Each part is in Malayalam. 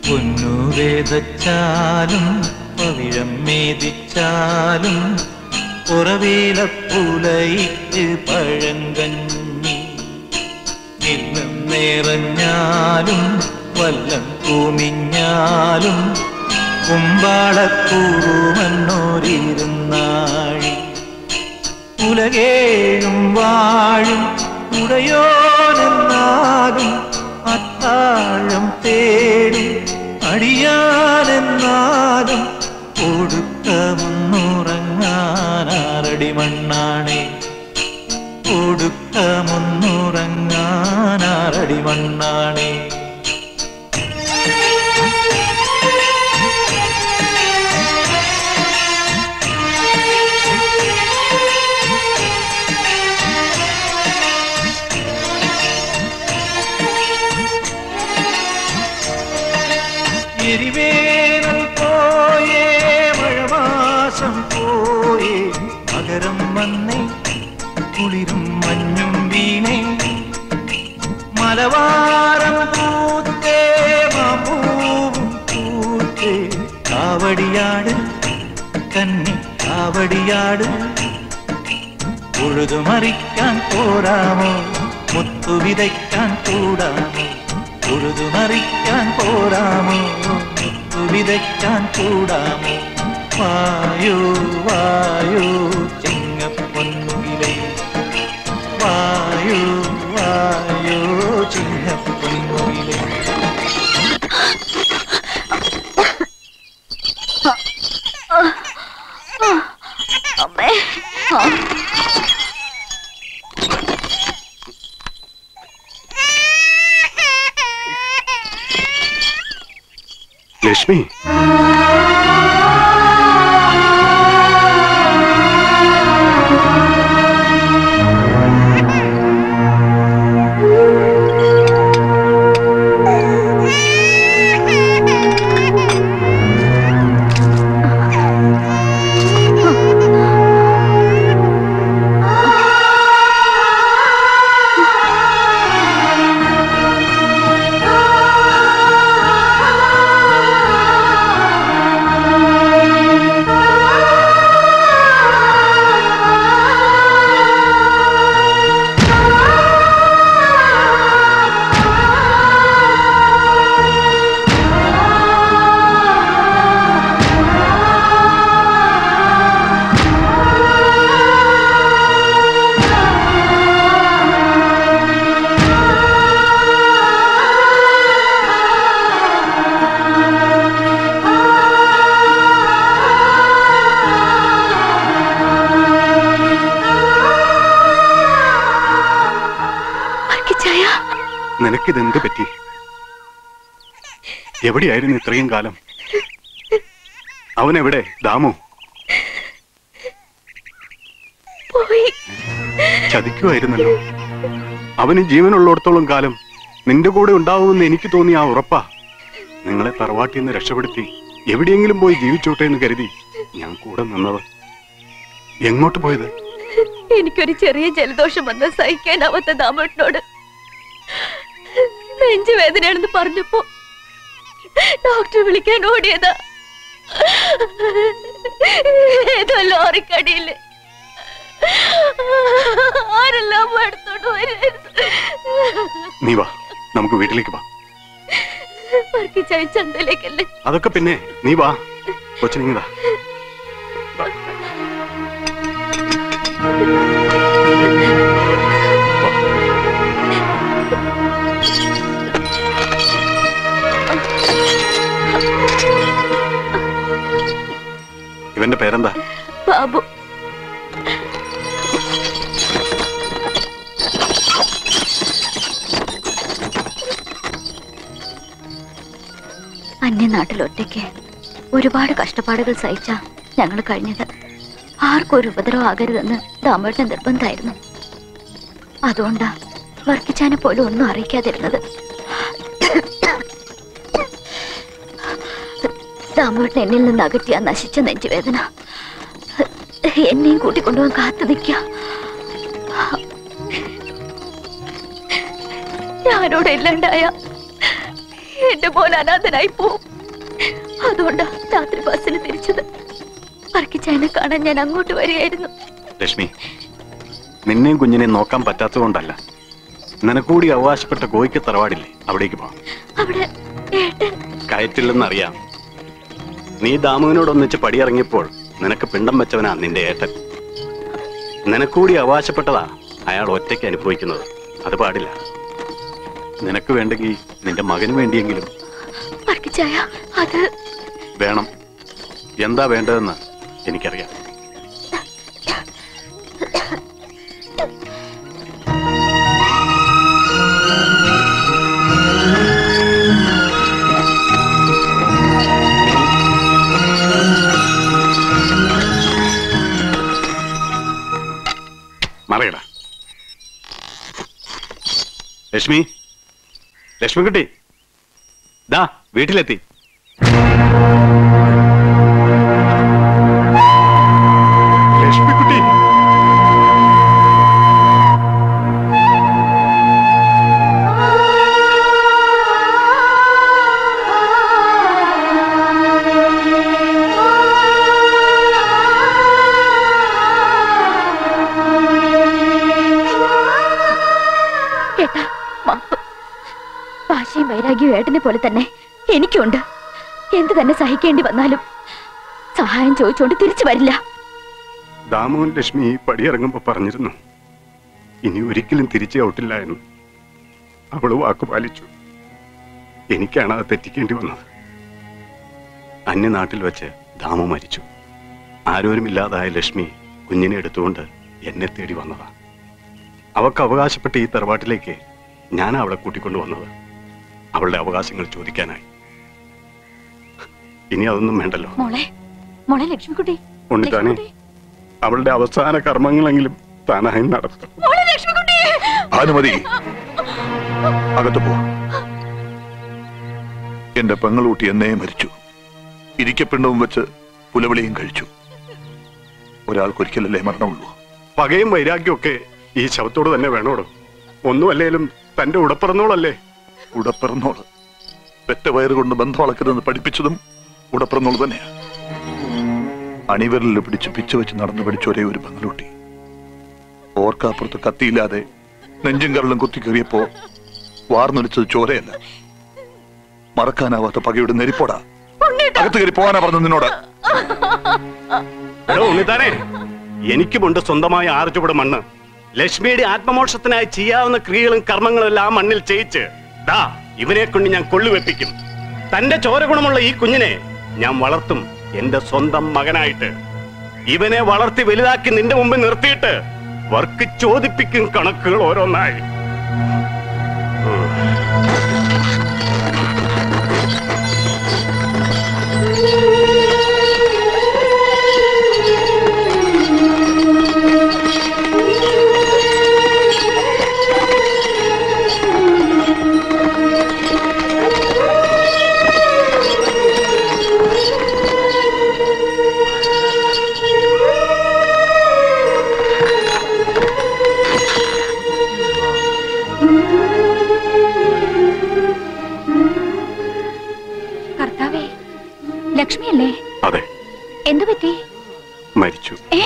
പൊന്നു വേദച്ചാലും പവിഴം മേദിച്ചാലും പുറവേലപ്പുലയിക്ക് പഴങ്കഞ്ഞി ഇല്ലം നിറഞ്ഞാലും വല്ലം കൂമിഞ്ഞാലും കുമ്പാളക്കൂറുമന്നോരിരുന്നാഴി ഉലകേഴും വാഴും ഉടയോനെന്നാലും അത്താഴം തേടും അടിയാനെന്നാലും ഒടുക്കമൊന്നുറങ്ങാനാറടി മണ്ണാണേ ഒടുക്കമൊന്നുറങ്ങാനാറടി മണ്ണാണേ എരിവേനൽ പോയേ മഴമാസം പോയേ മകരം വന്നേ കുളിരും മഞ്ഞും വീണേ മലവാരം പൂത്തേ മാപ്പൂവും പൂത്തേ കാവടിയാട് കന്നി കാവടിയാട് ഉഴുതുമറിക്കാൻ പോരാമോ മുത്തു വിതയ്ക്കാൻ കൂടാമോ ഉഴുതുമറിക്കാൻ പോരാമോ മുത്തു വിതയ്ക്കാൻ കൂടാമോ വായോ വായോ ചിങ്ങപ്പൊന്നുകിലേ വായോ വായോ ചിങ്ങപ്പൊന്നുകിലേ അമ്മേ ആ. ലക്ഷ്മി വർക്കിച്ചായ നിനക്കിതെന്ത് പറ്റി എവിടെയായിരുന്നു ഇത്രയും കാലം അവൻ എവിടെ ദാമു പോയി ചതിക്കുമായിരുന്നല്ലോ അവന് ജീവനുള്ളിടത്തോളം കാലം നിന്റെ കൂടെ ഉണ്ടാവുമെന്ന് എനിക്ക് തോന്നിയ ആ ഉറപ്പാ നിങ്ങളെ തറവാട്ടിൽ നിന്ന് രക്ഷപ്പെടുത്തി എവിടെയെങ്കിലും പോയി ജീവിച്ചോട്ടെ എന്ന് കരുതി ഞാൻ കൂടെ നിന്നത് എങ്ങോട്ട് പോയത് എനിക്കൊരു ചെറിയ ജലദോഷം വന്ന് സഹിക്കാനാവാത്ത ദാമേട്ടനോട് നെഞ്ചുവേദനയാണെന്ന് പറഞ്ഞപ്പോ ഡോക്ടർ വിളിക്കാൻ ഓടിയതാ ഏതോ ലോറിക്കടിയില് ആരെല്ലാം എടുത്തോണ്ട് വരുമായിരുന്നു നീ വാ നമുക്ക് വീട്ടിലേക്ക് വാ വർക്കിച്ചായ ചന്തയിലേക്കല്ലേ അതൊക്കെ പിന്നെ നീ വാ കൊച്ചിനിങ്ങതാ ഇവന്റെ പേരെന്താ ബാബു അന്യനാട്ടിൽ ഒറ്റയ്ക്ക് ഒരുപാട് കഷ്ടപ്പാടുകൾ സഹിച്ച ഞങ്ങൾ കഴിഞ്ഞത് ആർക്കും ഒരു ഉപദ്രവം ആകരുതെന്ന് ദാമേട്ടൻ നിർബന്ധമായിരുന്നു അതുകൊണ്ടാ വർക്കിച്ചാനെ പോലും ഒന്നും അറിയിക്കാതിരുന്നത് ദാമേട്ടൻ എന്നിൽ നിന്ന് അകറ്റിയ ആ നശിച്ച നെഞ്ചുവേദന എന്നെയും കൂട്ടിക്കൊണ്ടുപോകാൻ കാത്തു നിൽക്കുക ഞാനോട് ഇല്ലാണ്ടായ എന്റെ മോൻ അനാഥനായി പോവും അതുകൊണ്ടാ രാത്രി ബസ്സിൽ തിരിച്ചത് വർക്കിച്ചായനെ കാണാൻ ഞാൻ അങ്ങോട്ട് വരികയായിരുന്നു ലക്ഷ്മി നിന്നെയും കുഞ്ഞിനെയും നോക്കാൻ പറ്റാത്തതുകൊണ്ടല്ല നിനക്കൂടി അവകാശപ്പെട്ട കോയിക്ക് തറവാടില്ലേ അവിടേക്ക് പോകാം അവിടെ ഏട്ടൻ കയറ്റില്ലെന്നറിയാം നീ ദാമുവിനോടൊന്നിച്ച് പടിയിറങ്ങിയപ്പോൾ നിനക്ക് പിണ്ടം വെച്ചവനാ നിന്റെ ഏട്ടൻ നിനക്കൂടി അവകാശപ്പെട്ടതാ അയാൾ ഒറ്റയ്ക്ക് അനുഭവിക്കുന്നത് അത് പാടില്ല നിനക്ക് വേണ്ടെങ്കിൽ നിന്റെ മകന് വേണ്ടിയെങ്കിലും വർക്കിച്ചായ അത് വേണം എന്താ വേണ്ടതെന്ന് എനിക്കറിയാം മറയടാ ലക്ഷ്മി ലക്ഷ്മിക്കുട്ടി ദാ വീട്ടിലെത്തി ലക്ഷ്മിക്കുട്ടി ഏട്ടാ മാപ്പ് വാശിയും വൈരാഗ്യവും ഏട്ടനെ പോലെ തന്നെ എനിക്കുണ്ട് എന്ത് തന്നെ സഹിക്കേണ്ടി വന്നാലും സഹായം ചോദിച്ചുകൊണ്ട് തിരിച്ചു വരില്ല ദാമുവും ലക്ഷ്മി ഈ പടിയിറങ്ങുമ്പോ പറഞ്ഞിരുന്നു ഇനി ഒരിക്കലും തിരിച്ചു ഔട്ടില്ല എന്ന് അവള് വാക്ക് പാലിച്ചു എനിക്കാണ് അത് തെറ്റിക്കേണ്ടി വന്നത് അന്യനാട്ടിൽ വെച്ച് ദാമു മരിച്ചു ആരോരുമില്ലാതായ ലക്ഷ്മി കുഞ്ഞിനെ എടുത്തുകൊണ്ട് എന്നെ തേടി വന്നതാ അവൾക്ക് അവകാശപ്പെട്ട ഈ തറവാട്ടിലേക്ക് ഞാൻ അവളെ കൂട്ടിക്കൊണ്ടു വന്നത് അവളുടെ അവകാശങ്ങൾ ചോദിക്കാനായി ഇനി അതൊന്നും വേണ്ടല്ലോ മോളെ മോളെ ലക്ഷ്മിക്കുട്ടി ഉണ്ണിത്താനെ അവളുടെ അവസാന കർമ്മങ്ങളെങ്കിലും താനായി നടത്തും മോളെ ലക്ഷ്മിക്കുട്ടി ഭാനുമതി അകത്ത് പോ എന്റെ പെങ്ങളൂട്ടി എന്നേ മരിച്ചു ഇരിക്കപ്പിണ്ടവും വെച്ച് പുലവിളിയും കഴിച്ചു ഒരാൾക്കൊരിക്കലല്ലേ മരണമുള്ളൂ പകയും വൈരാഗ്യവും ഒക്കെ ഈ ശവത്തോട് തന്നെ വേണോടോ ഒന്നുമല്ലേലും തന്റെ ഉടപ്പിറന്നോളല്ലേ ഉടപ്പിറന്നോള് പെറ്റ വയറ് കൊണ്ട് ബന്ധം അളക്കരുതെന്ന് പഠിപ്പിച്ചതും ഉടപ്പിറന്നോള് തന്നെയാ അണിവിരലിൽ പിടിച്ച് പിച്ചു വെച്ച് നടന്നു പഠിച്ച ഒരേ ഒരു പെങ്ങളൂട്ടി ഓർക്കാപ്പുറത്ത് കത്തിയില്ലാതെ നെഞ്ചും കരളും കുത്തിക്കേറിയപ്പോ വാർന്നൊലിച്ചത് ചോരയല്ല മറക്കാനാവാത്ത പകയുടെ നെരിപ്പോടാ അകത്ത് കയറി പോകാനാ പറഞ്ഞു നിന്നോട് എടോ ഉണ്ണിത്താനെ എനിക്കുമുണ്ട് സ്വന്തമായ ആർജുപട് മണ്ണ് ലക്ഷ്മിയുടെ ആത്മമോക്ഷത്തിനായി ചെയ്യാവുന്ന ക്രിയകളും കർമ്മങ്ങളും എല്ലാം ആ മണ്ണിൽ ചെയ്യിച്ച് ദാ ഇവനെ കൊണ്ട് ഞാൻ കൊള്ളുവെപ്പിക്കും തന്റെ ചോര ഗുണമുള്ള ഈ കുഞ്ഞിനെ ഞാൻ വളർത്തും എന്റെ സ്വന്തം മകനായിട്ട് ഇവനെ വളർത്തി വലുതാക്കി നിന്റെ മുമ്പിൽ നിർത്തിയിട്ട് വർക്ക് ചോദിപ്പിക്കും കണക്കുകൾ ഓരോന്നായി കർത്താവേ ലക്ഷ്മിയല്ലേ അതെ എന്തു പറ്റി മരിച്ചു ഏ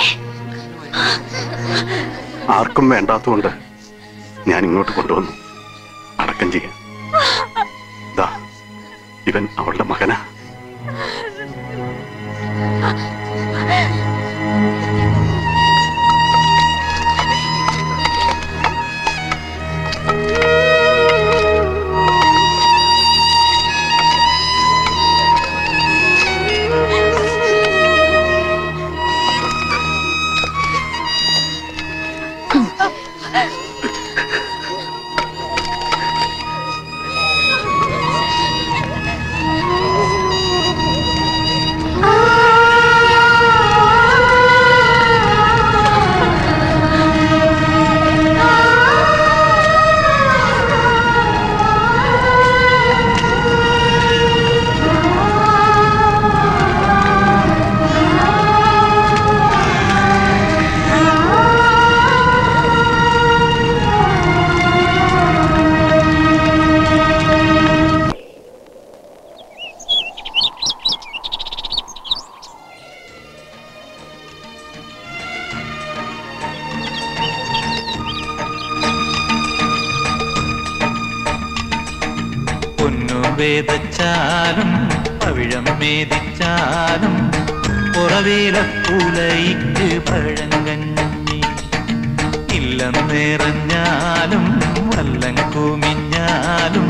ആർക്കും വേണ്ടാത്തതുകൊണ്ട് ഞാൻ ഇങ്ങോട്ട് കൊണ്ടുവന്നു അടക്കം ചെയ്യാൻ ദാ ഇവൻ അവളുടെ മകനാ ആ വേദച്ചാലും പവിഴം മേദിച്ചാലും പുറവേലപ്പൂലയ്ക്ക് പഴങ്കഞ്ഞി ഇല്ലം നിറഞ്ഞാലും വല്ലം കുമിഞ്ഞാലും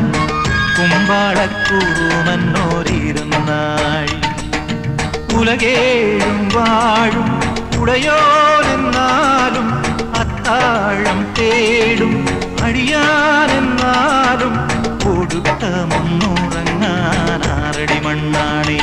കുമ്പാളക്കൂറുമന്നോരിരുന്നാഴി ഉലകേഴും വാഴും ഉടയോനെന്നാലും അത്താഴം തേടും അടിയാനെന്നാലും ഒടുക്കമൊന്നുറങ്ങാൻ ആറടി മണ്ണാണേ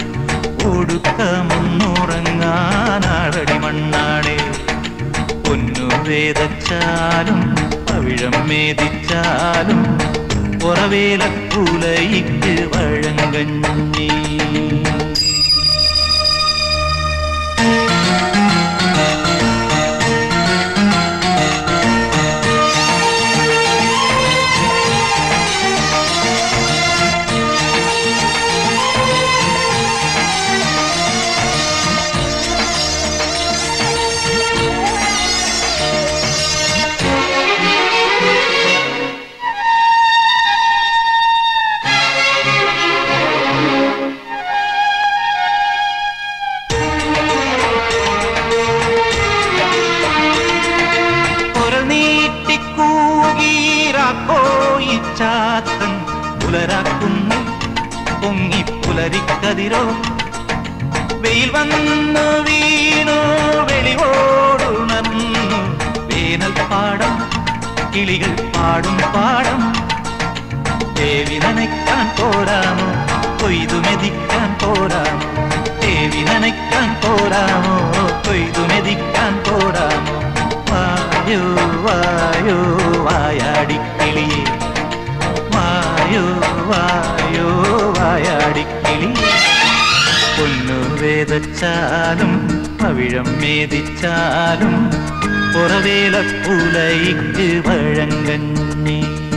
ഒടുക്കമൊന്നുറങ്ങാൻ ആറടി മണ്ണാണേ പൊന്നു വേദച്ചാലും പവിഴം മേദിച്ചാലും പുറവേലപ്പൂലയ്ക്ക് വഴങ്കഞ്ഞി പുറനീട്ടിക്കൂകീറാക്കോയി ചാത്തൻ പുലരാക്കുന്നു പൊങ്ങി പുലരിക്കതിരോ വെയിൽ വന്നു വീണു വെളിവോടുണർന്നു വേനൽ പാടം കിളികൾ പാടും പാടം ദേവി നനയ്ക്കാൻ പോരാമോ കൊയ്തു മെതിക്കാൻ പോരാമോ ദേവി നനയ്ക്കാൻ പോരാമോ കൊയ്തു മെതിക്കാൻ പോരാമോ വായോ വായോ വായാടിക്കിളിയേ വായോ വായോ വായാടിക്കിളിയേ പൊന്നു വേദച്ചാലും പവിഴം മേദിച്ചാലും പുറവേലപ്പൂലയ്ക്ക് വഴങ്കഞ്ഞി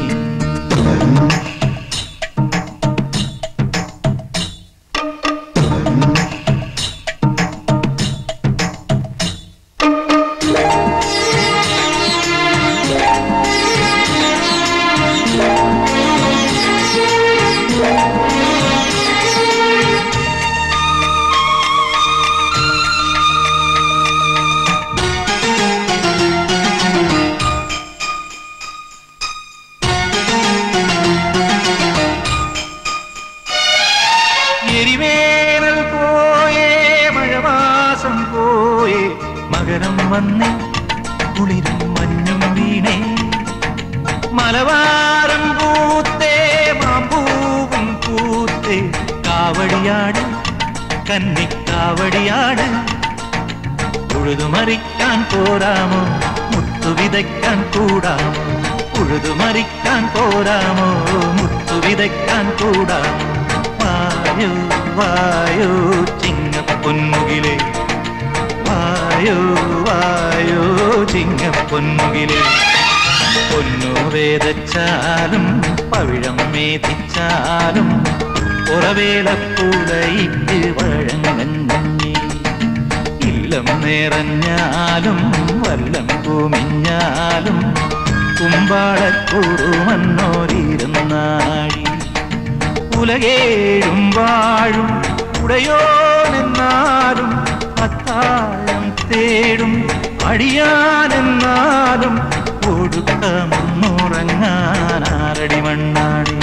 എരിവേനൽ പോയേ മഴമാസം പോയേ മകരം വന്നേ കുളിരും മഞ്ഞും വീണേ മലവാരം പൂത്തേ മാമ്പൂവും പൂത്തേ കാവടിയാട് കന്നിക്കാവടിയാട് ഉഴുതുമറിക്കാൻ പോരാമോ മുത്തു വിതയ്ക്കാൻ കൂടാമോ ഉഴുതുമറിക്കാൻ പോരാമോ മുത്തു വിതയ്ക്കാൻ കൂടാമോ വായോ വായോ ചിങ്ങപ്പൊന്മുകിലേ വായോ വായോ ചിങ്ങപ്പൊന്മുകിലേ പൊന്നു വേദച്ചാലും പവിഴം മേധിച്ചാലും പുറവേലപ്പൂലയിക്ക് വഴങ്ങഞ്ഞി ഇല്ലം നിറഞ്ഞാലും വല്ലം കുമിഞ്ഞാലും കുമ്പാടക്കൂറുമന്നോരിരുന്നാഴി ഉലകേഴും വാഴും ഉടയോനെന്നാലും അത്താഴം തേടും അടിയാനെന്നാലും ഒടുക്കമൊന്നുറങ്ങാൻ ആറടി മണ്ണാണേ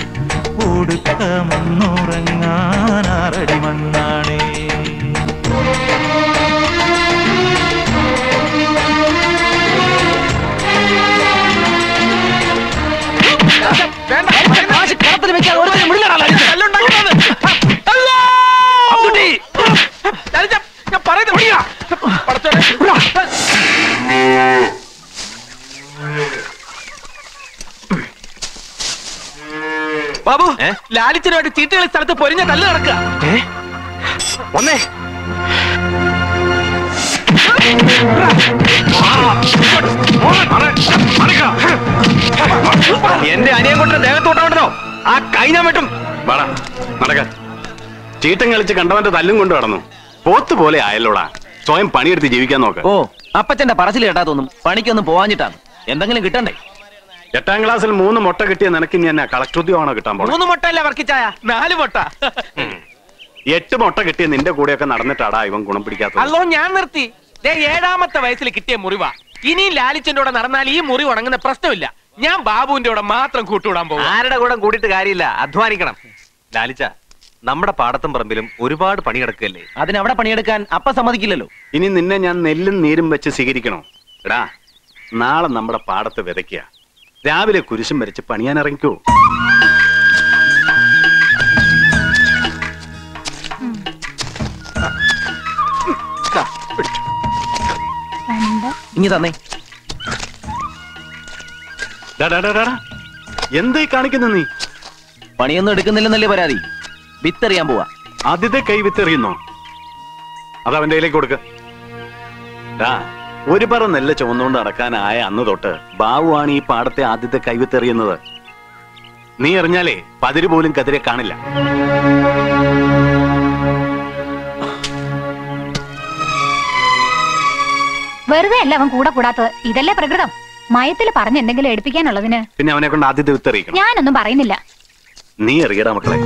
ഒടുക്കമൊന്നുറങ്ങാൻ ആറടി മണ്ണാണേ ബാബു ലാലിച്ചനുമായിട്ട് ചീട്ടുകളി സ്ഥലത്ത് പൊരിഞ്ഞ തല്ല് നടക്കുക ഒന്നേ എന്റെ അനിയൻ കൊണ്ട് ദേഹത്തോട്ടാവണ്ടോ ആ കൈനാ വെട്ടും വാടാ നടക്ക ചീട്ടം കളിച്ച് കണ്ടവന്റെ തല്ലും കൊണ്ട് കടന്നു പോത്ത് പോലെ ആയല്ലോടാ സ്വയം പണിയെടുത്ത് ജീവിക്കാൻ നോക്ക് ഓ അപ്പച്ചന്റെ പറച്ചിൽ കേട്ടാ തോന്നും പണിക്കൊന്നും പോവാഞ്ഞിട്ടാണ് എന്തെങ്കിലും കിട്ടണ്ടേ എട്ടാം ക്ലാസ്സിൽ മൂന്ന് മുട്ട കിട്ടിയ നിനക്ക് ഇനി എന്നാ കളക്ടർ ഉദ്യോഗമാണോ കിട്ടാൻ പോകുന്നത് മൂന്ന് മുട്ട അല്ല വർക്കിച്ചായ നാല് മുട്ട എട്ട് മുട്ട കിട്ടിയ നിന്റെ കൂടെയൊക്കെ നടന്നിട്ടാടാ ഇവൻ ഗുണം പിടിക്കാത്തത് അല്ലോ ഞാൻ നിർത്തി ദേ ഏഴാമത്തെ വയസ്സിൽ കിട്ടിയ മുറിവാ ഇനിയും ലാലിച്ചന്റെ കൂടെ നടന്നാൽ ഈ മുറി ഉണങ്ങുന്ന പ്രശ്നമില്ല ഞാൻ ബാബുവിന്റെ കൂടെ മാത്രം കൂട്ടുവിടാൻ പോകും ആരുടെ കൂടെ കൂടിയിട്ട് കാര്യമില്ല അധ്വാനിക്കണം ലാലിച്ച നമ്മുടെ പാടത്തും പറമ്പിലും ഒരുപാട് പണി കിടക്കുകയല്ലേ അതിനവിടെ പണിയെടുക്കാൻ അപ്പ സമ്മതിക്കില്ലല്ലോ ഇനി നിന്നെ ഞാൻ നെല്ലും നീരും വെച്ച് സ്വീകരിക്കണോ എടാ നാളെ നമ്മുടെ പാടത്ത് വിതയ്ക്കുക രാവിലെ കുരിശും വരച്ച് പണിയാൻ ഇറങ്ങിക്കോ ഇനി തന്നെ ഡാ, ഡാ, ഡാ, ഡാ, ഡാ. എന്തായി കാണിക്കുന്ന നീ പണിയൊന്നും എടുക്കുന്നില്ലെന്നല്ലേ പരാതി വിത്തെറിയാൻ പോവാ ആദ്യത്തെ കൈ വിത്തെറിയുന്നോ അത് അവന്റെ കയ്യിലേക്ക് കൊടുക്ക ഡാ, ഒരു പറ നെല്ല് ചുമന്നുകൊണ്ട് നടക്കാനായ അന്ന് തൊട്ട് ബാവുവാണ് ഈ പാടത്തെ ആദ്യത്തെ കൈവിത്തെറിയുന്നത് നീ എറിഞ്ഞാലേ പതിര് പോലും കതിരെ കാണില്ല വെറുതെ അല്ല അവൻ കൂടെ കൂടാത്തത് ഇതല്ലേ പ്രകൃതം മയത്തിൽ പറഞ്ഞ് എന്തെങ്കിലും എടുപ്പിക്കാനുള്ളതിന് പിന്നെ അവനെ കൊണ്ട് ആദ്യത്തെ വിത്തെറിയിക്കണം ഞാനൊന്നും പറയുന്നില്ല നീ എറിയടാ മക്കളെ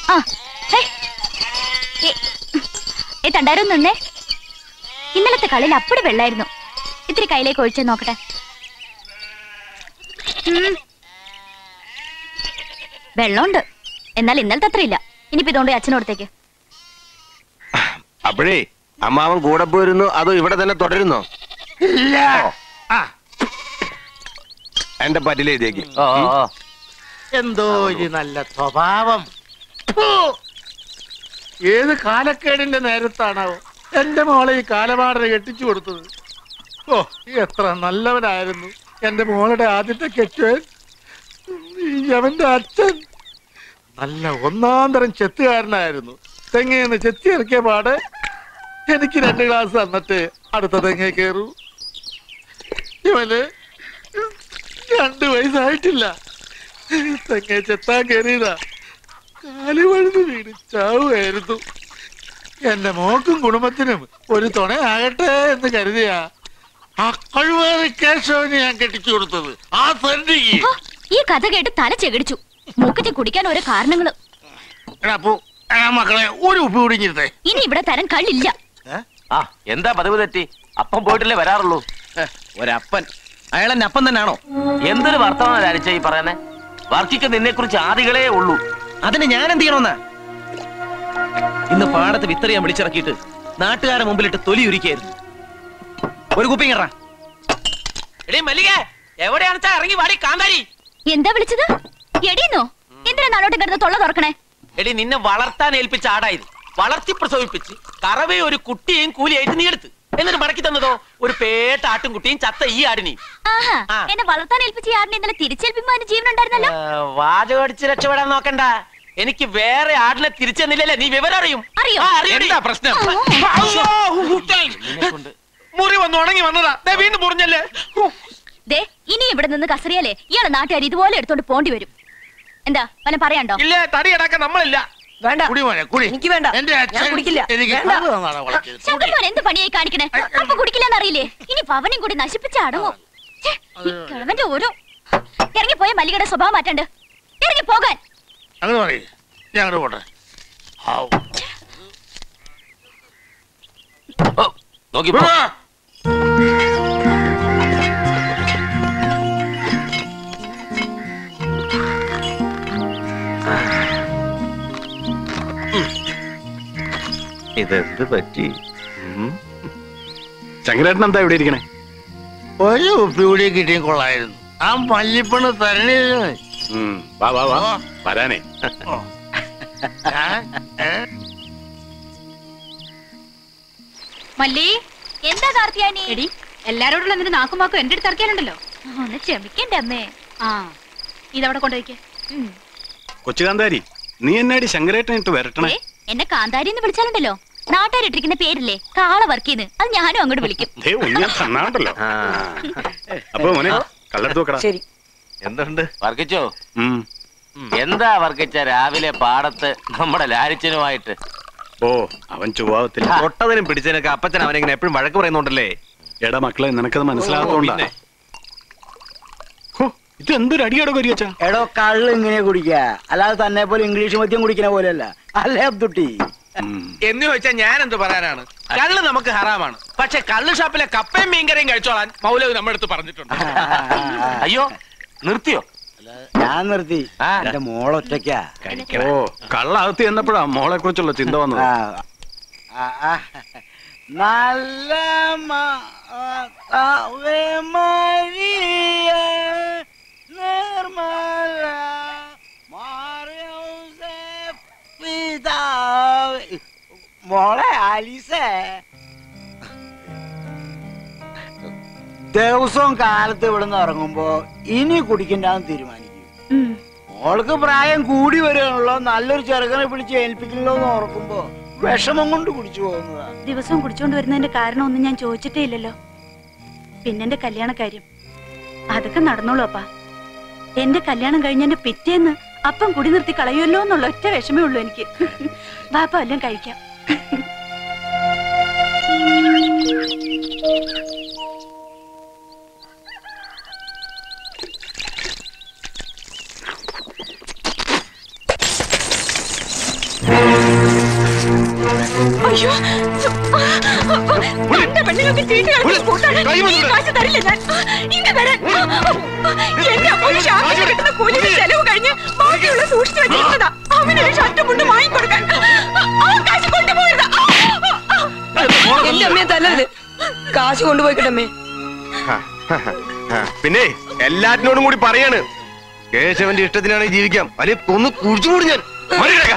ആ ഹേ. ഏ, ഏ തണ്ടാരും നിന്നേ ഇന്നലത്തെ കളിയിൽ അപ്പടി വെള്ളായിരുന്നു ഇത്തിരി കയ്യിലേക്ക് ഒഴിച്ചേ നോക്കട്ടെ ഉം. വെള്ളമുണ്ട് എന്നാൽ ഇന്നലത്തെ അത്ര ഇല്ല ഇനിയിപ്പോ ഇതുകൊണ്ട് അച്ഛനോടത്തേക്ക് അപ്പോഴേ അമ്മാവൻ കൂടെ പോയിരുന്നു അതോ ഇവിടെ തന്നെ തുടരുന്നോ ഇല്ല ആ എന്റെ പറ്റിലെഴുതിയേക്ക് ഓ ഓ, ഓ എന്തോ ഒരു നല്ല സ്വഭാവം ഫു! ഏത് കാലക്കേടിന്റെ നേരത്താണാവോ എന്റെ മോളെ ഈ കാലമാടനെ കെട്ടിച്ചു കൊടുത്തത് ഓ എത്ര നല്ലവനായിരുന്നു എന്റെ മോളുടെ ആദ്യത്തെ കെട്ടുവൻ അവന്റെ അച്ഛൻ നല്ല ഒന്നാം തരം ചെത്തുകാരനായിരുന്നു തെങ്ങയെന്ന് ചെത്തി ഇറക്കിയ പാട് എനിക്ക് രണ്ട് ഗ്ലാസ് തന്നിട്ട് അടുത്ത തെങ്ങ കയറൂ ഇവന് രണ്ടു വയസ്സായിട്ടില്ല തെങ്ങ ചെത്താൻ കയറിയതാ കാല് വഴുത് വീട് ചാവുമായിരുന്നു എന്റെ മോക്കും കുടുംബത്തിനും ഒരു തുണയാകട്ടെ എന്ന് കരുതിയാ ആ കഴിവേറി കേശവന് ഞാൻ കെട്ടിച്ചു കൊടുത്തത് ആ ഫ്രണ്ടിക്ക് ഹോ, ഈ കഥ കേട്ട് തല ചെകിടിച്ചു മൂക്കറ്റി കുടിക്കാൻ ഓരോ കാരണങ്ങള് എടാ പോ ആ മക്കളെ ഒരു ഉപ്പ് കുടിഞ്ഞിരുത്തേ ഇനി ഇവിടെ തരാൻ കള്ളില്ല ആ എന്താ പതിവ് തെറ്റി അപ്പം പോയിട്ടല്ലേ വരാറുള്ളൂ ഒരപ്പൻ അയാൾ എന്നെ അപ്പൻ തന്നെയാണോ എന്തൊരു വർത്തമാനം ലാലിച്ച ഈ പറയുന്നേ വർക്കിക്ക് നിന്നെ കുറിച്ച് ആദികളേ ഉള്ളൂ അതിന് ഞാൻ എന്ത് ചെയ്യണമെന്നാ ഇന്ന് പാടത്ത് വിത്തറിയാൻ വിളിച്ചിറക്കിയിട്ട് നാട്ടുകാരെ മുമ്പിലിട്ട് തൊലി ഉരിക്കായിരുന്നു ഒരു കുപ്പി കറ എടേ മല്ലിക എവിടെയാണ് ഇറങ്ങി വാടി കാന്താരി എന്താ വിളിച്ചത് എടീന്നോ എന്തിനാ നാളോട്ട് കിടന്ന് തൊള്ള തുറക്കണേ എടി നിന്നെ വളർത്താൻ ഏൽപ്പിച്ച ആടായത് വളർത്തി പ്രസവിപ്പിച്ച് കറവേ ഒരു കുട്ടിയെയും കൂലിയായിട്ട് നീ എടുത്ത് എന്നിട്ട് മടക്കി തന്നതോ ഒരു പേട്ട ആട്ടുംകുട്ടിയും ചത്ത ഈ ആടിനെയും ആഹാ ആ. എന്നെ വളർത്താൻ ഏൽപ്പിച്ച ആടിനെ ഇന്നലെ തിരിച്ചേൽപ്പിക്കുമ്പോ അതിന് ജീവൻ ഉണ്ടായിരുന്നല്ലോ വാചകടിച്ച് രക്ഷപ്പെടാൻ നോക്കണ്ട എനിക്ക് വേറെ ആടിനെ തിരിച്ചെന്നില്ലല്ലേ നീ വിവരം അറിയും അറിയോ? ആ, അറിയടി. എന്താ പ്രശ്നം? അയ്യോ, മുറി വന്ന് ഉണങ്ങി വന്നതാ ദേ വീണ്ടും മുറിഞ്ഞല്ലേ ദേ ഇനി ഇവിടെ നിന്ന് കസറിയാലേ ഇയാളെ നാട്ടുകാർ ഇതുപോലെ എടുത്തോണ്ട് പോണ്ടി വരും എന്താ വല്ല പറയാണ്ടോ ഇല്ല തടി അടക്കാൻ നമ്മളില്ല വേണ്ട കുടി മോനെ കുടി എനിക്ക് വേണ്ട എന്റെ ഞാൻ അച്ഛൻ കുടിക്കില്ല എനിക്ക് വേണ്ട. അത് തന്നതാ വളർത്തിയത്. കുടി. ശങ്കർമോൻ എന്ത് പണിയായി കാണിക്കണേ അപ്പൊ കുടിക്കില്ലെന്ന് അറിയില്ലേ ഇനി പവനും കൂടി നശിപ്പിച്ച അടങ്ങും ഛെ, ഈ കിഴവന്റെ ഓരോ ഇറങ്ങിപ്പോയ മല്ലികയുടെ സ്വഭാവം മാറ്റണ്ട് ഇറങ്ങി പോകാൻ അങ്ങനെ പറയേ ഞാൻ അങ്ങോട്ട് പോട്ടെ ഹാവ്. ഓ, നോക്കിപ്പോ ഇതെന്ത് പറ്റി ശങ്കരേട്ടൻ എന്താ ഇവിടെ ഇരിക്കണേ ഒരു ഉപ്പി കൂടി കിട്ടിയും കൊള്ളായിരുന്നു ആ പല്ലിപ്പണ് തരണില്ല ഉം, വാ വാ വാ വരാനേ മല്ലി എന്താ കാർത്തിയാനി എടി എല്ലാരോടുള്ള എന്നിട്ട് നാക്കും വാക്കും എന്റെ അടുത്ത് ഇറക്കിയാലുണ്ടല്ലോ ഒന്ന് ക്ഷമിക്കണ്ടേ അമ്മേ ആ ഇതവിടെ കൊണ്ടുപോയിക്കേ ഉം. കൊച്ചുകാന്താരി നീ എന്നാടി ശങ്കരേട്ടൻ ഇട്ട് വരട്ടണേ ഏ, എന്നെ കാന്താരി എന്ന് വിളിച്ചാലുണ്ടല്ലോ നാട്ടുകാരിട്ടിരിക്കുന്ന പേരില്ലേ കാള വർക്കീന്ന് അത് ഞാനും അങ്ങോട്ട് വിളിക്കും ദേ ഉണ്ണിയാൻ തന്നാണ്ടല്ലോ ആ, അപ്പൊ മോനെ കല്ലെടുത്ത് വെക്കടാ ശരി എന്തുണ്ട് വർക്കിച്ചോ ഉം. എന്താ വർക്കിച്ച രാവിലെ പാടത്ത് നമ്മുടെ ലാലിച്ചനുമായിട്ട് ഓ അവൻ ചൊവ്വാകത്തില്ല തൊട്ടതിനും പിടിച്ചതിനൊക്കെ അപ്പച്ചൻ അവനെങ്ങനെ എപ്പോഴും വഴക്ക് പറയുന്നുണ്ടല്ലേ എടാ മക്കളെ നിനക്കത് മനസ്സിലാകാത്തോണ്ടാ പിന്നെ. ഹോ, ഇത് എന്തൊരു അടിയാടോ കരിയച്ചാ എടോ കള്ള് ഇങ്ങനെ കുടിക്കുക അല്ലാതെ തന്നെ പോലെ ഇംഗ്ലീഷ് മദ്യം കുടിക്കുന്ന പോലെയല്ല അല്ലേ അബ്ദുട്ടി എന്ന് ചോദിച്ചാൽ ഞാൻ എന്ത് പറയാനാണ് കള്ള് നമുക്ക് ഹറാമാണ് പക്ഷെ കള്ള് ഷാപ്പിലെ കപ്പയും മീൻകറിയും കഴിച്ചോളാൻ മൗലവി നമ്മുടെ അടുത്ത് പറഞ്ഞിട്ടുണ്ട് അയ്യോ നിർത്തിയോ ഞാൻ നിർത്തി ആ. എന്റെ മോളൊറ്റയ്ക്കാ ഓ കള്ളകത്ത് ചെന്നപ്പോഴാ മോളെ കുറിച്ചുള്ള ചിന്ത വന്നത് ആ. ആ, ആ. നല്ല മ- ആവേ മരിയ നിർമ്മല മാറിയോസേഫ് പിതാവേ. മോളെ ആലീസേ ദിവസവും കാലത്ത് ഇവിടുന്ന് ഇറങ്ങുമ്പോ ഇനി കുടിക്കണ്ടെന്ന് തീരുമാനിക്കും ഉം. മോൾക്ക് പ്രായം കൂടി വരികയാണല്ലോ നല്ലൊരു ചെറുക്കനെ പിടിച്ച് ഏൽപ്പിക്കണല്ലോ എന്ന് ഓർക്കുമ്പോ വിഷമം കൊണ്ട് കുടിച്ചു പോകുന്നതാ ദിവസവും കുടിച്ചോണ്ട് വരുന്നതിന്റെ കാരണമൊന്നും ഞാൻ ചോദിച്ചിട്ടേ ഇല്ലല്ലോ പിന്നെ എന്റെ കല്യാണ കാര്യം അതൊക്കെ നടന്നോളൂ അപ്പാ എന്റെ കല്യാണം കഴിഞ്ഞെന്റെ പിറ്റേന്ന് അപ്പം കുടി നിർത്തി കളയുമല്ലോ എന്നുള്ള ഒറ്റ വിഷമേ ഉള്ളൂ എനിക്ക് വാപ്പ എല്ലാം കഴിക്കാം അയ്യോ എന്റെ പെണ്ണുങ്ങൾക്ക് ചീട്ട് കളിച്ച് കൂട്ടാണ് ഈ കാശ് തരില്ല ഞാൻ ഇങ്ങ തരാൻ എന്റെ അമ്മ ഷാപ്പിന് കിട്ടുന്ന കൂലിയുടെ ചെലവ് കഴിഞ്ഞ് ബാക്കിയുള്ള സൂക്ഷിച്ചു വെച്ചിരുന്നതാ അവനൊരു ഷർട്ട് മുണ്ട് വാങ്ങിക്കൊടുക്കാൻ ആ കാശ് കൊണ്ടുപോയത് എന്റെ അമ്മയെ തല്ലരുത് കാശ് കൊണ്ടുപോയിക്കട്ടമ്മേ പിന്നെ എല്ലാറ്റിനോടും കൂടി പറയാണ് കേശവന്റെ ഇഷ്ടത്തിനാണ് ജീവിക്കാം അല്ലെ ഒന്ന് കുഴിച്ചുകൂടി ഞാൻ മതി കിടക്ക.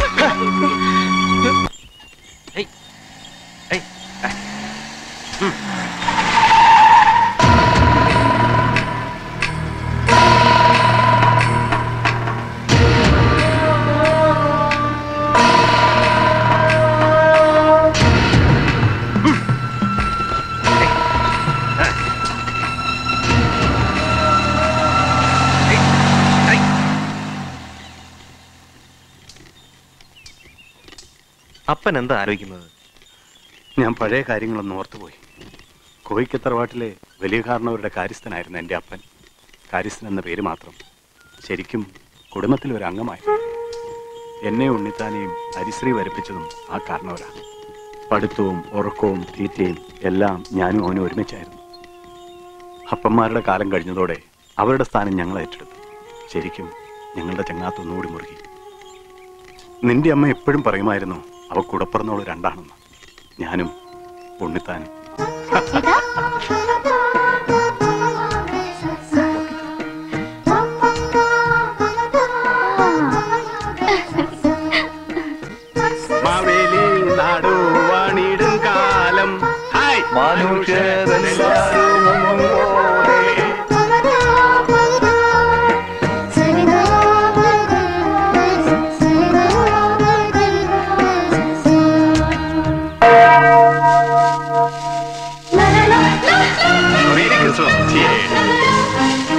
അപ്പൻ എന്താ ആലോചിക്കുന്നത് ഞാൻ പഴയ കാര്യങ്ങളൊന്നും ഓർത്തുപോയി കോയിക്കത്തറവാട്ടിലെ വലിയ കാരണവരുടെ കാര്യസ്ഥനായിരുന്നു എൻ്റെ അപ്പൻ കാര്യസ്ഥൻ എന്ന പേര് മാത്രം ശരിക്കും കുടുംബത്തിൽ ഒരു അംഗമായിരുന്നു എന്നെ ഉണ്ണിത്താനെയും ഹരിശ്രീ വരപ്പിച്ചതും ആ കാരണവരാ പഠിത്തവും ഉറക്കവും തീറ്റയും എല്ലാം ഞാനും അവനും ഒരുമിച്ചായിരുന്നു അപ്പന്മാരുടെ കാലം കഴിഞ്ഞതോടെ അവരുടെ സ്ഥാനം ഞങ്ങൾ ഏറ്റെടുത്തു ശരിക്കും ഞങ്ങളുടെ ചങ്ങാത്ത് ഒന്നുകൂടി മുറുകി നിന്റെ അമ്മ എപ്പോഴും പറയുമായിരുന്നു അവ കുടപ്പറന്നോള് രണ്ടാണെന്ന് ഞാനും ഉണ്ണിത്താനും മാവേലി നാടുവാണിടും കാലം ഹായ് Merry Christmas. Cheers.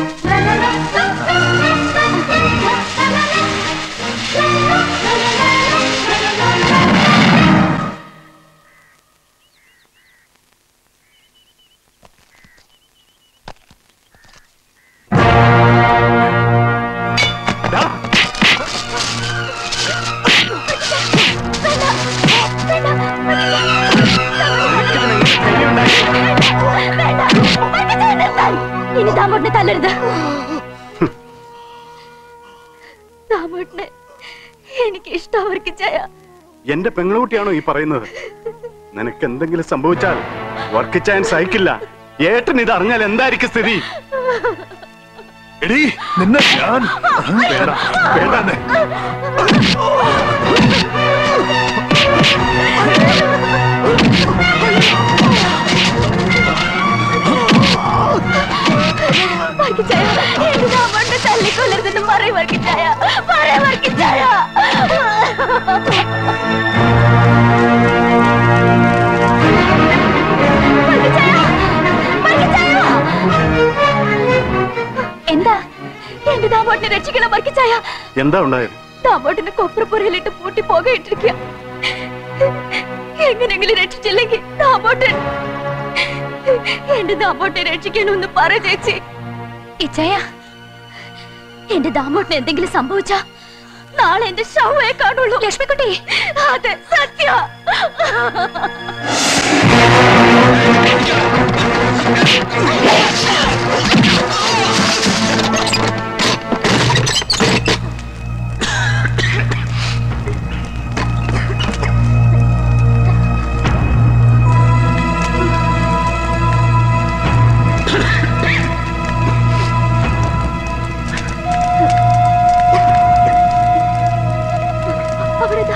ഇനി താമോട്ടിനെ തല്ലരുത് താമോട്ടിനെ എനിക്ക് ഇഷ്ടം അവർക്ക് ചായ എന്റെ പെങ്ങളുകുട്ടിയാണോ ഈ പറയുന്നത് നിനക്ക് എന്തെങ്കിലും സംഭവിച്ചാൽ വർക്കിച്ചാൻ സഹിക്കില്ല ഏട്ടൻ ഇത് അറിഞ്ഞാൽ എന്തായിരിക്കും സ്ഥിതി എടീ നിന്നെ ഞാൻ വേണ്ട വേണ്ട വർക്കിച്ചായ എന്റെ താമോട്ടിനെ തല്ലിക്കൊല്ലരുതെന്ന് പറയും വർക്കിച്ചായ പറയും വർക്കിച്ചായ എന്താ എന്റെ താമോട്ടിനെ രക്ഷിക്കണം വർക്കിച്ചായ എന്താ ഉണ്ടായത് താമോട്ടിനെ കൊപ്രപ്പുരയിലിട്ട് പൂട്ടി പോകയിട്ടിരിക്കുക എങ്ങനെങ്കിലും രക്ഷിച്ചില്ലെങ്കിൽ താമോട്ടൻ എന്റെ ദാമോട്ടെ രക്ഷിക്കാനൊന്ന് പറ ചേച്ചി ഇച്ചയ എന്റെ ദാമോട്ടിന് എന്തെങ്കിലും സംഭവിച്ച നാളെ എന്റെ ശവയെ കാണുള്ളൂ ലക്ഷ്മിക്കുട്ടി അതെ സത്യ അവിടെതാ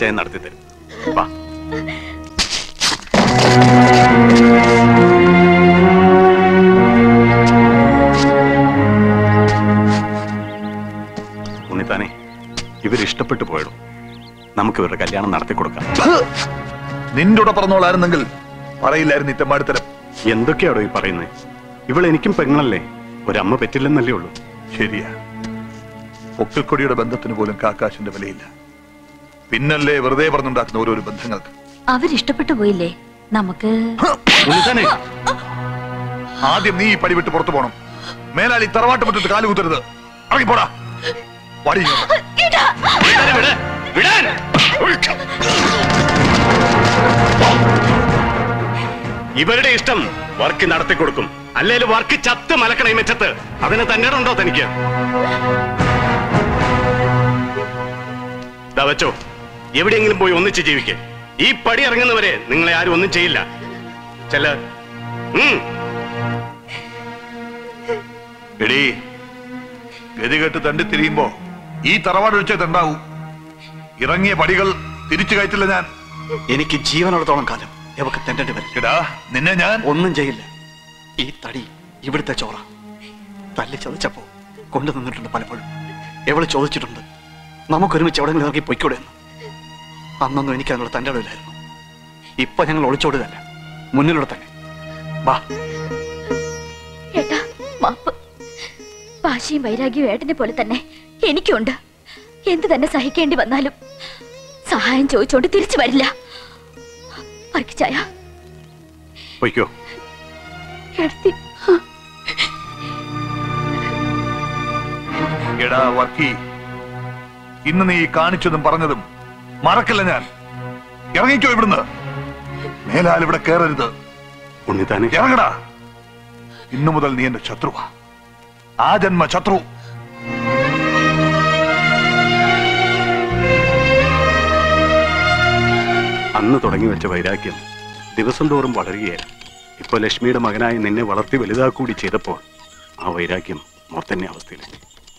വർക്കിച്ചായ നടത്തി തരും വാ ഉണ്ണിത്താനെ ഇവരിഷ്ടപ്പെട്ടു പോയിടും നമുക്ക് ഇവരുടെ കല്യാണം നടത്തി കൊടുക്കാം നിന്റെ കൂടെ പറഞ്ഞോളായിരുന്നെങ്കിൽ പറയില്ലായിരുന്നു ഇറ്റമാടിത്തരം എന്തൊക്കെയാടോ ഈ പറയുന്നത് ഇവൾ എനിക്കും പെങ്ങളല്ലേ ഒരമ്മ പറ്റില്ലെന്നല്ലേ ഉള്ളൂ ശരിയാ പൊക്കിൾക്കൊടിയുടെ ബന്ധത്തിന് പോലും കാക്കാശിന്റെ വിലയില്ല പിന്നല്ലേ വെറുതെ പറഞ്ഞുണ്ടാക്കുന്ന ഓരോരോ ബന്ധങ്ങൾക്ക് അവരിഷ്ടപ്പെട്ടു പോയില്ലേ നമുക്ക് ഉണ്ണിത്താനെ ആദ്യം നീ ഈ പടി വിട്ട് പുറത്തു പോണം മേലാൽ ഈ തറവാട്ട് മുറ്റത്ത് കാല് കുത്തരുത് ഇറങ്ങിപ്പോടാ വടി ഇവരുടെ ഇഷ്ടം വർക്ക് നടത്തി കൊടുക്കും അല്ലെങ്കിൽ വർക്ക് ചത്ത് മലക്കണേ മെച്ചത്ത് അതിന് തന്നെ ഉണ്ടോ തനിക്ക് ദാ വെച്ചോ എവിടെയെങ്കിലും പോയി ഒന്നിച്ച് ജീവിക്കേ ഈ പടി ഇറങ്ങുന്നവരെ നിങ്ങളെ ആരും ഒന്നും ചെയ്യില്ല ചെല്ല എടീ ഗതികെട്ട് തണ്ടി തിരിയുമ്പോ ഈ തറവാട് ഒഴിച്ചേ തണ്ടാവൂ ഇറങ്ങിയ പടികൾ തിരിച്ചു കയറ്റില്ല ഞാൻ എനിക്ക് ജീവനുള്ളത്തോളം കാലം എവക്ക് തെണ്ടേണ്ടി വരും എടാ നിന്നെ ഞാൻ ഒന്നും ചെയ്യില്ല ഈ തടി ഇവിടുത്തെ ചോറ തല്ലി ചതച്ചപ്പോ കൊണ്ടു നിന്നിട്ടുണ്ട് പലപ്പോഴും എവള് ചോദിച്ചിട്ടുണ്ട് നമുക്കൊരുമിച്ച് എവിടെങ്കിലും ഇറങ്ങി പൊയ്ക്കൂടെ എന്ന് അന്നൊന്നും എനിക്ക് അതിനുള്ള തൻ്റെ ഇടയിലായിരുന്നു ഇപ്പൊ ഞങ്ങൾ ഒളിച്ചോടുകയല്ല മുന്നിലൂടെ തന്നെ വാ ഏട്ടാ മാപ്പ് വാശിയും വൈരാഗ്യവും ഏട്ടനെ പോലെ തന്നെ എനിക്കുണ്ട് എന്ത് തന്നെ സഹിക്കേണ്ടി വന്നാലും സഹായം ചോദിച്ചോണ്ട് തിരിച്ചു വരില്ല വർക്കിച്ചായ പൊയ്ക്കോ എടുത്തി എടാ വർക്കി ഇന്ന് നീ കാണിച്ചതും പറഞ്ഞതും മറക്കില്ല ഞാൻ ഇറങ്ങിക്കോ ഇവിടുന്ന് മേലാൽ ഇവിടെ കയറരുത് ഉണ്ണിത്താനെ ഇറങ്ങടാ ഇന്നു മുതൽ നീ എന്റെ ശത്രുവാ ആ ജന്മ ശത്രു അന്ന് തുടങ്ങി വെച്ച വൈരാഗ്യം ദിവസം തോറും വളരുകയായിരുന്നു ഇപ്പൊ ലക്ഷ്മിയുടെ മകനായി നിന്നെ വളർത്തി വലുതാക്കൂടി ചെയ്തപ്പോൾ ആ വൈരാഗ്യം മൊത്തന്നെ അവസ്ഥയിലെത്തി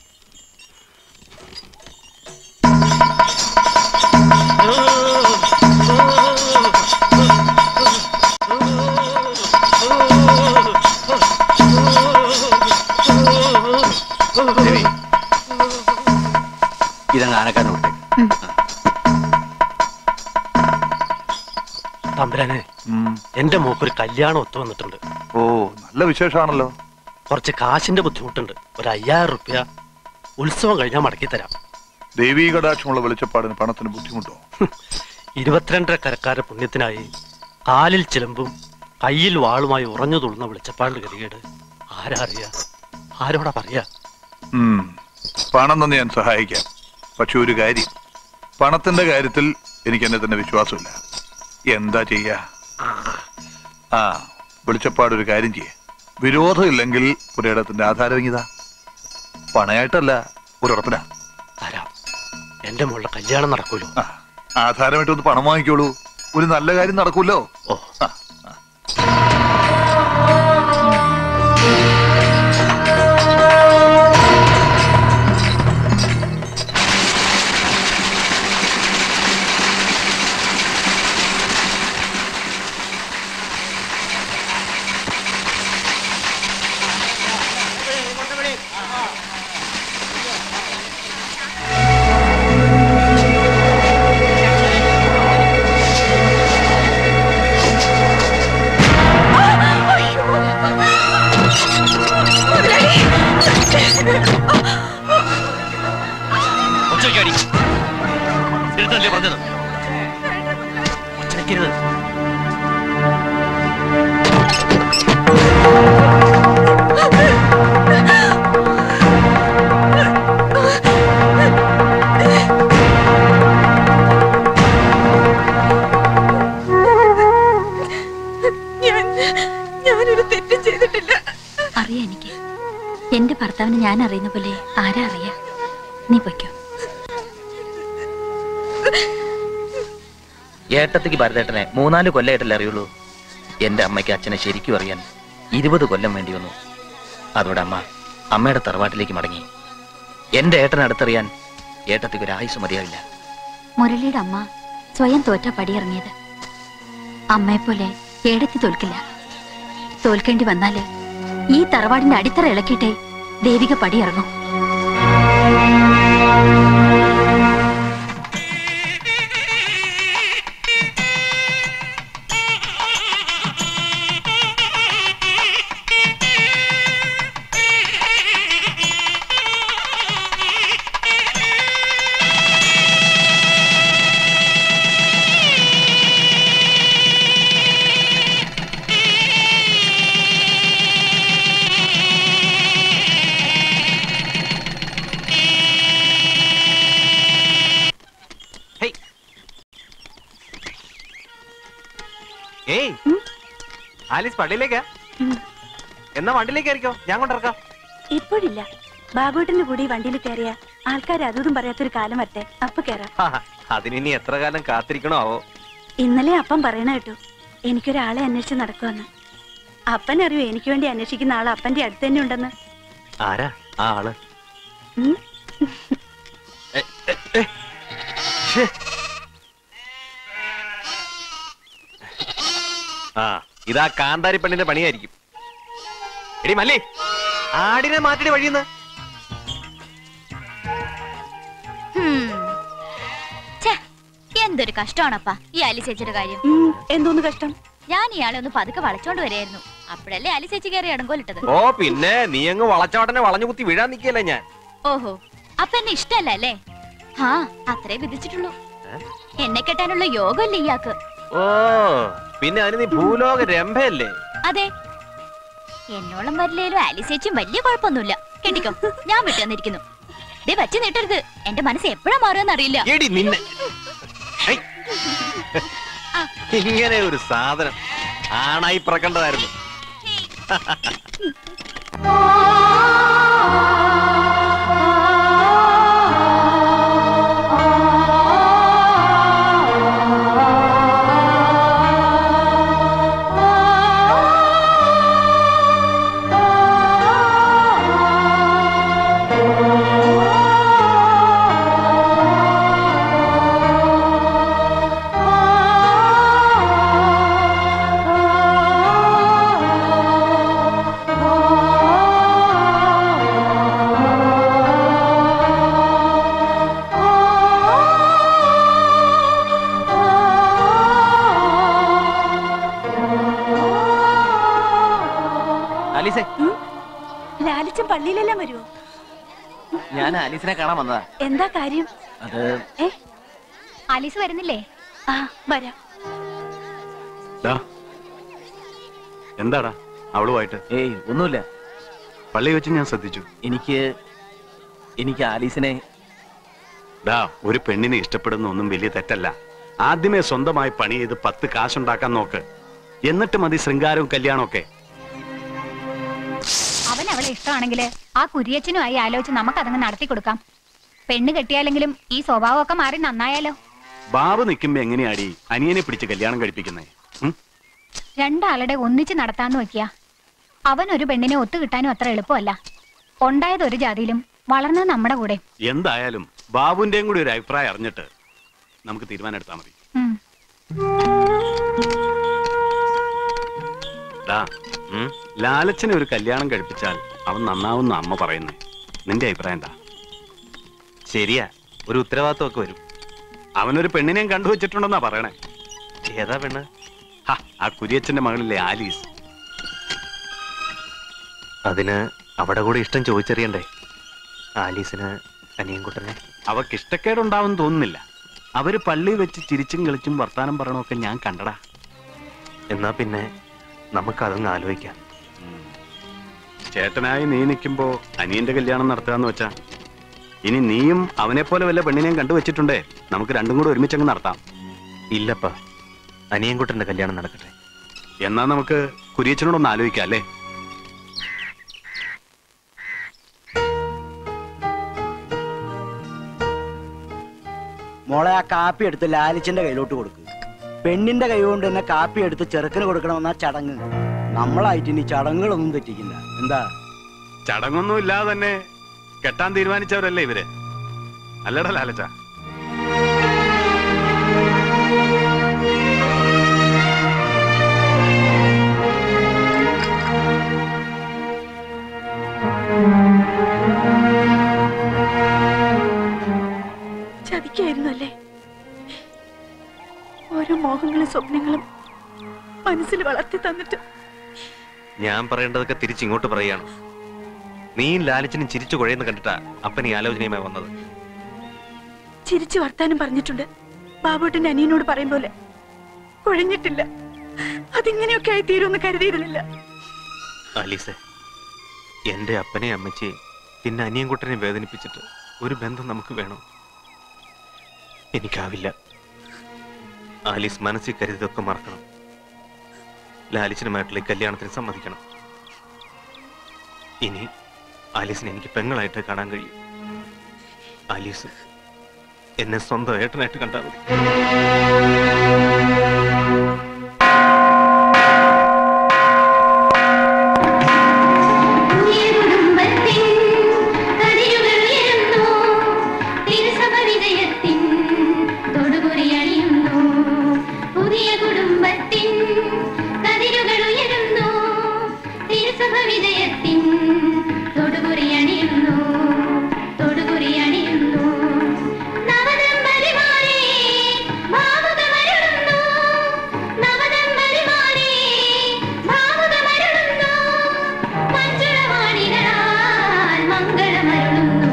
ഇതങ്ങ് ആനക്കാരനോട്ടെ തമ്പുരാനെ എന്റെ മോക്കൊരു കല്യാണം ഒത്തു വന്നിട്ടുണ്ട് ഓ നല്ല വിശേഷമാണല്ലോ കുറച്ച് കാശിന്റെ ബുദ്ധിമുട്ടുണ്ട് ഒരു അയ്യായിരം റുപ്യ ഉത്സവം കഴിഞ്ഞാൽ മടക്കി തരാം ദേവീ കടാക്ഷമുള്ള വെളിച്ചപ്പാടിന് പണത്തിന് ബുദ്ധിമുട്ടോ ഇരുപത്തിരണ്ടര കരക്കാരുടെ പുണ്യത്തിനായി കാലിൽ ചിലമ്പും കയ്യിൽ വാളുമായി ഉറഞ്ഞു തുള്ളുന്ന വെളിച്ചപ്പാടിന്റെ ഗതികേട് ആരാ അറിയാ ആരോടാ പറയാ ഉം. പണം തന്നെ ഞാൻ സഹായിക്കാം പക്ഷെ ഒരു കാര്യം പണത്തിന്റെ കാര്യത്തിൽ എനിക്ക് എന്നെ തന്നെ വിശ്വാസമില്ല എന്താ ചെയ്യാ ആ വെളിച്ചപ്പാട് ഒരു കാര്യം ചെയ്യേ വിരോധമില്ലെങ്കിൽ ഒരിടത്തിന്റെ ആധാരം ഇങ്ങിതാ പണയായിട്ടല്ല ഒരു ഉറപ്പിനാ തരാം എന്റെ മോളുടെ കല്യാണം നടക്കൂലോ ആധാരമായിട്ട് ഒന്ന് പണം വാങ്ങിക്കോളൂ ഒരു നല്ല കാര്യം നടക്കൂല്ലോ ഓ ഒച്ചയ്ക്കടി ഇരുത്തല്ലേ പറഞ്ഞത് ഒച്ചയ്ക്കരുത് ഞാൻ ഞാനൊരു തെറ്റും ചെയ്തിട്ടില്ല അറിയാം എനിക്ക് എന്റെ ഭർത്താവിനെ ഞാൻ അറിയുന്ന പോലെ ആരാ അറിയാ നീ പൊയ്ക്കോ ഏട്ടത്തിക്ക് ഭരതേട്ടനെ മൂന്നാല് കൊല്ലമായിട്ടല്ലേ അറിയുള്ളൂ എന്റെ അമ്മയ്ക്ക് അച്ഛനെ ശരിക്കും അറിയാൻ ഇരുപത് കൊല്ലം വേണ്ടി വന്നു അതോടെ അമ്മ അമ്മയുടെ തറവാട്ടിലേക്ക് മടങ്ങി എന്റെ ഏട്ടനെ അടുത്തറിയാൻ ഏട്ടത്തിക്ക് ഒരു ആയുസ് മതിയാവില്ല മുരളിയുടെ അമ്മ സ്വയം തോറ്റ പടിയിറങ്ങിയത് അമ്മയെപ്പോലെ ഏടത്തി തോൽക്കില്ല തോൽക്കേണ്ടി വന്നാല് ഈ തറവാടിന്റെ അടിത്തറ ഇളക്കിയിട്ടേ ദേവിക പടിയിറങ്ങും ഏയ് ആലീസ് പള്ളിയിലേക്കാ എന്നാ വണ്ടിയിലേക്ക് ആയിരിക്കോ ഞാൻ കൊണ്ടിറക്കാം ഇപ്പോഴില്ല ബാബുവേട്ടന്റെ കൂടി വണ്ടിയിൽ കയറിയ ആൾക്കാർ അതും പറയാത്തൊരു കാലം വരട്ടെ അപ്പൊ കയറാം അതിനി എത്ര കാലം കാത്തിരിക്കണോ ആവോ ഇന്നലെ അപ്പം പറയണ കേട്ടു എനിക്കൊരാളെ അന്വേഷിച്ച് നടക്കുവന്ന് അപ്പൻ അറിയോ എനിക്ക് വേണ്ടി അന്വേഷിക്കുന്ന ആൾ അപ്പന്റെ അടുത്ത് തന്നെ ഉണ്ടെന്ന് ആരാ ആ ആള് ഉം? ആ ഇതാ കാന്താരി പെണ്ണിന്റെ പണിയായിരിക്കും എടി മല്ലി ആടിനെ മാറ്റിടി വഴിയുന്ന് ഹും. ഛെ, എന്തൊരു കഷ്ടമാണപ്പാ ഈ അലി ചേച്ചിയുടെ കാര്യം എന്തോന്ന് കഷ്ടം ഞാൻ ഇയാളെ ഒന്ന് പതുക്കെ വളച്ചോണ്ട് വരായിരുന്നു അപ്പോഴല്ലേ അലി ചേച്ചി കയറി ഇടങ്കോലിട്ടത് ഓ പിന്നെ നീ അങ്ങ് വളച്ചോടനെ വളഞ്ഞു കുത്തി വീഴാൻ നിൽക്കല്ലേ ഞാൻ ഓഹോ അപ്പൊ എന്നെ ഇഷ്ടല്ല അല്ലേ ആ അത്രേ വിധിച്ചിട്ടുള്ളൂ എന്നെ കെട്ടാനുള്ള യോഗമല്ലേ ഇയാൾക്ക് ഓ പിന്നെ അതിന് നീ ഭൂലോക രംഭയല്ലേ അതെ എന്നോളം വരില്ലേലും ആലി ചേച്ചിയും വലിയ കുഴപ്പമൊന്നുമില്ല കെട്ടിക്കോ ഞാൻ വിട്ടുവന്നിരിക്കുന്നു ദേ വച്ച് നീട്ടരുത് എന്റെ മനസ്സ് എപ്പോഴാ മാറുമെന്ന് അറിയില്ല എടി നിന്നെ ഹൈ. ഇങ്ങനെ ഒരു സാധനം ആണായി പിറക്കേണ്ടതായിരുന്നു ആലീസേ ലാലിച്ചൻ പള്ളിയിലെല്ലാം വരുമോ ഞാൻ ആലീസിനെ കാണാൻ വന്നതാ എന്താ കാര്യം അത് ഏ ആലീസ് വരുന്നില്ലേ ആ വരാം ഡാ, എന്താടാ അവളുമായിട്ട് ഏയ് ഒന്നുമില്ല പള്ളി വെച്ച് ഞാൻ ശ്രദ്ധിച്ചു എനിക്ക് എനിക്ക് ആലീസിനെ ഡാ ഒരു പെണ്ണിനെ ഇഷ്ടപ്പെടുന്ന ഒന്നും വലിയ തെറ്റല്ല ആദ്യമേ സ്വന്തമായി പണി ചെയ്ത് പത്ത് കാശുണ്ടാക്കാൻ നോക്ക് എന്നിട്ട് മതി ശൃംഗാരവും കല്യാണമൊക്കെ അവൻ അവളെ ഇഷ്ടമാണെങ്കിൽ ആ കുരിയച്ചനുമായി ആലോചിച്ച് നമുക്ക് അതങ്ങ് നടത്തി കൊടുക്കാം പെണ്ണ് കെട്ടിയാലെങ്കിലും ഈ സ്വഭാവമൊക്കെ മാറി നന്നായാലോ ബാബു നിൽക്കുമ്പോ എങ്ങനെയാടി അനിയനെ പിടിച്ച് കല്യാണം കഴിപ്പിക്കുന്നേ ഉം? രണ്ടാളുടെ ഒന്നിച്ച് നടത്താന്ന് വെക്കുക അവൻ ഒരു പെണ്ണിനെ ഒത്തു കിട്ടാനും അത്ര എളുപ്പമല്ല ഉണ്ടായത് ഒരു ജാതിയിലും വളർന്നത് നമ്മുടെ കൂടെ എന്തായാലും ബാബുവിന്റെയും കൂടി ഒരു അഭിപ്രായം അറിഞ്ഞിട്ട് നമുക്ക് തീരുമാനം എടുത്താൽ മതി ഉം. ഡാ ലാലച്ചനെ ഒരു കല്യാണം കഴിപ്പിച്ചാൽ അവൻ നന്നാവുന്ന അമ്മ പറയുന്നേ നിന്റെ അഭിപ്രായം എന്താ ശരിയാ ഒരു ഉത്തരവാദിത്വം ഒക്കെ വരും അവനൊരു പെണ്ണിനെയും കണ്ടുവച്ചിട്ടുണ്ടെന്നാ പറയണേ ഏതാ പെണ്ണ് ഹ, ആ കുരിയച്ചന്റെ മകളില്ലേ ആലീസ് അതിന് അവിടെ കൂടെ ഇഷ്ടം ചോദിച്ചറിയണ്ടേ ആലീസിന് അനിയൻകുട്ടനെ അവക്ക് ഇഷ്ടക്കേടുണ്ടാവും തോന്നുന്നില്ല അവര് പള്ളി വെച്ച് ചിരിച്ചും കളിച്ചും വർത്താനം പറയണമൊക്കെ ഞാൻ കണ്ടടാ എന്നാ പിന്നെ നമുക്കതൊന്ന് ആലോചിക്കാം ചേട്ടനായി നീ നിൽക്കുമ്പോ അനിയന്റെ കല്യാണം നടത്തുകയെന്ന് വെച്ചാ ഇനി നീയും അവനെ പോലെ വല്ല പെണ്ണിനെയും കണ്ടുവച്ചിട്ടുണ്ടേ നമുക്ക് രണ്ടും കൂടെ ഒരുമിച്ചങ്ങ് നടത്താം ഇല്ലപ്പാ അനിയൻകുട്ടന്റെ കല്യാണം നടക്കട്ടെ എന്നാ നമുക്ക് കുരിയച്ചനോടൊന്ന് ആലോചിക്കാം അല്ലേ മോളെ ആ കാപ്പി എടുത്ത് ലാലിച്ചന്റെ കയ്യിലോട്ട് കൊടുക്ക് പെണ്ണിന്റെ കൈ കൊണ്ട് തന്നെ കാപ്പി എടുത്ത് ചെറുക്കന് കൊടുക്കണമെന്നാ ചടങ്ങ് നമ്മളായിട്ട് ഇനി ചടങ്ങുകളൊന്നും തെറ്റിക്കില്ല എന്താ ചടങ്ങൊന്നും ഇല്ലാതെ തന്നെ കെട്ടാൻ തീരുമാനിച്ചവരല്ലേ ഇവര് അല്ലടാ ലാലച്ച മോഹങ്ങളും സ്വപ്നങ്ങളും മനസ്സിൽ വളർത്തി തന്നിട്ട് ഞാൻ പറയേണ്ടതൊക്കെ തിരിച്ചിങ്ങോട്ട് പറയാണ് നീയും ലാലിച്ചനും ചിരിച്ചു കുഴയുന്ന കണ്ടിട്ടാ അപ്പൻ ഈ ആലോചനയുമായി വന്നത് ചിരിച്ചു വർത്താനം പറഞ്ഞിട്ടുണ്ട് ബാബുട്ടന്റെ അനിയനോട് പറയും പോലെ കുഴഞ്ഞിട്ടില്ല അതിങ്ങനെയൊക്കെ ആയി തീരുമെന്ന് കരുതിയിരുന്നില്ല ആലീസെ എന്റെ അപ്പനെ അമ്മച്ചിയെ പിന്നെ അനിയൻകുട്ടനെ വേദനിപ്പിച്ചിട്ട് ഒരു ബന്ധം നമുക്ക് വേണം എനിക്കാവില്ല ആലീസ് മനസ്സിൽ കരുതൊക്കെ മറക്കണം ലാലിച്ചനുമായിട്ടുള്ള ഈ കല്യാണത്തിന് സമ്മതിക്കണം ഇനി ആലീസിനെ എനിക്ക് പെങ്ങളായിട്ട് കാണാൻ കഴിയും ആലീസ് എന്നെ സ്വന്തം ഏട്ടനായിട്ട് കണ്ടാൽ മതി പുതിയ കുടുംബത്തിൻ കതിരുകൾ ഉയരുന്നു തിരുസഭ വിജയത്തിൻ തൊടുകുറി അണിയുന്നു തൊടുകുറി അണിയുന്നു നവദമ്പതിമാരെ ഭാവുകമരുളുന്നു നവദമ്പതിമാരെ ഭാവുകമരുളുന്നു മഞ്ജുളവാണികളാൽ മംഗളമരുളുന്നു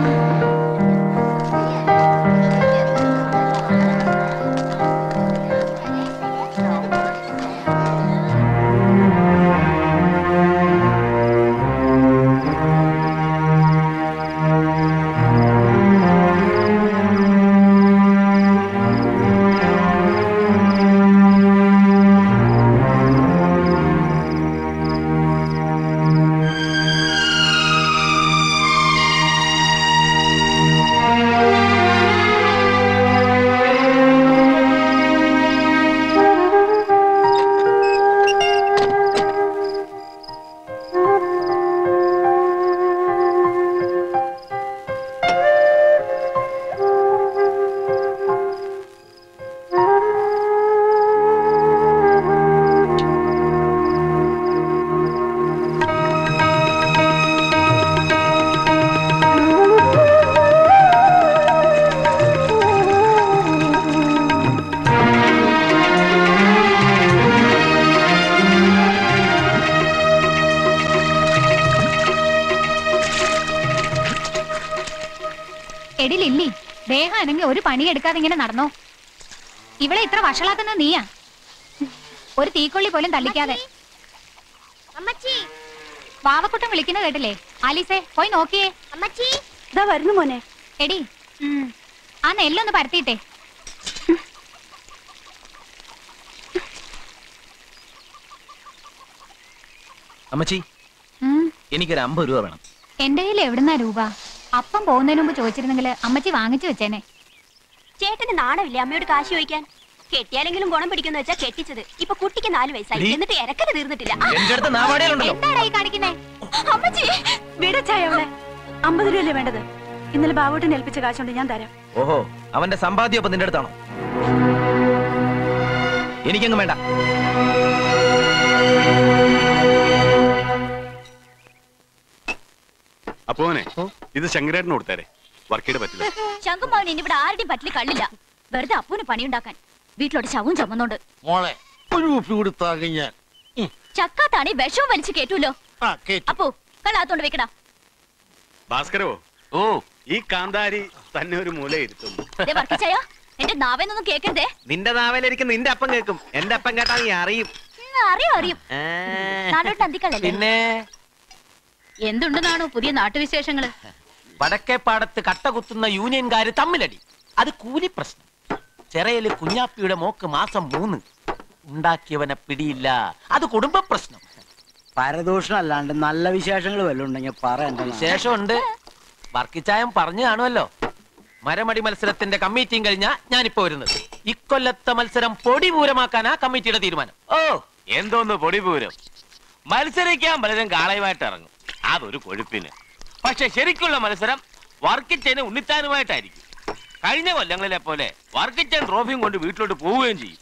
എടി ലില്ലി ദേഹം അനങ്ങി ഒരു പണിയെടുക്കാതെ ഇങ്ങനെ നടന്നോ ഇവിടെ ഇത്ര വഷളാക്കുന്ന നീയാ ഒരു തീക്കൊള്ളി പോലും തള്ളിക്കാതെ അമ്മച്ചി വാവക്കുട്ടം വിളിക്കുന്ന കേട്ടില്ലേ ആലീസേ പോയി നോക്കിയേ അമ്മച്ചി ഇതാ വരുന്നു മോനെ എടി ഉം, ആ നെല്ലൊന്ന് പരത്തിയിട്ടെ അമ്മച്ചി ഉം, എനിക്കൊരു അമ്പത് രൂപ വേണം എന്റെ കയ്യിൽ എവിടുന്നാ രൂപ അപ്പം പോകുന്നതിന് മുമ്പ് ചോദിച്ചിരുന്നെങ്കിൽ അമ്മച്ചി വാങ്ങിച്ചു വെച്ചേനെ ചേട്ടന് നാണമില്ലേ അമ്മയോട് കാശ് ചോദിക്കാൻ കെട്ടിയാലെങ്കിലും ഗുണം പിടിക്കുന്ന വെച്ചാ കെട്ടിച്ചത് ഇപ്പൊ കുട്ടിക്ക് നാല് വയസ്സായി ഡീ. എന്നിട്ട് ഇരക്കല് തീർന്നിട്ടില്ല എന്റെ അടുത്ത് നാവാടയിലുണ്ടല്ലോ എന്താടാ ഈ കാണിക്കുന്നേ അമ്മച്ചി വിടച്ചായ അവളെ അമ്പത് രൂപയല്ലേ വേണ്ടത് ഇന്നലെ ബാബുട്ടൻ ഏൽപ്പിച്ച കാശുണ്ട് ഞാൻ തരാം ഓഹോ അവന്റെ സമ്പാദ്യം അപ്പൊ നിന്റെ അടുത്താണോ എനിക്കങ്ങ് വേണ്ട അപ്പോനെ ഇത് ശങ്കരേട്ടന് കൊടുത്തേരെ വർക്കിയുടെ പറ്റില്ല ശങ്കുമാവൻ ഇനി ഇവിടെ ആരുടെയും പറ്റിൽ കള്ളില്ല വെറുതെ അപ്പൂന് പണിയുണ്ടാക്കാൻ വീട്ടിലോട്ട് ശവും ചുമന്നോണ്ട് മോളെ ഒരു ഉപ്പി കൊടുത്താകെ ഞാൻ ചക്കാത്താണെ വിഷവും വലിച്ചു കേട്ടൂലോ ആ കേട്ടു അപ്പോ കള്ളാത്തോണ്ട് വെക്കടാ ഭാസ്കരോ ഓ ഈ കാന്താരി തന്നെ ഒരു മൂല ഇരുത്തുന്നു ദേ വർക്കിച്ചായോ എന്റെ നാവേന്നൊന്നും കേക്കരുതേ നിന്റെ നാവലിരിക്കും നിന്റെ അപ്പം കേൾക്കും എന്റെ അപ്പം കേട്ടാ നീ അറിയും ഉം, അറിയും അറിയും നാടോട്ട് അന്തിക്കള്ളല്ലേ പിന്നെ എന്തുണ്ടെന്നാണോ പുതിയ നാട്ടുവിശേഷങ്ങള് വടക്കേപ്പാടത്ത് കട്ട കുത്തുന്ന യൂണിയൻകാര് തമ്മിലടി അത് കൂലി പ്രശ്നം ചെറയില് കുഞ്ഞാപ്പിയുടെ മോക്ക് മാസം മൂന്ന് ഉണ്ടാക്കിയവനെ പിടിയില്ല അത് കുടുംബ പ്രശ്നം പരദൂഷണം അല്ലാണ്ട് നല്ല വിശേഷങ്ങൾ വല്ലതും ഉണ്ടെങ്കിൽ പറ എന്റെ നാ- വിശേഷമുണ്ട് വർക്കിച്ചായം പറഞ്ഞു കാണുമല്ലോ മരമടി മത്സരത്തിന്റെ കമ്മിറ്റിയും കഴിഞ്ഞാ ഞാനിപ്പോ വരുന്നത് ഇക്കൊല്ലത്തെ മത്സരം പൊടി പൂരമാക്കാനാ കമ്മിറ്റിയുടെ തീരുമാനം ഓ എന്തോന്ന് പൊടിപൂരം മത്സരിക്കാൻ പലരും കാളയുമായിട്ട് ഇറങ്ങും അതൊരു കൊഴുപ്പിന് പക്ഷെ ശരിക്കുള്ള മത്സരം വർക്കിച്ചന് ഉണ്ണിത്താനുമായിട്ടായിരിക്കും കഴിഞ്ഞ കൊല്ലങ്ങളിലെ പോലെ വർക്കിച്ചൻ ട്രോഫിയും കൊണ്ട് വീട്ടിലോട്ട് പോവുകയും ചെയ്യും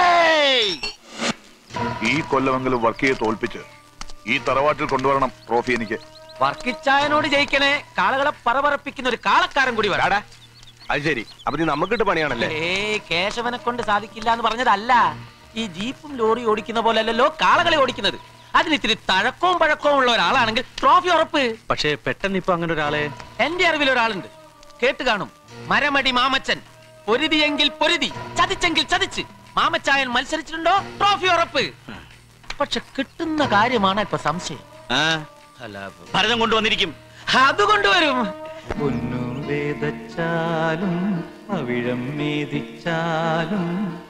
ഈ കൊല്ലമെങ്കിലും വർക്കിയെ തോൽപ്പിച്ച് ഈ തറവാട്ടിൽ കൊണ്ടുവരണം ട്രോഫി എനിക്ക് വർക്കിച്ചായനോട് ജയിക്കണേ കാളകളെ പറപറപ്പിക്കുന്ന ഒരു കാളക്കാരൻ കൂടി വരാടാ അത് ശരി അപ്പൊ നീ നമുക്കിട്ട് പണിയാണല്ലേ ഏ കേശവനെ കൊണ്ട് സാധിക്കില്ല എന്ന് പറഞ്ഞതല്ല ഈ ജീപ്പും ലോറി ഓടിക്കുന്ന പോലെ അല്ലല്ലോ കാളകളെ ഓടിക്കുന്നത് അതിന് ഇത്തിരി തഴക്കവും പഴക്കവും ഉള്ള ഒരാളാണെങ്കിൽ ട്രോഫി ഉറപ്പ് പക്ഷേ പെട്ടെന്ന് ഇപ്പൊ അങ്ങനെ ഒരാളെ എന്റെ അറിവിൽ ഒരാളുണ്ട് കേട്ട് കാണും മരമടി മാമച്ചൻ പൊരുതിയെങ്കിൽ പൊരുതി ചതിച്ചെങ്കിൽ ചതിച്ച് മാമച്ചായൻ മത്സരിച്ചിട്ടുണ്ടോ ട്രോഫി ഉറപ്പ് പക്ഷെ കിട്ടുന്ന കാര്യമാണ് ഇപ്പൊ സംശയം അല്ല ഭരതം കൊണ്ടുവന്നിരിക്കും അത് കൊണ്ടുവരും പൊന്നും വേദച്ചാലും അവിഴം മേദിച്ചാലും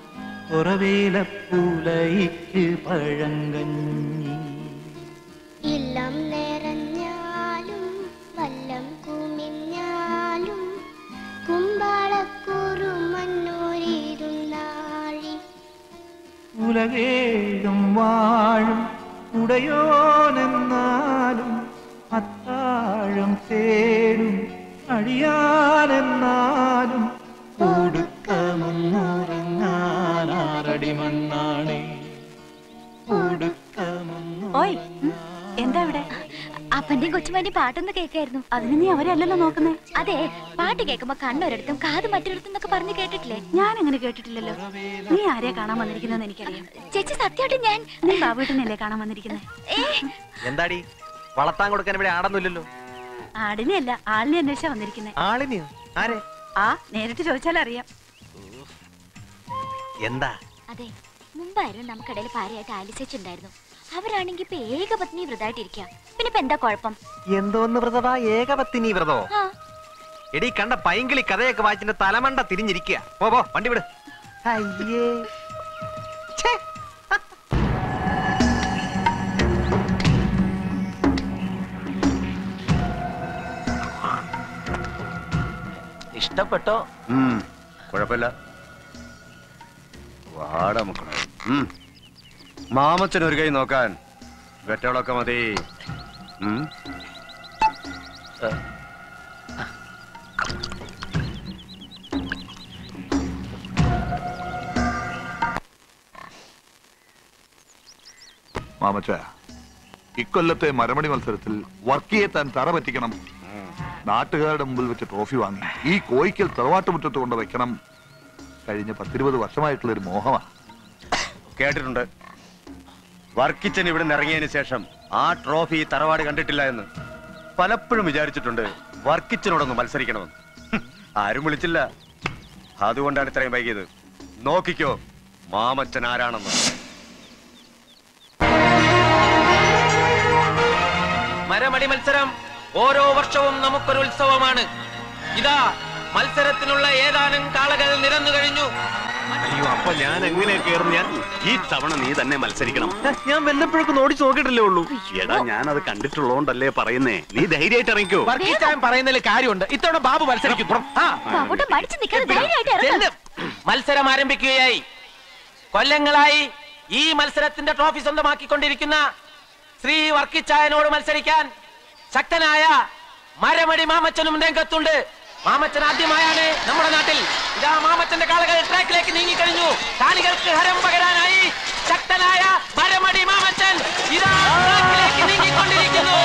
ഉറവേലപ്പൂലയ്ക്ക് പഴങ്കഞ്ഞി ഇല്ലം നിറഞ്ഞാലും വല്ലം കുമിഞ്ഞാലും കുമ്പാളക്കൂറു മണ്ണൂരിരുന്നാഴി ഉലകേഴും വാഴും ഉടയോനെന്നാലും അത്താഴം തേടും അടിയാനെന്നാലും ഒടുക്കമൊന്നുറങ്ങാനാറടി മണ്ണാണേ ഓയ് എന്താ ഇവിടെ അപ്പന്റെയും കൊച്ചുമാന്റെയും പാട്ടൊന്ന് കേൾക്കായിരുന്നു അതിന് നീ അവരല്ലല്ലോ നോക്കുന്നേ അതെ പാട്ട് കേൾക്കുമ്പോ കണ്ണൊരിടത്തും കാത് മറ്റൊരിടത്തും എന്നൊക്കെ പറഞ്ഞു കേട്ടിട്ടില്ലേ ഞാൻ അങ്ങനെ കേട്ടിട്ടില്ലല്ലോ നീ ആരെയാ കാണാൻ വന്നിരിക്കുന്നതെന്ന് എനിക്കറിയാം ചേച്ചി സത്യമായിട്ട് ഞാൻ നീ ബാബുട്ടനല്ലേ കാണാൻ വന്നിരിക്കുന്നത് എന്താടി വളർത്താൻ കൊടുക്കാൻ ഇവിടെ ആടൊന്നുമില്ലല്ലോ ആടിനെ അല്ല ആളിനെ അന്വേഷിച്ചാ വന്നിരിക്കുന്നേ ആളിനെയോ ആരെ ആ നേരിട്ട് ചോദിച്ചാൽ അറിയാം എന്താ അതെ മുമ്പായിരുന്നു നമുക്കിടയിൽ ഭാര്യയായിട്ട് ആലിസേച്ചുണ്ടായിരുന്നു അവരാണെങ്കിൽ ഇപ്പൊ ഏകപത്നി വ്രതായിട്ടിരിക്കുക പിന്നെ ഇപ്പൊ എന്താ കുഴപ്പം എന്തോന്ന് വ്രതവാ ഏകപത്തിനി വ്രതോ ആ എടി കണ്ട പൈങ്കിളി കഥയൊക്കെ വായിച്ചിന്റെ തലമണ്ട തിരിഞ്ഞിരിക്കുക പോ പോ വണ്ടി വിട് അയ്യേ ഇഷ്ടപ്പെട്ടോ ഉം, കുഴപ്പമില്ല വാട മക്കളെ ഉം. മാമച്ചൻ ഒരു കൈ നോക്കാൻ വെറ്റകളൊക്കെ മതി ഉം. മാമച്ച ഇക്കൊല്ലത്തെ മരമണി മത്സരത്തിൽ വർക്കിയെ താൻ തറ പറ്റിക്കണം നാട്ടുകാരുടെ മുമ്പിൽ വെച്ച് ട്രോഫി വാങ്ങി ഈ കോയിക്കൽ തറവാട്ടുമുറ്റത്ത് കൊണ്ട് വെക്കണം കഴിഞ്ഞ പത്തിരുപത് വർഷമായിട്ടുള്ള ഒരു മോഹമാണ് കേട്ടിട്ടുണ്ട് വർക്കിച്ചൻ ഇവിടെ നിന്ന് ഇറങ്ങിയതിന് ശേഷം ആ ട്രോഫി ഈ തറവാട് കണ്ടിട്ടില്ല എന്ന് പലപ്പോഴും വിചാരിച്ചിട്ടുണ്ട് വർക്കിച്ചനോടൊന്ന് മത്സരിക്കണമെന്ന് ഹും, ആരും വിളിച്ചില്ല അതുകൊണ്ടാണ് ഇത്രയും വൈകിയത് നോക്കിക്കോ മാമച്ചൻ ആരാണെന്ന് മരമടി മത്സരം ഓരോ വർഷവും നമുക്കൊരു ഉത്സവമാണ് ഇതാ മത്സരത്തിനുള്ള ഏതാനും കാളകൾ നിരന്നു കഴിഞ്ഞു അയ്യോ അപ്പൊ ഞാൻ എങ്ങനെ കയറും ഞാൻ ഈ തവണ നീ തന്നെ മത്സരിക്കണം ഞാൻ വല്ലപ്പോഴൊക്കെ ഓടിച്ചു നോക്കിയിട്ടില്ലേ ഉള്ളൂ എടാ ഞാൻ അത് കണ്ടിട്ടുള്ളതുകൊണ്ടല്ലേ പറയുന്നേ നീ ധൈര്യമായിട്ട് ഇറങ്ങിക്കോ വർക്കിച്ചാൻ പറയുന്നതിൽ കാര്യമുണ്ട് ഇത്തവണ ബാബു മത്സരിക്കും ആ, ബാബുട്ടൻ മടിച്ചു നിൽക്കാതെ ധൈര്യമായിട്ട് ഇറങ്ങ്. ചെല്ല്. മത്സരം ആരംഭിക്കുകയായി കൊല്ലങ്ങളായി ഈ മത്സരത്തിന്റെ ട്രോഫി സ്വന്തമാക്കിക്കൊണ്ടിരിക്കുന്ന ശ്രീ വർക്കിച്ചായനോട് മത്സരിക്കാൻ ശക്തനായ മരമടി മാമച്ചനും രംഗത്തുണ്ട് മാമച്ചൻ ആദ്യമായാണ് നമ്മുടെ നാട്ടിൽ ഇതാ മാമച്ചന്റെ കാളുകൾ ട്രാക്കിലേക്ക് നീങ്ങിക്കഴിഞ്ഞു കാണികൾക്ക് ഹരം പകരാനായി ശക്തനായ മരമടി മാമച്ചൻ ഇതാ ട്രാക്കിലേക്ക് നീങ്ങിക്കൊണ്ടിരിക്കുന്നു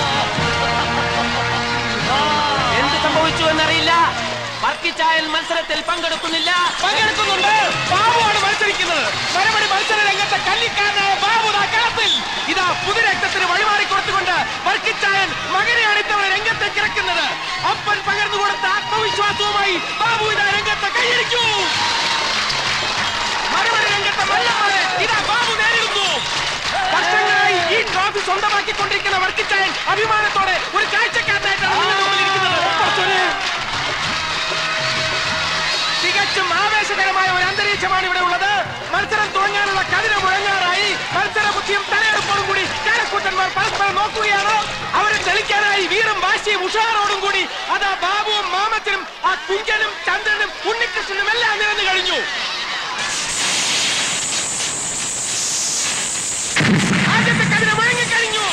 എന്ത് സംഭവിച്ചു എന്നറിയില്ല വർക്കിച്ചായൻ മത്സരത്തിൽ പങ്കെടുക്കുന്നില്ല പങ്കെടുക്കുന്നുണ്ട് ബാബുവാണ് മത്സരിക്കുന്നത് മരമടി മത്സര രംഗത്തെ കല്ലിക്കാരനായ ബാബു ദാ കളത്തിൽ ഇതാ പുതുരക്തത്തിന് വഴിമാറി കൊടുത്തുകൊണ്ട് വർക്കിച്ചായൻ മകനെയാണ് ഇത്തവണ രംഗത്തേക്ക് ഇറക്കുന്നത് അപ്പൻ പകർന്നു കൊടുത്ത ആത്മവിശ്വാസവുമായി ബാബു ഇതാ രംഗത്തെ കൈയടിക്കൂ മറുപടി രംഗത്തെ മല്ലമാണ് ഇതാ ബാബു നേരിടുന്നു വർഷങ്ങളായി ഈ ട്രോഫി സ്വന്തമാക്കിക്കൊണ്ടിരിക്കുന്ന വർക്കിച്ചായൻ അഭിമാനത്തോടെ ഒരു കാഴ്ചക്കാരനായിട്ടാണ് നിങ്ങളുടെ മുമ്പിൽ ഇരിക്കുന്നത്. കുറച്ചൊരു തികച്ചും ആവേശകരമായ ഒരു അന്തരീക്ഷമാണ് ഇവിടെ ഉള്ളത് മത്സരം തുടങ്ങാനുള്ള കതിര മുഴങ്ങാറായി മത്സര ബുദ്ധിയും തലയെടുപ്പോടും കൂടി കാരക്കൂട്ടന്മാർ പരസ്പരം നോക്കുകയാണ് അവരെ തെളിക്കാനായി വീറും വാശിയും ഉഷാറോടും കൂടി അതാ ബാബുവും മാമച്ചനും ആ കുഞ്ചനും ചന്ദ്രനും ഉണ്ണികൃഷ്ണനും എല്ലാം നിരന്നു കഴിഞ്ഞു ആദ്യത്തെ കതിര മുഴങ്ങിക്കഴിഞ്ഞു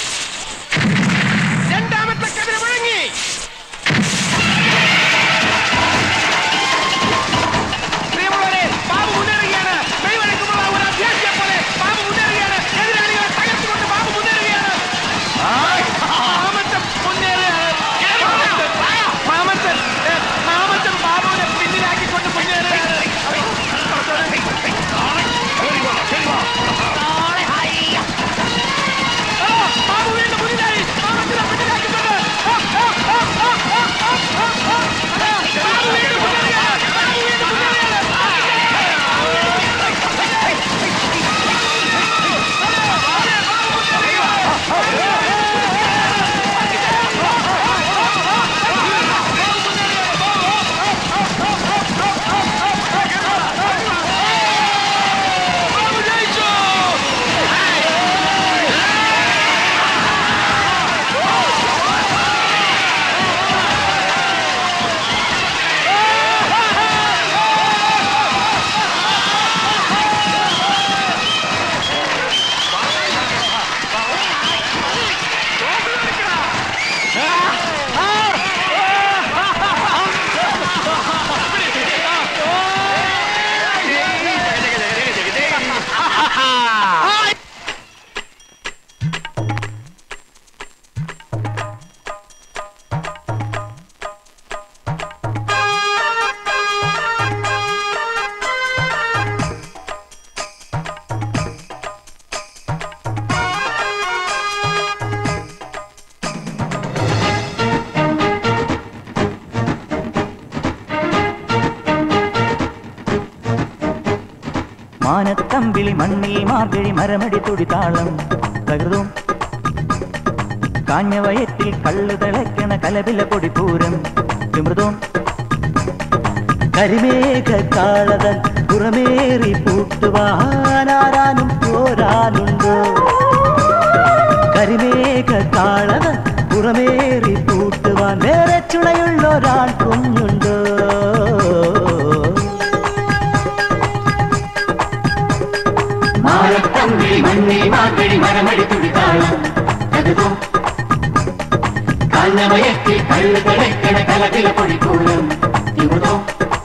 രണ്ടാമത്തെ കതിര മുഴങ്ങി പ്രിയമുള്ളവരെ ബാബു മുന്നേറുകയാണ് കൈവഴക്കുമുള്ള ഒരു അഭ്യാസിയെ പോലെ ബാബു മുന്നേറുകയാണ് എതിരാളികളെ തകർത്തുകൊണ്ട് ബാബു മുന്നേറുകയാണ് മാമച്ചൻ മുന്നേറുകയാണ് മാമച്ചൻ ഏ, മാമച്ചൻ ബാബു മാനത്തമ്പിളി മണ്ണിൽ മാർഗഴി മരമടി തുടിതാളം തകൃതും കാഞ്ഞ വയറ്റിൽ കള്ളു തിളയ്ക്കണ കലവില പൊടിപ്പൂരം വിമൃതും കരിമേഘ കാളതൻ പുറമേറി പൂട്ടുവാനാരാനും പോരാനുണ്ടോ കരിമേഘ കാളതൻ പുറമേറി പൂട്ടുവാൻ വേറെ ചുണയുള്ളൊരാൾ കുഞ്ഞുണ്ടോ മാനത്തമ്പിളി മണ്ണിൽ മാർഗഴി മരമടി തുടിതാളം തകതും കാഞ്ഞമയത്തിൽ കള്ളു തിളയ്ക്കണ കലകില പൊടിക്കൂലം തിമുതോ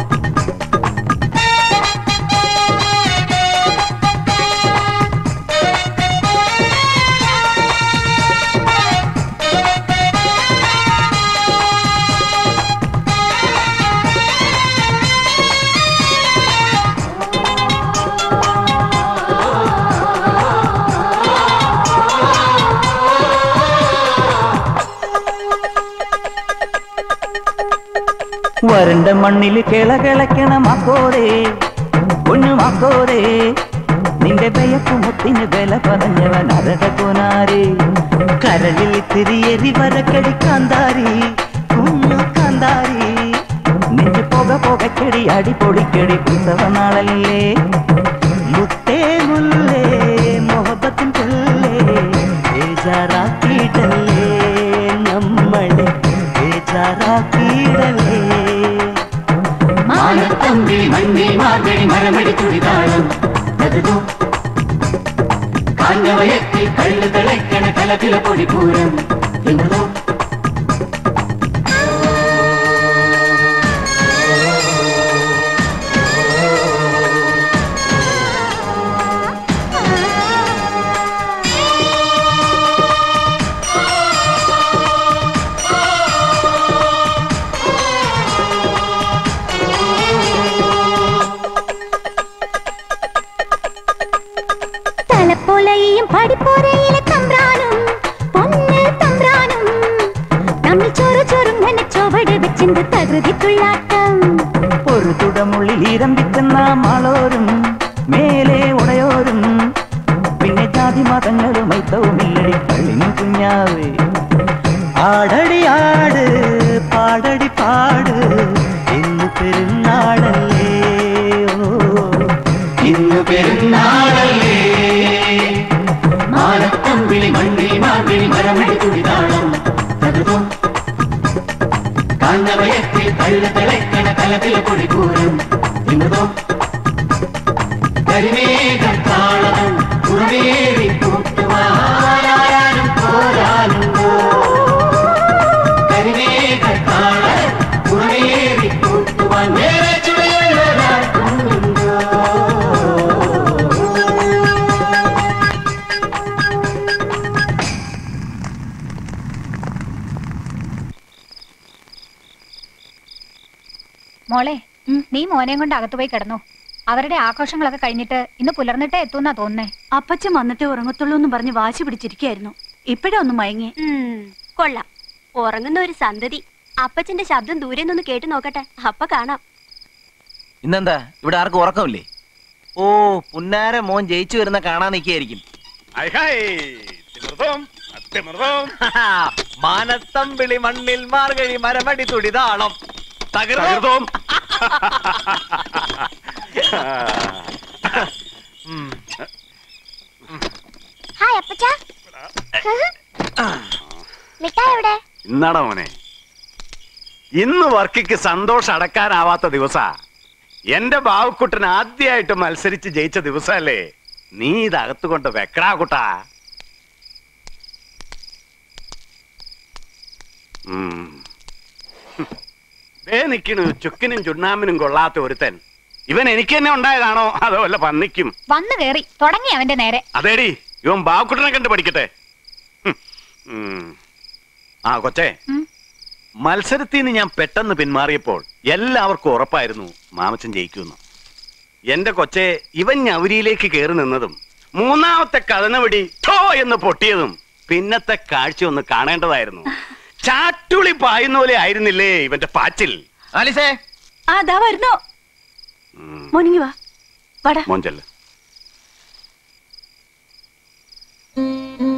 വരണ്ട മണ്ണിൽ കിളകിളക്കണ മക്കോരേ പൊന്നു മക്കോരേ നിന്റെ പെയക്കു മുത്തിന് വില പറഞ്ഞവൻ അരട കൊനാരേ കരളിൽ തിരിയെരി വരക്കടി കാന്താരി കുഞ്ഞു കാന്താരി നെഞ്ചു പുക പുകച്ചെടി അടി പൊടിക്കടി ഉത്സവ നാളല്ലേ മുത്തേ മുല്ലേ മുഹബത്തിൻ കൊല്ലേ ബേജാറാക്കിയിട്ടല്ലേ നമ്മളെ ബേജാറാക്കിയിടല്ലേ മാനത്തമ്പിളി മണ്ണിൽ മാർഗഴി മരമടി തുടിതാളം തകതും കാഞ്ഞമയത്തിൽ കള്ളു തിളയ്ക്കണ കലകില പൊടിക്കൂലം തിമുതോ തലപ്പോലയും പടിപ്പോരയിലെ തമ്പ്രാനും പൊന്ന് തമ്പ്രാനും തമ്മിൽ ചോറ് ചോറും തന്നെ ചുവട് വെച്ചിന്റെ തകൃതി തുള്ളാട്ടം ഒരു തുടമുള്ളിൽ ഈരമ്പിക്കുന്ന മാളോരും മേലെ ഉടയോരും പിന്നെ ജാതി മതങ്ങളും മൈത്തവുമില്ലടി പള്ളിനും കുഞ്ഞാവേ ആടടി ആട് പാടടി പാട് ഇന്ന് പെരുന്നാളല്ലേ ഓ ഇന്ന് പെരുന്നാളല്ലേ മാനത്തമ്പിളി മണ്ണിൽ മാർഗഴി മരമടി തുടിതാളം തകതും കാഞ്ഞമയത്തിൽ കള്ളു തിളയ്ക്കണ കലകില പൊടിക്കൂലം തിമുതോ കരിമേഘം താളവും പുറമേറി കൂട്ടുവാനും പോരാനുണ്ടോ കരിമേഘ താളം പുറമേറി കൂട്ടുവാൻ വേറെ ചുവയുള്ളൊരാൾ കുഞ്ഞുണ്ടോ മോളെ നീ മോനെയും കൊണ്ട് അകത്തു പോയി കിടന്നു അവരുടെ ആഘോഷങ്ങളൊക്കെ കഴിഞ്ഞിട്ട് ഇന്ന് പുലർന്നിട്ടേ എത്തുന്നാ തോന്നുന്നേ അപ്പച്ചൻ വന്നിട്ടേ ഉറങ്ങത്തുള്ളൂ എന്ന് പറഞ്ഞ് വാശി പിടിച്ചിരിക്കായിരുന്നു ഇപ്പഴേ ഒന്ന് മയങ്ങി കൊള്ളാം ഉറങ്ങുന്ന ഒരു സന്തതി അപ്പച്ചന്റെ ശബ്ദം ദൂരെ നിന്ന് കേട്ടു നോക്കട്ടെ അപ്പൊ കാണാം ഇന്നെന്താ ഇവിടെ ആർക്കും ഉറക്കമില്ലേ ഓ പുന്നാര മോൻ ജയിച്ചു വരുന്ന കാണാൻ നിൽക്കുകയായിരിക്കും മാനത്തമ്പിളി മണ്ണിൽ മാർഗഴി മരമടി തുടിതാളം തകർന്നോം ഹായ് അപ്പച്ച മിഠായി എവിടെ ഇന്നാടാ മോനെ ഇന്ന് വർക്കിക്ക് സന്തോഷം അടക്കാനാവാത്ത ദിവസാ എന്റെ ബാവുക്കുട്ടൻ ആദ്യമായിട്ട് മത്സരിച്ച് ജയിച്ച ദിവസല്ലേ നീ ഇത് അകത്തുകൊണ്ട് വെക്കടാ കുട്ടാ ഉം. ദേ നിക്കണു ചുക്കിനും ചുണ്ണാമ്പിനും കൊള്ളാത്ത ഒരുത്തൻ ഇവൻ എനിക്ക് തന്നെ ഉണ്ടായതാണോ അതോ വല്ല പന്നിക്കും വന്നു കേറി തുടങ്ങി അവന്റെ നേരെ അതേടി ഇവൻ ബാവുക്കുട്ടനെ കണ്ട് പഠിക്കട്ടെ ഹും. ഉം. ആ കൊച്ചേ മത്സരത്തിൽ നിന്ന് ഞാൻ പെട്ടെന്ന് പിന്മാറിയപ്പോൾ എല്ലാവർക്കും ഉറപ്പായിരുന്നു മാമച്ചൻ ജയിക്കുമെന്ന് എന്റെ കൊച്ചെ ഇവൻ ഞവരിയിലേക്ക് കയറി നിന്നതും മൂന്നാമത്തെ കഥനവടി ഠോ എന്ന് പൊട്ടിയതും പിന്നത്തെ കാഴ്ച ഒന്ന് കാണേണ്ടതായിരുന്നു ചാട്ടുളി പായുന്ന പോലെ ആയിരുന്നില്ലേ ഇവന്റെ പാച്ചിൽ ആലിസേ ആ ദാ വരുന്നു മോനിങ്ങി വാ വാടാ മോഞ്ചല്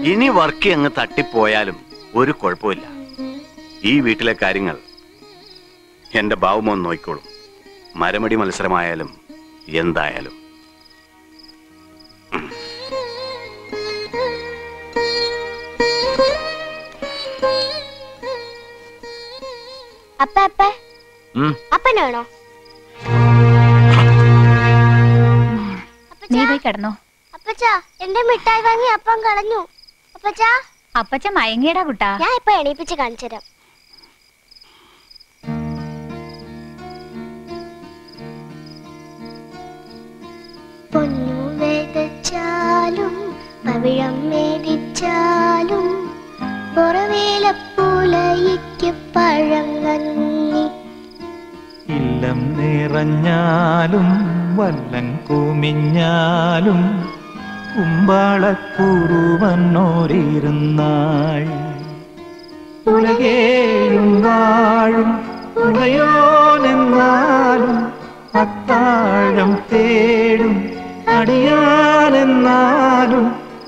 ഇനി വർക്ക് അങ്ങ് തട്ടിപ്പോയാലും ഒരു കുഴപ്പമില്ല ഈ വീട്ടിലെ കാര്യങ്ങൾ എന്റെ ബാവുമോൻ നോക്കിക്കോളും മരമടി മത്സരമായാലും എന്തായാലും അപ്പ അപ്പ അപ്പനാണോ നീ പോയി കിടന്നോ അപ്പച്ചാ എന്റെ മിഠായി വാങ്ങി അപ്പം കളഞ്ഞു അപ്പച്ചാ അപ്പച്ച മയങ്ങിയടാ കുട്ടാ ഞാൻ ഇപ്പൊ എണീപ്പിച്ച് കാണിച്ചു തരാം പൊന്നു വേദച്ചാലും പവിഴം മേടിച്ചാലും പുറവേലപ്പൂലയ്ക്ക് പഴങ്ങന്നി ഇല്ലം നിറഞ്ഞാലും വല്ലം കുമിഞ്ഞാലും കുമ്പാളക്കുറുവന്നോരിരുന്നാൾ ഉലകേഴും വാഴും ഉടയോനെന്നാലും അത്താഴം തേടും അടിയാനെന്നാലും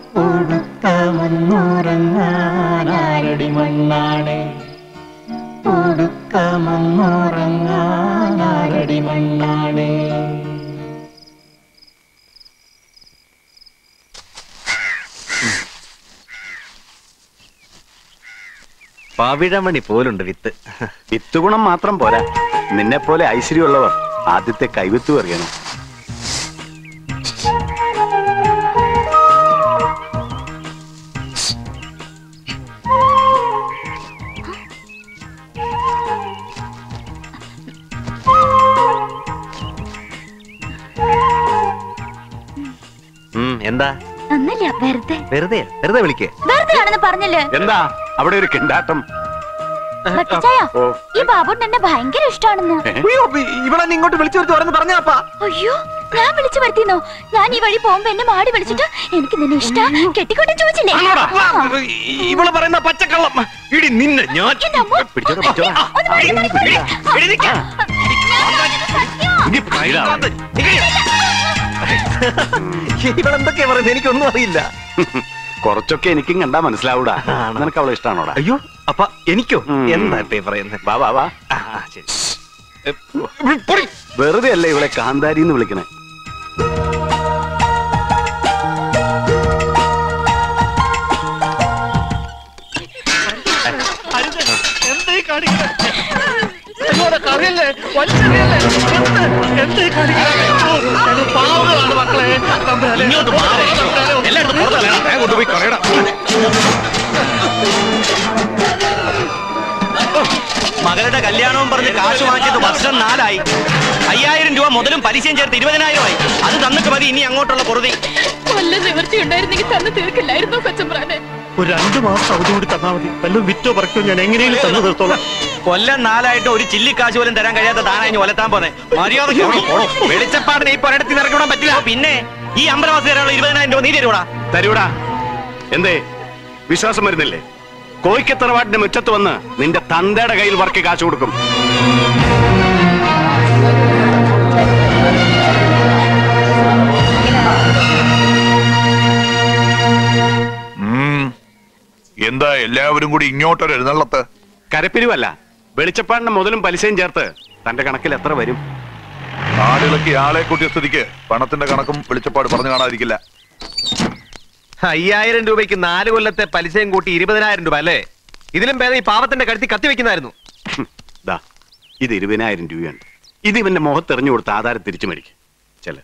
ഒടുക്കമെന്നുറങ്ങാനാരടി മണ്ണാണേ ഒടുക്കമെന്നുറങ്ങാനാരടി മണ്ണാണേ പവിഴമണി പോലുണ്ട് വിത്ത് വിത്ത് ഗുണം മാത്രം പോരാ നിന്നെ പോലെ ഐശ്വര്യമുള്ളവർ ആദ്യത്തെ കൈവിത്ത് അറിയണം ഉം, എന്താ ഒന്നുമില്ല വെറുതെ വെറുതെ വെറുതെ വിളിക്കേ വെറുതെ ആണെന്ന് പറഞ്ഞല്ലേ എന്താ അവിടെ ഒരു കിണ്ടാട്ടം ഭക്തിച്ചായ ഓ ഈ ബാബുണ്ട് എന്നെ ഭയങ്കര ഇഷ്ടമാണെന്ന് ഇവിടെ ഇങ്ങോട്ട് വിളിച്ചു വരുത്തി ഓരോന്ന് പറഞ്ഞാപ്പാ അയ്യോ ഞാൻ വിളിച്ചു വരുത്തിന്നോ ഞാൻ ഈ വഴി പോകുമ്പോ എന്നെ മാടി വിളിച്ചിട്ട് എനിക്ക് നിന്നെ ഇഷ്ട കെട്ടിക്കോട്ടെ ചോദിച്ചില്ലേ ആ. ഇവള് പറയുന്ന പച്ചക്കള്ളം ഇടി നിന്നെ ഞാൻ എന്റെ അമ്മോ. പിടിച്ചോടാ, പിടിച്ചോടാ. ഒന്ന് അവിടെ വിളി, ഇനി വിളി, പിടിയില്ല. വിളി. ഇടി നിൽക്കാം. ഇനി പിടിയില്ല. ഇവളെന്തൊക്കെയാ പറയുന്നത് എനിക്കൊന്നും അറിയില്ല കുറച്ചൊക്കെ എനിക്കും കണ്ടാ മനസ്സിലാവൂടാ നിനക്ക് അവളെ ഇഷ്ടമാണോടാ അയ്യോ അപ്പ എനിക്കോ എന്താ ഇപ്പൊ ഈ പറയുന്നത് വാ വാ വാ ആ, ആ, ശരി വെറുതെ അല്ലേ ഇവളെ കാന്താരി എന്ന് വിളിക്കണേ എന്തേ കാണിക്കണേ എന്നോട് കറിയല്ലേ വലിച്ചെറിയല്ലേ എന്ത് എന്തേ കാണിക്കണേ ഞങ്ങൾ പാവങ്ങളാണ് മക്കളെ തമ്പുരാനെ. ഇങ്ങോട്ട് മാറ്. എല്ലായിടത്തും പുറത്തല്ല. വേഗം കൊണ്ടുപോയി കളയടാ. മകളുടെ കല്യാണവും പറഞ്ഞ് കാശ് വാങ്ങിയത് വർഷം നാലായി അയ്യായിരം രൂപ മുതലും പലിശയും ചേർത്ത് ഇരുപതിനായിരമായി അത് തന്നിട്ട് മതി ഇനി അങ്ങോട്ടുള്ള പൊറുതി വല്ല നിവൃത്തി ഉണ്ടായിരുന്നെങ്കിൽ തന്നു തീർക്കില്ലായിരുന്നോ കൊച്ചമ്പ്രാനെ ഒരു രണ്ടു മാസം അവധി കൂടി തന്നാ മതി വല്ലതും വിറ്റോ പറക്കോ ഞാൻ എങ്ങനെയും തന്നു തീർത്തോളാം കൊല്ലം നാലായിട്ട് ഒരു ചില്ലിക്കാശ് പോലും തരാൻ കഴിയാത്ത താനായി ഒലത്താൻ പോന്നെ മര്യാദ വെളിച്ചപ്പാടിനെ ഈ പൊരടത്തിൽ ഇറക്കി വിടാൻ പറ്റില്ല പിന്നെ ഈ അമ്പലവാസി തരാനുള്ള ഇരുപതിനായിരം രൂപ നീ തരൂടാ തരൂടാ എന്തേ വിശ്വാസം വരുന്നില്ലേ കോയിക്കത്തറവാട്ടിന്റെ മുറ്റത്ത് വന്ന് നിന്റെ തന്തയുടെ കയ്യിൽ വർക്ക് കാശ് കൊടുക്കും ഉം. എന്താ എല്ലാവരും കൂടി ഇങ്ങോട്ടൊരു എഴുന്നള്ളത്ത് കരപ്പിരിവല്ല വെളിച്ചപ്പാടിന്റെ മുതലും പലിശയും ചേർത്ത് തന്റെ കണക്കിൽ എത്ര വരും ആളിളക്കി ആളെ കൂട്ടിയ സ്ഥിതിക്ക് പണത്തിന്റെ കണക്കും വെളിച്ചപ്പാട് പറഞ്ഞു കാണാതിരിക്കില്ല അയ്യായിരം രൂപയ്ക്ക് നാല് കൊല്ലത്തെ പലിശയും കൂട്ടി ഇരുപതിനായിരം രൂപ അല്ലേ ഇതിലും ഭേദം ഈ പാവത്തിന്റെ കഴുത്തി കത്തി വെക്കുന്നായിരുന്നു ദാ ഇത് ഇരുപതിനായിരം രൂപയുണ്ട് ഇത് ഇവന്റെ മുഖത്തെറിഞ്ഞു കൊടുത്ത് ആധാരം തിരിച്ചു മേടിക്കും ചെല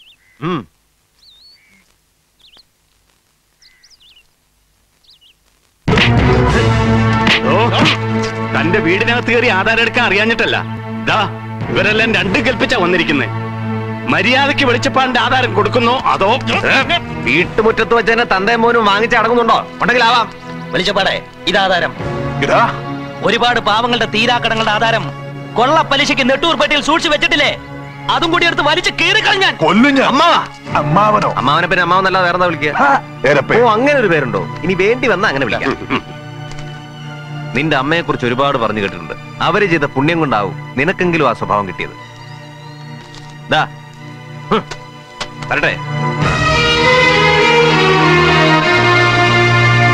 ഓ തന്റെ വീടിനകത്ത് കയറി ആധാരം എടുക്കാൻ അറിയാഞ്ഞിട്ടല്ല ദാ ഇവരെല്ലാം രണ്ടും കൽപ്പിച്ചാ വന്നിരിക്കുന്നേ മര്യാദയ്ക്ക് വെളിച്ചപ്പാടിന്റെ ആധാരം കൊടുക്കുന്നോ അതോ ഏ? വീട്ടുമുറ്റത്ത് വെച്ച് തന്നെ തന്തയും മോനും വാങ്ങിച്ച് അടങ്ങുന്നുണ്ടോ ഉണ്ടെങ്കിൽ ആവാം വെളിച്ചപ്പാടെ ഇതാധാരം ഇതാ ഒരുപാട് പാവങ്ങളുടെ തീരാക്കടങ്ങളുടെ ആധാരം കൊള്ള പലിശയ്ക്ക് നെട്ടൂർപേട്ടയിൽ സൂക്ഷിച്ചു വെച്ചിട്ടില്ലേ അതും കൂടി എടുത്ത് വലിച്ചു കീറി കളഞ്ഞാൻ കൊല്ലും ഞാൻ അമ്മാവാ അമ്മാവനോ അമ്മാവനെ പിന്നെ അമ്മാവനല്ല വേറെ വിളിക്കുക ഓ അങ്ങനെ ഒരു പേരുണ്ടോ ഇനി വേണ്ടി വന്ന അങ്ങനെ വിളിക്കാം നിന്റെ അമ്മയെ കുറിച്ച് ഒരുപാട് പറഞ്ഞു കേട്ടിട്ടുണ്ട് അവര് ചെയ്ത പുണ്യം കൊണ്ടാവും നിനക്കെങ്കിലും ആ സ്വഭാവം കിട്ടിയത് ദാ ഹ്, വരട്ടെ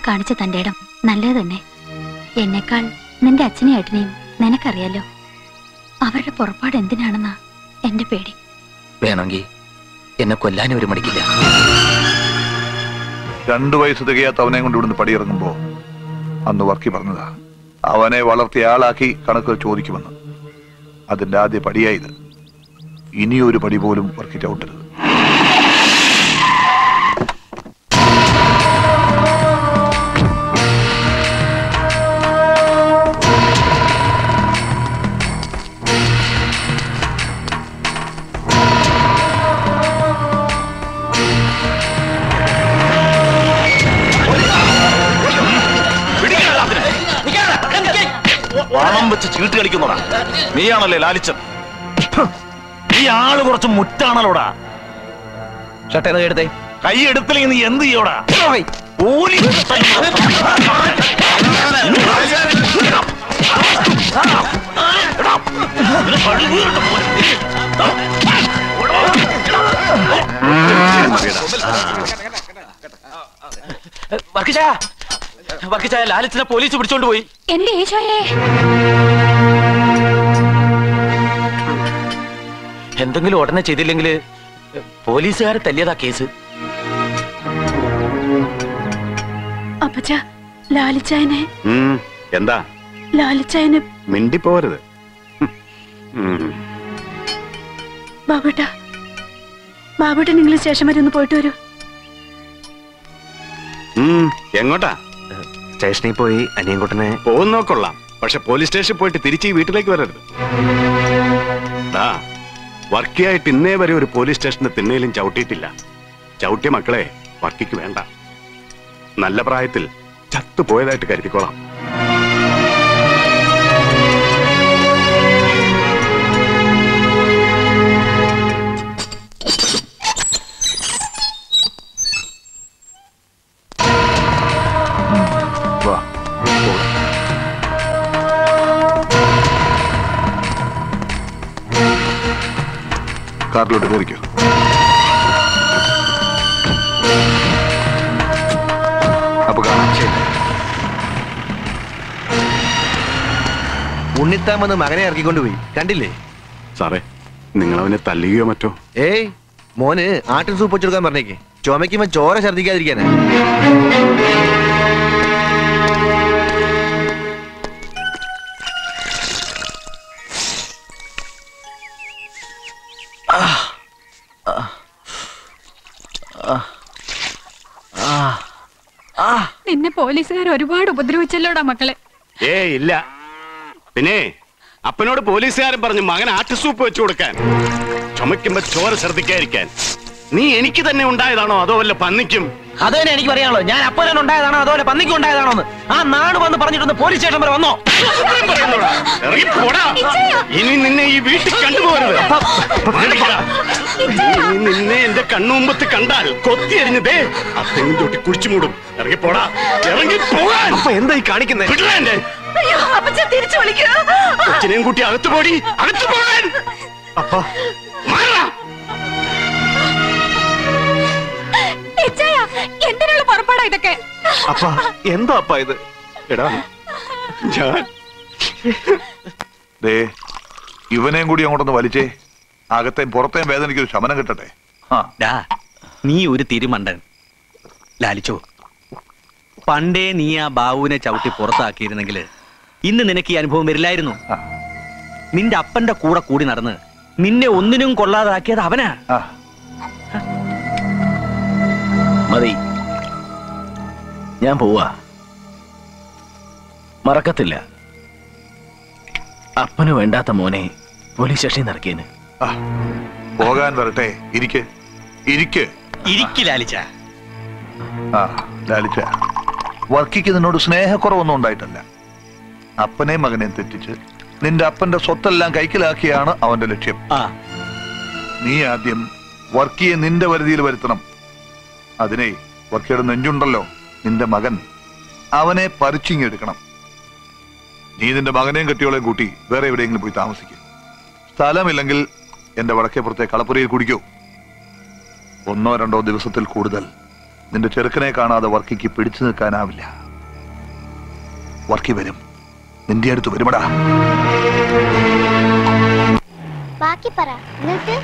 കാണിച്ച തന്റെ ഇടം നല്ലത് തന്നെ എന്നെക്കാൾ നിന്റെ അച്ഛനെയും ഏട്ടനെയും നിനക്കറിയാലോ അവരുടെ പുറപ്പാട് എന്തിനാണെന്നാ എന്റെ പേടി വേണമെങ്കിൽ എന്നെ കൊല്ലാനും ഒരു മടിക്കില്ല രണ്ടു വയസ്സ് തികയാത്ത അവനെ കൊണ്ട് ഇവിടുന്ന് പടിയിറങ്ങുമ്പോ അന്ന് വർക്കി പറഞ്ഞതാ അവനെ വളർത്തിയ ആളാക്കി കണക്ക് ചോദിക്കുമെന്ന് അതിന്റെ ആദ്യ പടിയായത് ഇനിയൊരു പടി പോലും വർക്കി ചവിട്ടരുത് പണം വെച്ച് ചീട്ട് കളിക്കുന്നോടാ നീയാണല്ലേ ലാലിച്ചൻ ഈ ആള് കുറച്ച് മുറ്റാണല്ലോടാ ഷട്ടേന്ന് എടുത്തേ കൈ എടുത്തില്ലെങ്കിൽ നീ എന്ത് ചെയ്യോടാ ഓലി വർക്കിച്ചായ വർക്കിച്ചായ ലാലിച്ചിനെ പോലീസ് പിടിച്ചോണ്ട് പോയി എന്റെ ഈശോയെ എന്തെങ്കിലും ഉടനെ ചെയ്തില്ലെങ്കിൽ പോലീസുകാരെ തല്ലിയതാ കേസ് അപ്പച്ച ലാലിച്ചായനെ ഉം, എന്താ ലാലിച്ചായനെ മിണ്ടിപ്പോരുത് ഉം. ബാബുട്ട ബാബുട്ട നിങ്ങൾ സ്റ്റേഷൻ വരെ ഒന്ന് പോയിട്ട് വരൂ ഉം, എങ്ങോട്ടാ സ്റ്റേഷനിൽ പോയി അനിയൻകുട്ടനെ പോകുന്നോക്കൊള്ളാം പക്ഷെ പോലീസ് സ്റ്റേഷനിൽ പോയിട്ട് തിരിച്ച് ഈ വീട്ടിലേക്ക് വരരുത് ദാ വർക്കിയായിട്ട് ഇന്നേ വരെ ഒരു പോലീസ് സ്റ്റേഷന്റെ തിണ്ണയിലും ചവിട്ടിയിട്ടില്ല ചവിട്ടിയ മക്കളെ വർക്കിക്ക് വേണ്ട നല്ല പ്രായത്തിൽ ചത്തുപോയതായിട്ട് കരുതിക്കോളാം വാ കാറിലോട്ട് കയറിക്കോ അപ്പൊ കാണാം ഉണ്ണിത്താമെന്ന് മകനെ ഇറക്കിക്കൊണ്ടുപോയി കണ്ടില്ലേ സാറേ നിങ്ങൾ അവനെ തല്ലുകയോ മറ്റോ ഏയ് മോന് ആട്ടിൻ സൂപ്പ് വെച്ചെടുക്കാൻ പറഞ്ഞേക്ക് ചുമക്കുമ്പോ ചോര ഛർദിക്കാതിരിക്കാനാ നിന്നെ പോലീസുകാർ ഒരുപാട് ഉപദ്രവിച്ചല്ലോടാ മക്കളെ ഏ ഇല്ല പിന്നെ അപ്പനോട് പോലീസുകാരൻ പറഞ്ഞു മകൻ ആട്ടുസൂപ്പ് വെച്ചു കൊടുക്കാൻ ചുമക്കുമ്പോ ചോര ശ്രദ്ധിക്കാതിരിക്കാൻ നീ എനിക്ക് തന്നെ ഉണ്ടായതാണോ അതോ വല്ല പന്നിക്കും അത് തന്നെ എനിക്ക് പറയാനുള്ളൂ ഞാൻ അപ്പനെ ഉണ്ടായതാണോ അതുപോലെ പന്നിക്ക് ഉണ്ടായതാണോ എന്ന് ആ നാട് വന്ന് പറഞ്ഞിട്ടൊന്ന് പോലീസ് സ്റ്റേഷൻ വരെ വന്നോ ഇറങ്ങി പോടാ ഇനി നിന്നെ ഈ വീട്ടിൽ കണ്ടുപോകരുത് മാറിക്കടാ. ഇനി നിന്നെ എന്റെ കണ്ണുമുമ്പത്ത് കണ്ടാൽ കൊത്തി എറിഞ്ഞതേ അത്തെങ്ങും തൊട്ടി കുഴിച്ചു മൂടും ഇറങ്ങി പോടാ ഇറങ്ങി പോകാൻ അപ്പൊ എന്തായി കാണിക്കുന്നത് വിടടാ എന്നെ. അയ്യോ അപ്പച്ച തിരിച്ചു വിളിക്കൂ കൊച്ചിനെയും കൂട്ടി അകത്ത് പോടി അകത്ത് പോകാൻ അപ്പ മാറാ ഇച്ചയ, എന്തിനുള്ള പുറപ്പാടാ ഇതൊക്കെ അപ്പ എന്താ അപ്പ ഇത് എടാ ഞാൻ ദേ ഇവനെയും കൂടി അങ്ങോട്ടൊന്ന് വലിച്ചേ അകത്തെയും പുറത്തെയും വേദനയ്ക്ക് ഒരു ശമനം കിട്ടട്ടെ ആ ഡാ നീ ഒരു തിരുമണ്ടൻ ലാലിച്ചോ പണ്ടേ നീ ആ ബാബുവിനെ ചവിട്ടി പുറത്താക്കിയിരുന്നെങ്കിൽ ഇന്ന് നിനക്ക് ഈ അനുഭവം വരില്ലായിരുന്നു നിന്റെ അപ്പന്റെ കൂടെ കൂടി നടന്ന് നിന്നെ ഒന്നിനും കൊള്ളാതാക്കിയത് അവനാ മതി ഞാൻ പോവാ മറക്കത്തില്ല അപ്പന് വേണ്ടാത്ത മോനെ പോലീസ് സ്റ്റേഷനിൽ ഇറക്കിയന് ആ, പോകാൻ വരട്ടെ ഇരിക്ക് ഇരിക്ക് ഇരിക്കി ലാലിച്ച ആ ലാലിച്ച വർക്കിക്ക് നിന്നോട് സ്നേഹക്കുറവൊന്നും ഉണ്ടായിട്ടല്ല അപ്പനെയും മകനെയും തെറ്റിച്ച് നിന്റെ അപ്പന്റെ സ്വത്തെല്ലാം കൈക്കലാക്കിയാണ് അവന്റെ ലക്ഷ്യം ആ നീ ആദ്യം വർക്കിയെ നിന്റെ വരുതിയിൽ വരുത്തണം അതിനെ വർക്കിയുടെ നെഞ്ചുണ്ടല്ലോ നിന്റെ മകൻ അവനെ പരിച്ചിങ്ങെടുക്കണം നീ നിന്റെ മകനെയും കെട്ടിയോളെയും കൂട്ടി വേറെ എവിടെയെങ്കിലും പോയി താമസിക്കും സ്ഥലമില്ലെങ്കിൽ എന്റെ വടക്കേപ്പുറത്തെ കളപ്പുരയിൽ കുടിക്കൂ ഒന്നോ രണ്ടോ ദിവസത്തിൽ കൂടുതൽ നിന്റെ ചെറുക്കനെ കാണാതെ വർക്കിക്ക് പിടിച്ചു നിൽക്കാനാവില്ല വർക്കി വരും നിന്റെ അടുത്ത് വരുമടാ ബാക്കി പറ എന്നിട്ട്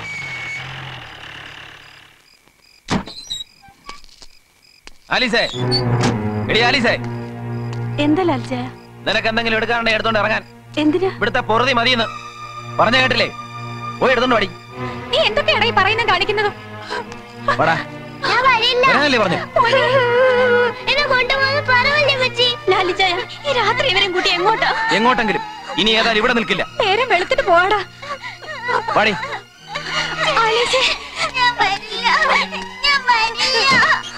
ആലീസേ എടി ആലീസേ എന്താ ലാൽജയ നിനക്ക് എന്തെങ്കിലും എടുക്കാനുണ്ടെ എടുത്തോണ്ട് ഇറങ്ങാൻ എന്തിനാ ഇവിടുത്തെ പൊറുതി മതിയെന്ന് പറഞ്ഞ കേട്ടില്ലേ പോയി എടുത്തോണ്ട് പാടി നീ എന്തൊക്കെയാണ് ഈ പറയുന്നത് കാണിക്കുന്നത് വാടാ ഞാൻ വരില്ല വരാനല്ലേ പറഞ്ഞു എന്നെ കൊണ്ടുപോകുന്ന പറവല്ലേ പറ്റി ലാലിച്ചായ ഈ രാത്രി ഇവരെയും കൂട്ടി എങ്ങോട്ടാ എങ്ങോട്ടെങ്കിലും ഇനി ഏതായാലും ഇവിടെ നിൽക്കില്ല നേരം വെളുത്തിട്ട് പോവാടാ പാടി ആലീസേ ഞാൻ വരില്ല ഞാൻ വരില്ല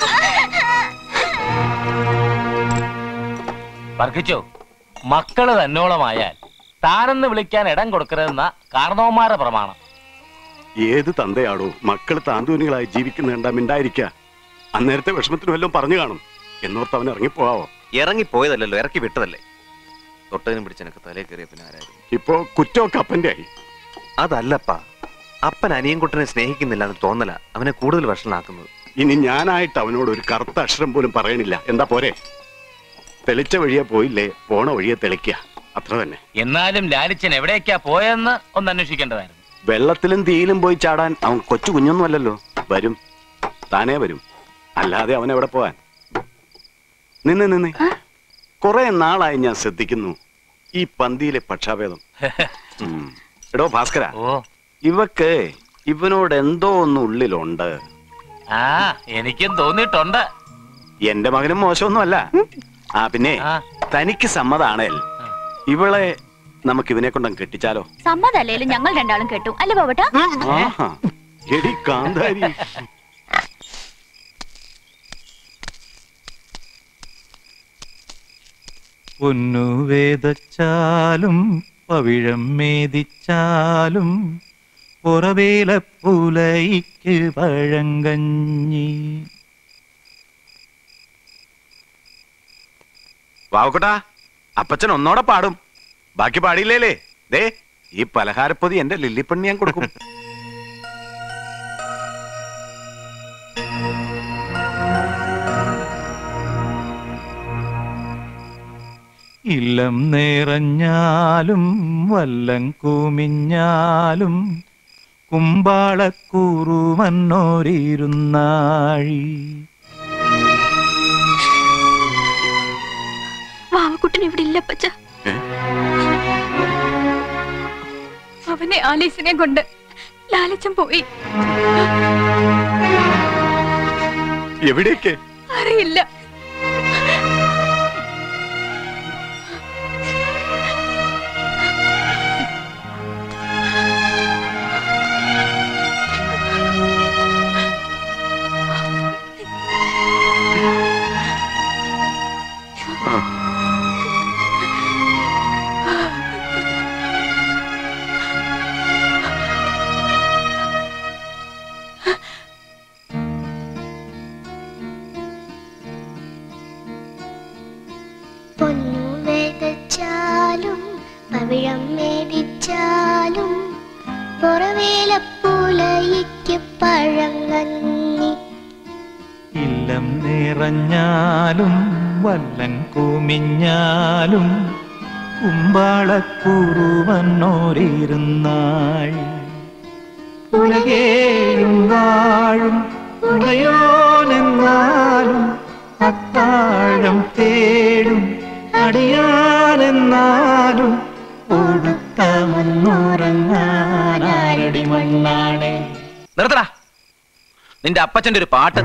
വർക്കിച്ചോ മക്കള് തന്നോളമായാൽ താനെന്ന് വിളിക്കാൻ ഇടം കൊടുക്കരുതെന്ന കാരണവന്മാരുടെ പ്രമാണം ഏത് തന്തയാടോ മക്കള് താന്തൂനികളായി ജീവിക്കുന്നുണ്ട മിണ്ടായിരിക്ക അന്നേരത്തെ വിഷമത്തിന് വല്ലതും പറഞ്ഞു കാണും എന്നോർത്ത് അവൻ ഇറങ്ങിപ്പോവാവോ ഇറങ്ങിപ്പോയതല്ലല്ലോ ഇറക്കി വിട്ടതല്ലേ തൊട്ടതിനും പിടിച്ചെനക്ക് തലേ കയറിയ പിന്നെ ആരായിരുന്നു ഇപ്പോ കുറ്റമൊക്കെ അപ്പന്റെ ആയി അതല്ലപ്പാ അപ്പൻ അനിയൻകുട്ടനെ സ്നേഹിക്കുന്നില്ല എന്ന് തോന്നല അവനെ കൂടുതൽ വഷളാക്കുന്നത് ഇനി ഞാനായിട്ട് അവനോട് ഒരു കറുത്ത അക്ഷരം പോലും പറയണില്ല എന്താ പോരെ തെളിച്ച വഴിയെ പോയില്ലേ പോണ വഴിയെ തെളിക്കുക അത്ര തന്നെ എന്നാലും ലാലിച്ചൻ എവിടേക്കാ പോയെന്ന് ഒന്ന് അന്വേഷിക്കേണ്ടതായിരുന്നു വെള്ളത്തിലും തീയിലും പോയി ചാടാൻ അവൻ കൊച്ചു കുഞ്ഞൊന്നും അല്ലല്ലോ വരും താനേ വരും അല്ലാതെ അവൻ എവിടെ പോവാൻ നിന്ന് നിന്ന് കുറെ നാളായി ഞാൻ ശ്രദ്ധിക്കുന്നു ഈ പന്തിയിലെ പക്ഷാഭേദം ഉം. എടോ ഭാസ്കര ഇവക്ക് ഇവനോട് എന്തോ ഒന്ന് ഉള്ളിലുണ്ട് ആ എനിക്കും തോന്നിയിട്ടുണ്ട് എന്റെ മകനും മോശമൊന്നും അല്ല ആ പിന്നെ തനിക്ക് സമ്മതാണേൽ ഇവളെ നമുക്ക് ഇവനെ കൊണ്ടങ്ങ് കെട്ടിച്ചാലോ സമ്മതല്ലേലും ഞങ്ങൾ രണ്ടാളും കേട്ടു അല്ലേ പോവട്ടാ ആഹാ എടി കാന്താരി പൊന്നു വേദച്ചാലും പവിഴം മേദിച്ചാലും പുറവേലപ്പുലയ്ക്ക് പഴങ്കഞ്ഞി വാവക്കോട്ടാ അപ്പച്ചൻ ഒന്നോടെ പാടും ബാക്കി പാടിയില്ലേലേ ദേ ഈ പലഹാരപ്പൊതി എന്റെ ലില്ലിപ്പണ്ണി ഞാൻ കൊടുക്കും ഇല്ലം നിറഞ്ഞാലും വല്ലം കുമിഞ്ഞാലും കുമ്പാളക്കൂറുമന്നോരിരുന്നാഴി വാവക്കുട്ടൻ ഇവിടെ ഇല്ല പച്ച അവനെ ആലീസിനെ കൊണ്ട് ലാലിച്ചൻ പോയി എവിടേക്ക് അറിയില്ല പൊന്നു വേദച്ചാലും പവിഴം മേടിച്ചാലും പുറവേലപ്പൂലയ്ക്ക് പഴങ്ങന്നി ഇല്ലം നിറഞ്ഞാലും വല്ലം കുമിഞ്ഞാലും കുമ്പാളക്കൂറുവന്നോരിരുന്നാഴി ഉലകേഴും വാഴും ഉടയോനെന്നാലും അത്താഴം തേടും അടിയാനെന്നാലും ഒടുക്കമെന്നുറങ്ങാനാരടി മണ്ണാണേ നിർത്തടാ നിന്റെ അപ്പച്ചന്റെ ഒരു പാട്ട്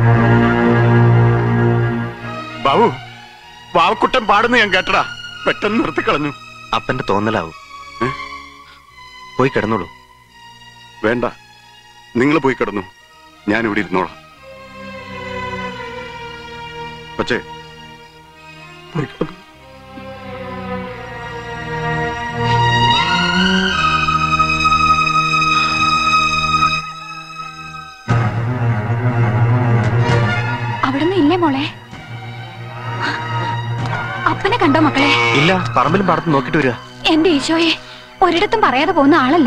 ബാബു വാവക്കുട്ടൻ പാടുന്ന ഞാൻ കേട്ടടാ പെട്ടെന്ന് നിർത്തിക്കളഞ്ഞു അപ്പന്റെ തോന്നലാവും പോയി കിടന്നോളൂ വേണ്ട നിങ്ങൾ പോയി കിടന്നു ഞാൻ ഇവിടെ ഇരുന്നോളാം പക്ഷേ പോയി കിടന്നു അവിടുന്ന് ഇല്ലേ മോളെ അപ്പനെ കണ്ടോ മക്കളെ ഇല്ല പറമ്പിലും പാടത്തും നോക്കിട്ട് വരിക എന്റെ ഈശോയെ ഒരിടത്തും പറയാതെ പോകുന്ന ആളല്ല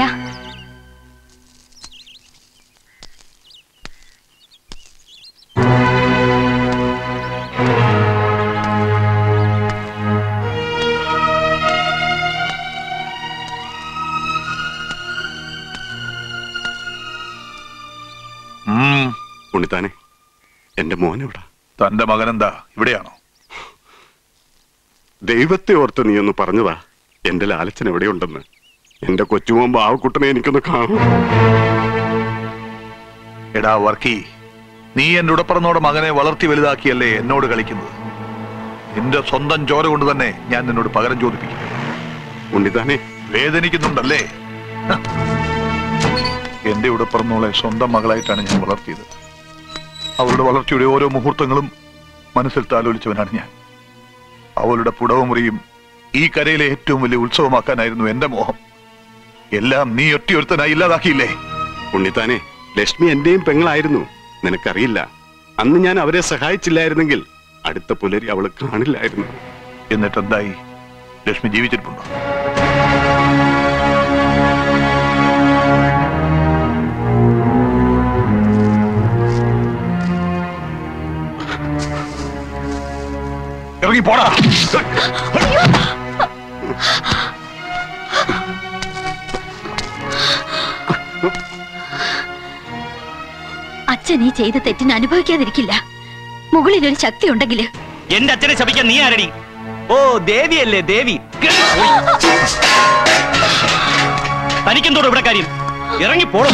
ഉണ്ണിത്താനെ എന്റെ മോനെവിടാ തന്റെ മകനെന്താ ഇവിടെയാണോ ദൈവത്തെ ഓർത്ത് നീ ഒന്ന് പറഞ്ഞതാ എന്റെ ലാലച്ചൻ എവിടെയുണ്ടെന്ന് എന്റെ കൊച്ചുമോൻ ബാവക്കുട്ടനെ എനിക്കൊന്ന് കാണും എടാ വർക്കി നീ എന്റെ ഉടപ്പറന്നോടെ മകനെ വളർത്തി വലുതാക്കിയല്ലേ എന്നോട് കളിക്കുന്നത് നിന്റെ സ്വന്തം ചോര കൊണ്ട് തന്നെ ഞാൻ നിന്നോട് പകരം ചോദിപ്പിക്കും ഉണ്ണിത്താനെ വേദനിക്കുന്നുണ്ടല്ലേ ഹ. എന്റെ ഉടപ്പറന്നോളെ സ്വന്തം മകളായിട്ടാണ് ഞാൻ വളർത്തിയത് അവളുടെ വളർച്ചയുടെ ഓരോ മുഹൂർത്തങ്ങളും മനസ്സിൽ താലോലിച്ചവനാണ് ഞാൻ അവളുടെ പുടവമുറിയും ഈ കരയിലെ ഏറ്റവും വലിയ ഉത്സവമാക്കാനായിരുന്നു എന്റെ മോഹം എല്ലാം നീ ഒറ്റയൊരുത്തനായി ഇല്ലാതാക്കിയില്ലേ ഉണ്ണിത്താനെ ലക്ഷ്മി എന്റെയും പെങ്ങളായിരുന്നു നിനക്കറിയില്ല അന്ന് ഞാൻ അവരെ സഹായിച്ചില്ലായിരുന്നെങ്കിൽ അടുത്ത പുലരി അവള് കാണില്ലായിരുന്നു എന്നിട്ട് എന്തായി ലക്ഷ്മി ജീവിച്ചിട്ടുണ്ടോ ഇറങ്ങി പോടാ അച്ഛൻ ഈ ചെയ്ത തെറ്റിന് അനുഭവിക്കാതിരിക്കില്ല മുകളിൽ ഒരു ശക്തി ഉണ്ടെങ്കിൽ എന്റെ അച്ഛനെ ശപിക്കാൻ നീ ആരടി ഓ ദേവിയല്ലേ ദേവി തനിക്കെന്തോട് ഇവിടെ കാര്യം ഇറങ്ങി പോടും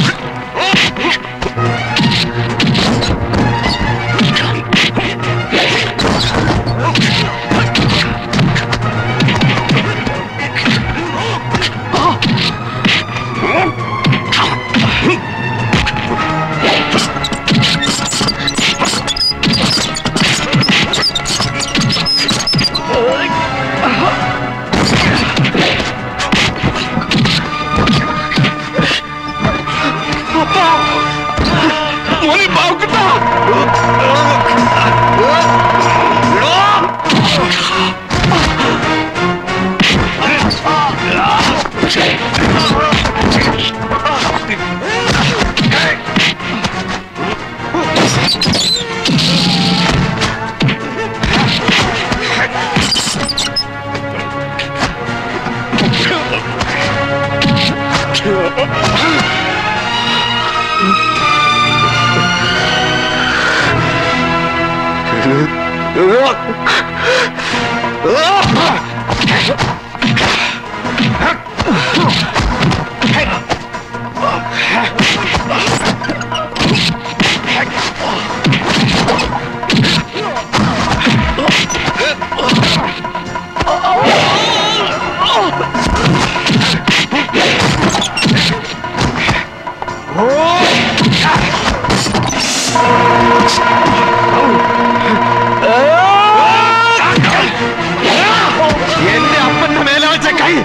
എന്റെ അപ്പന്റെ മേലെ വെച്ച കൈ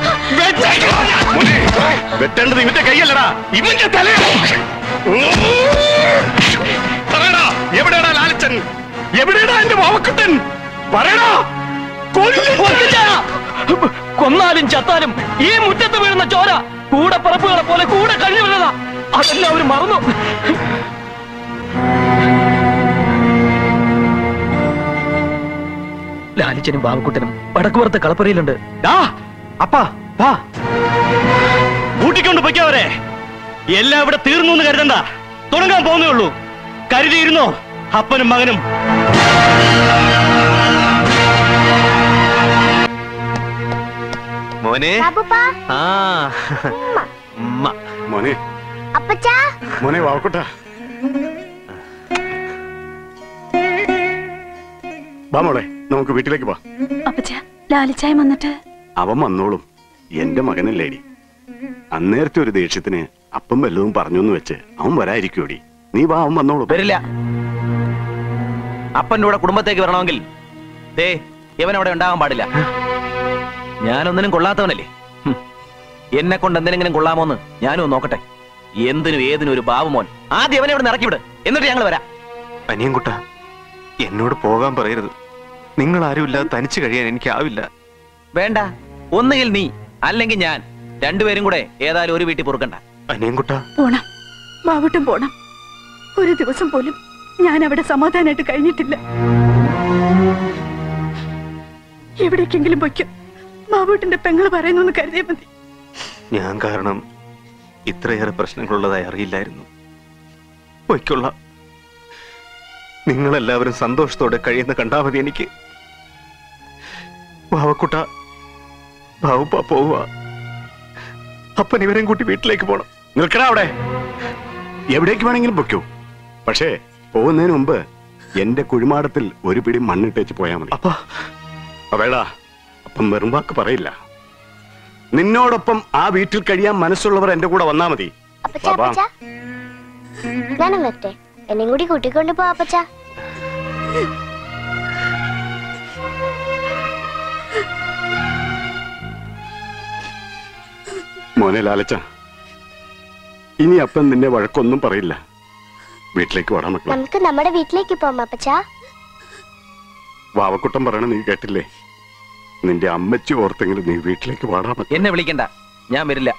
വെട്ടേണ്ടത് ഇവന്റെ കൈയല്ലടാ ഇവന്റെ തല പറയടാ എവിടെയാടാ ലാലച്ചൻ എവിടെയാടാ എന്റെ മാവക്കുട്ടൻ പറയടാ കൊന്നാലും ചത്താലും ഈ മുറ്റത്ത് വീഴുന്ന ചോര കൂടെ പറപ്പുകളെ പോലെ കൂടെ കഴിഞ്ഞു വരുന്നതാ അതെല്ലാം അവർ മറന്നു ലാലിച്ചനും ബാബുക്കുട്ടനും വടക്കുപുറത്ത് കളപ്പുരയിലുണ്ട് അപ്പാ വാ കൂട്ടിക്കൊണ്ട് പൊയ്ക്കവരെ എല്ലാം ഇവിടെ തീർന്നു എന്ന് കരുതണ്ട തുടങ്ങാൻ പോകുന്നേ ഉള്ളൂ കരുതിയിരുന്നോ അപ്പനും മകനും മോനെ ആ ഉമ്മ. മോനെ അപ്പച്ചാ മോനെ വാവക്കുട്ട വാ മോളെ നമുക്ക് വീട്ടിലേക്ക് വാ അപ്പച്ച ലാലിച്ചായ വന്നിട്ട് അവൻ വന്നോളും എന്റെ മകനല്ലേടി അന്നേരത്തെ ഒരു ദേഷ്യത്തിന് അപ്പം വല്ലതും പറഞ്ഞു എന്ന് വെച്ച് അവൻ വരായിരിക്കൂടി നീ വാ അവൻ വന്നോളും വരില്ല അപ്പന്റെ കൂടെ കുടുംബത്തേക്ക് വരണമെങ്കിൽ ദേ ഇവൻ അവിടെ ഉണ്ടാവാൻ പാടില്ല ഞാനൊന്നിനും കൊള്ളാത്തവനല്ലേ ഹും. എന്നെ കൊണ്ട് എന്തിനെങ്കിലും കൊള്ളാമോന്ന് ഞാനും ഒന്ന് നോക്കട്ടെ എന്തിനും ഏതിനും ഒരു ബാബുമോൻ ആദ്യം അവനെ ഇവിടെ ഇറക്കി വിട് എന്നിട്ട് ഞങ്ങൾ വരാം അനിയൻകുട്ട എന്നോട് പോകാൻ പറയരുത് നിങ്ങൾ ആരുമില്ലാതെ തനിച്ചു കഴിയാൻ എനിക്കാവില്ല വേണ്ട ഒന്നുകിൽ നീ അല്ലെങ്കിൽ ഞാൻ രണ്ടുപേരും കൂടെ ഏതായാലും ഒരു വീട്ടിൽ പൊറുക്കണ്ട അനിയൻകുട്ട പോണം ബാബുട്ടും പോണം ഒരു ദിവസം പോലും ഞാൻ അവിടെ സമാധാനമായിട്ട് കഴിഞ്ഞിട്ടില്ല എവിടേക്കെങ്കിലും പൊയ്ക്കും ബാബുട്ടിന്റെ പെങ്ങള് പറയുന്നു കരുതിയാൽ മതി ഞാൻ കാരണം ഇത്രയേറെ പ്രശ്നങ്ങളുള്ളതായി അറിയില്ലായിരുന്നു പൊയ്ക്കൊള്ളാം നിങ്ങളെല്ലാവരും സന്തോഷത്തോടെ കഴിയുന്ന കണ്ടാ മതി എനിക്ക് ബാവക്കുട്ട ബാവുപ്പ പോവുക അപ്പൻ ഇവരെയും കൂട്ടി വീട്ടിലേക്ക് പോണം നിൽക്കണ അവിടെ എവിടേക്ക് വേണമെങ്കിലും പൊയ്ക്കോ പക്ഷേ പോകുന്നതിന് മുമ്പ് എന്റെ കുഴിമാടത്തിൽ ഒരു പിടി മണ്ണിട്ടേച്ച് പോയാ മതി അതേടാ അപ്പം വെറും വാക്ക് പറയില്ല നിന്നോടൊപ്പം ആ വീട്ടിൽ കഴിയാൻ മനസ്സുള്ളവർ എന്റെ കൂടെ വന്നാ മതി അപ്പച്ച ബാബാ. അപ്പച്ച ഞാനും വരട്ടെ എന്നെയും കൂടി കൂട്ടിക്കൊണ്ട് പോ അപ്പച്ച മോനെ ലാലച്ച ഇനി അപ്പൻ നിന്നെ വഴക്കൊന്നും പറയില്ല വീട്ടിലേക്ക് വാടാ മക്കളെ നമുക്ക് നമ്മുടെ വീട്ടിലേക്ക് പോവാം അപ്പച്ച വാവക്കുട്ടം പറയണ നീ കേട്ടില്ലേ നിന്റെ അമ്മച്ചി ഓർത്തെങ്കിലും നീ വീട്ടിലേക്ക് വാടാ മക്കളെ എന്നെ വിളിക്കണ്ട ഞാൻ വരില്ല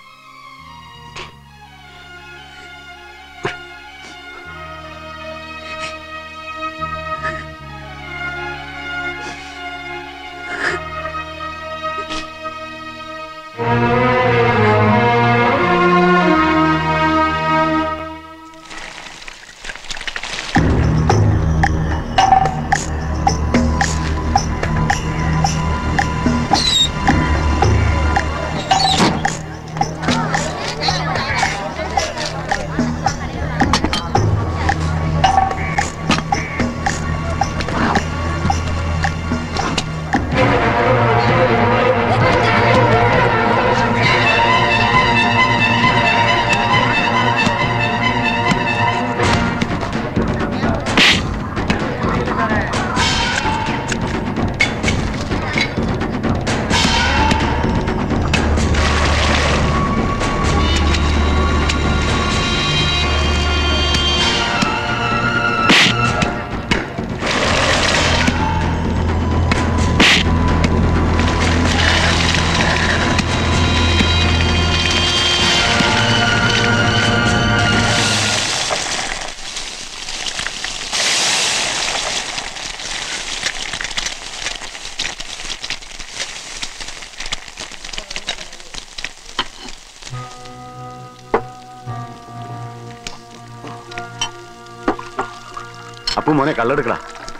അപ്പൊ മോനെ കള്ളെടുക്കടാ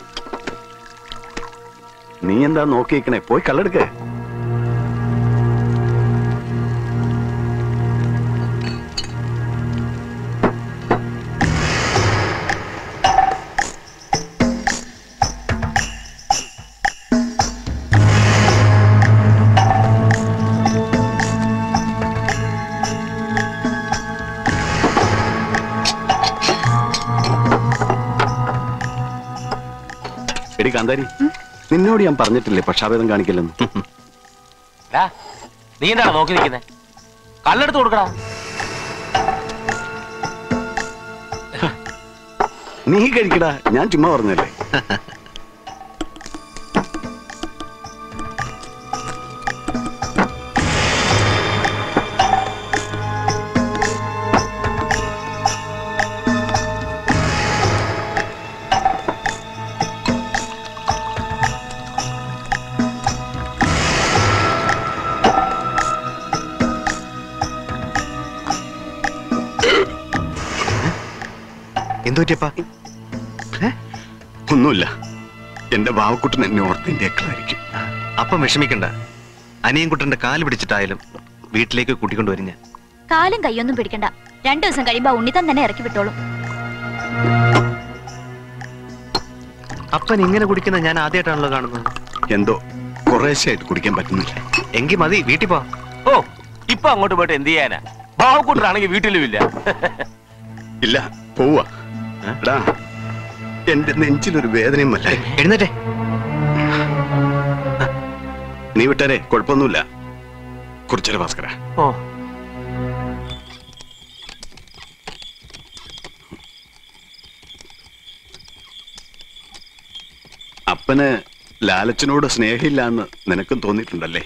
നീ എന്താ നോക്കിയിരിക്കണേ പോയി കള്ളെടുക്കേ എടി കാന്താരി നിന്നോട് ഞാൻ പറഞ്ഞിട്ടില്ലേ പക്ഷാഭേദം കാണിക്കില്ലെന്ന് ഡാ, നീ എന്താണ് നോക്കി നിൽക്കുന്നേ കല്ലെടുത്ത് കൊടുക്കടാ നീ കഴിക്കടാ ഞാൻ ചുമ്മാ പറഞ്ഞല്ലേ എന്തു പറ്റിയപ്പാ ഒന്നുമില്ല എന്റെ ബാവക്കുട്ടൻ എന്നെ ഓർത്തിന്റെ എക്കളായിരിക്കും അപ്പം വിഷമിക്കണ്ട അനിയൻകുട്ടന്റെ കാല് പിടിച്ചിട്ടായാലും വീട്ടിലേക്ക് കൂട്ടിക്കൊണ്ടുവരും ഞാൻ കാലും കൈയൊന്നും പിടിക്കണ്ട രണ്ടു ദിവസം കഴിയുമ്പോ ഉണ്ണിത്തൻ തന്നെ ഇറക്കി വിട്ടോളും അപ്പൻ ഇങ്ങനെ കുടിക്കുന്ന ഞാൻ ആദ്യമായിട്ടാണല്ലോ കാണുന്നത് എന്തോ കുറേശ്ശായിട്ട് കുടിക്കാൻ പറ്റുന്നില്ല എങ്കി മതി വീട്ടിൽ പോ ഓ ഇപ്പൊ അങ്ങോട്ട് പോയിട്ട് എന്ത് ചെയ്യാനാ ബാവക്കൂട്ടറാണെങ്കിൽ വീട്ടിലും ഇല്ല ഇല്ല പോവാ എടാ എന്റെ നെഞ്ചിലൊരു വേദനയും അല്ലേ എഴുന്നേറ്റേ നീ വിട്ടാരേ കുഴപ്പമൊന്നുമില്ല കുറിച്ചൊരു ഭാസ്കര ഓ അപ്പന് ലാലച്ചനോട് സ്നേഹമില്ലാന്ന് നിനക്കും തോന്നിയിട്ടുണ്ടല്ലേ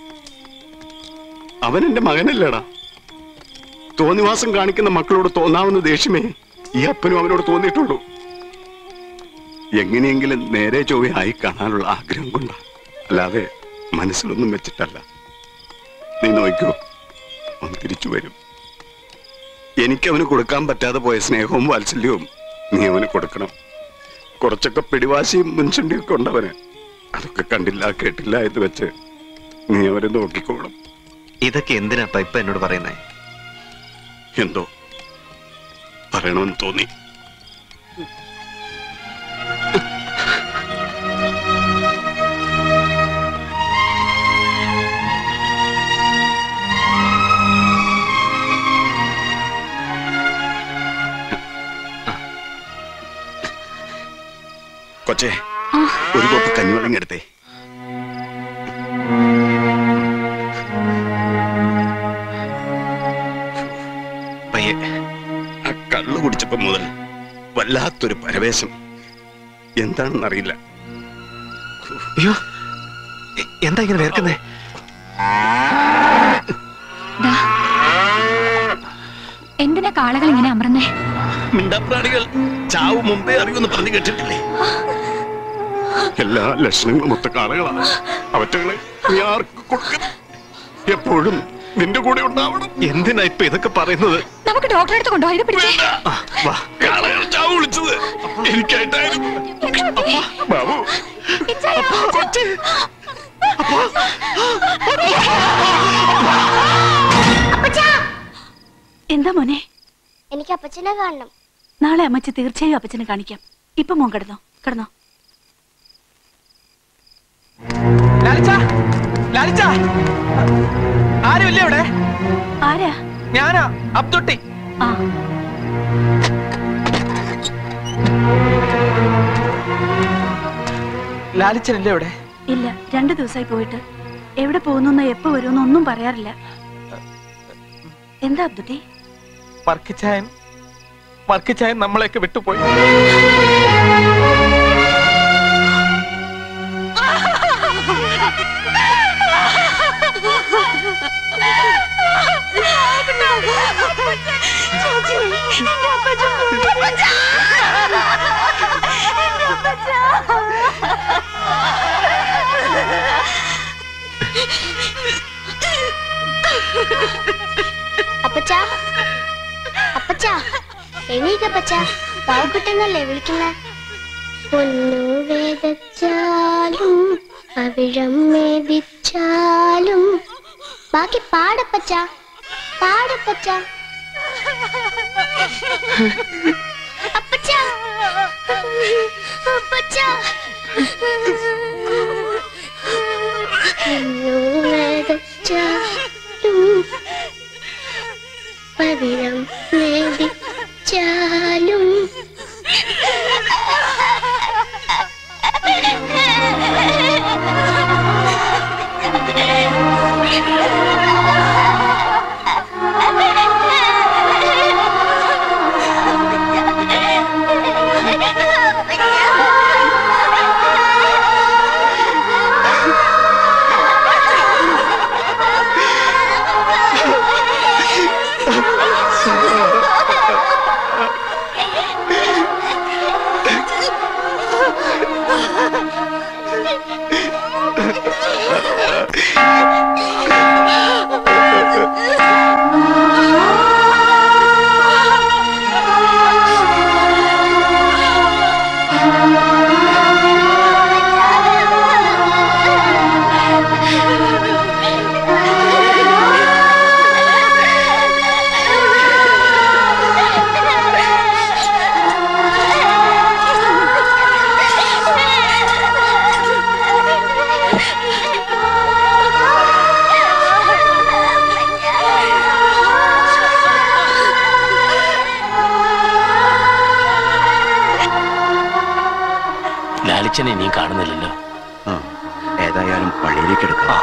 അവൻ എന്റെ മകനല്ലേടാ തോന്നിവാസം കാണിക്കുന്ന മക്കളോട് തോന്നാവുന്ന ദേഷ്യമേ ഈ അപ്പനും അവനോട് തോന്നിയിട്ടുള്ളൂ എങ്ങനെയെങ്കിലും നേരെ ചൊവ്വ ആയി കാണാനുള്ള ആഗ്രഹം കൊണ്ടാ അല്ലാതെ മനസ്സിലൊന്നും വെച്ചിട്ടല്ല നീ നോക്കൂ അവൻ തിരിച്ചു വരും എനിക്ക് അവന് കൊടുക്കാൻ പറ്റാതെ പോയ സ്നേഹവും വാത്സല്യവും നീ അവന് കൊടുക്കണം കുറച്ചൊക്കെ പിടിവാശിയും മുൻചുണ്ടിയും ഒക്കെ ഉണ്ടവന് അതൊക്കെ കണ്ടില്ല കേട്ടില്ല എന്ന് വെച്ച് നീ അവരെ നോക്കിക്കോണം ഇതൊക്കെ എന്തിനാ ഇപ്പൊ എന്നോട് പറയുന്നേ എന്തോ പറയണമെന്ന് തോന്നി കൊച്ചേ ഒരു കോപ്പ് കഞ്ഞിവെള്ളം എടുത്തേ പയ്യെ ആ കള്ളു കുടിച്ചപ്പോ മുതൽ വല്ലാത്തൊരു പരവേശം എന്താണെന്നറിയില്ല അയ്യോ എ- എന്താ ഇങ്ങനെ വേർക്കുന്നേ എന്തിനാ കാളകൾ ഇങ്ങനെ അമർന്നേ മിണ്ടാപ്രാണികൾ ചാവ് മുമ്പേ അറിയുമെന്ന് പറഞ്ഞു കേട്ടിട്ടില്ലേ എല്ലാ ലക്ഷണങ്ങളും മൊത്ത കാളകളാണ് അവറ്റകളെ നീ ആർക്ക് കൊടുക്കും എപ്പോഴും നിന്റെ കൂടെ ഉണ്ടാവണം എന്തിനാ ഇപ്പൊ ഇതൊക്കെ പറയുന്നത് നമുക്ക് ഡോക്ടറെ അടുത്ത് കൊണ്ടുപോയി ഇത് പിടിച്ചേ കാളകൾ ചാവ് വിളിച്ചത് എനിക്കായിട്ടായിരുന്നു ബാബു കൊച്ചേ എന്താ മോനെ എനിക്ക് അപ്പച്ചനെ കാണണം നാളെ അമ്മച്ചി തീർച്ചയായും അപ്പച്ചനെ കാണിക്കാം ഇപ്പൊ മോൻ കിടന്നോ കിടന്നോ ലാലിച്ച ലാലിച്ച ആരുമില്ലേ ഇവിടെ ആരാ ഞാനാ അബ്ദുട്ടി ആ ലാലിച്ചനല്ലേ ഇവിടെ ഇല്ല രണ്ടു ദിവസമായി പോയിട്ട് എവിടെ പോകുന്നു എപ്പോ വരുമെന്ന് ഒന്നും പറയാറില്ല എന്താ അബ്ദുട്ടി വർക്കിച്ചായൻ വർക്കിച്ചായൻ നമ്മളെയൊക്കെ വിട്ടുപോയി അപ്പച്ച അപ്പച്ച എണീക്കപ്പച്ച പാവക്കുട്ടെന്നല്ലേ വിളിക്കുന്നേ പൊന്നു വേദച്ചാലും അവിഴം മേദിച്ചാലും ബാക്കി പാടപ്പച്ച പാടപ്പച്ച അപ്പച്ച അപ്പച്ച പൊന്നു വേദച്ചാലും പവിഴം നേദിച്ചാലും ലാലിച്ചനെ ഇനിയും കാണുന്നില്ലല്ലോ ഏതായാലും പള്ളിയിലേക്ക് എടുക്കാം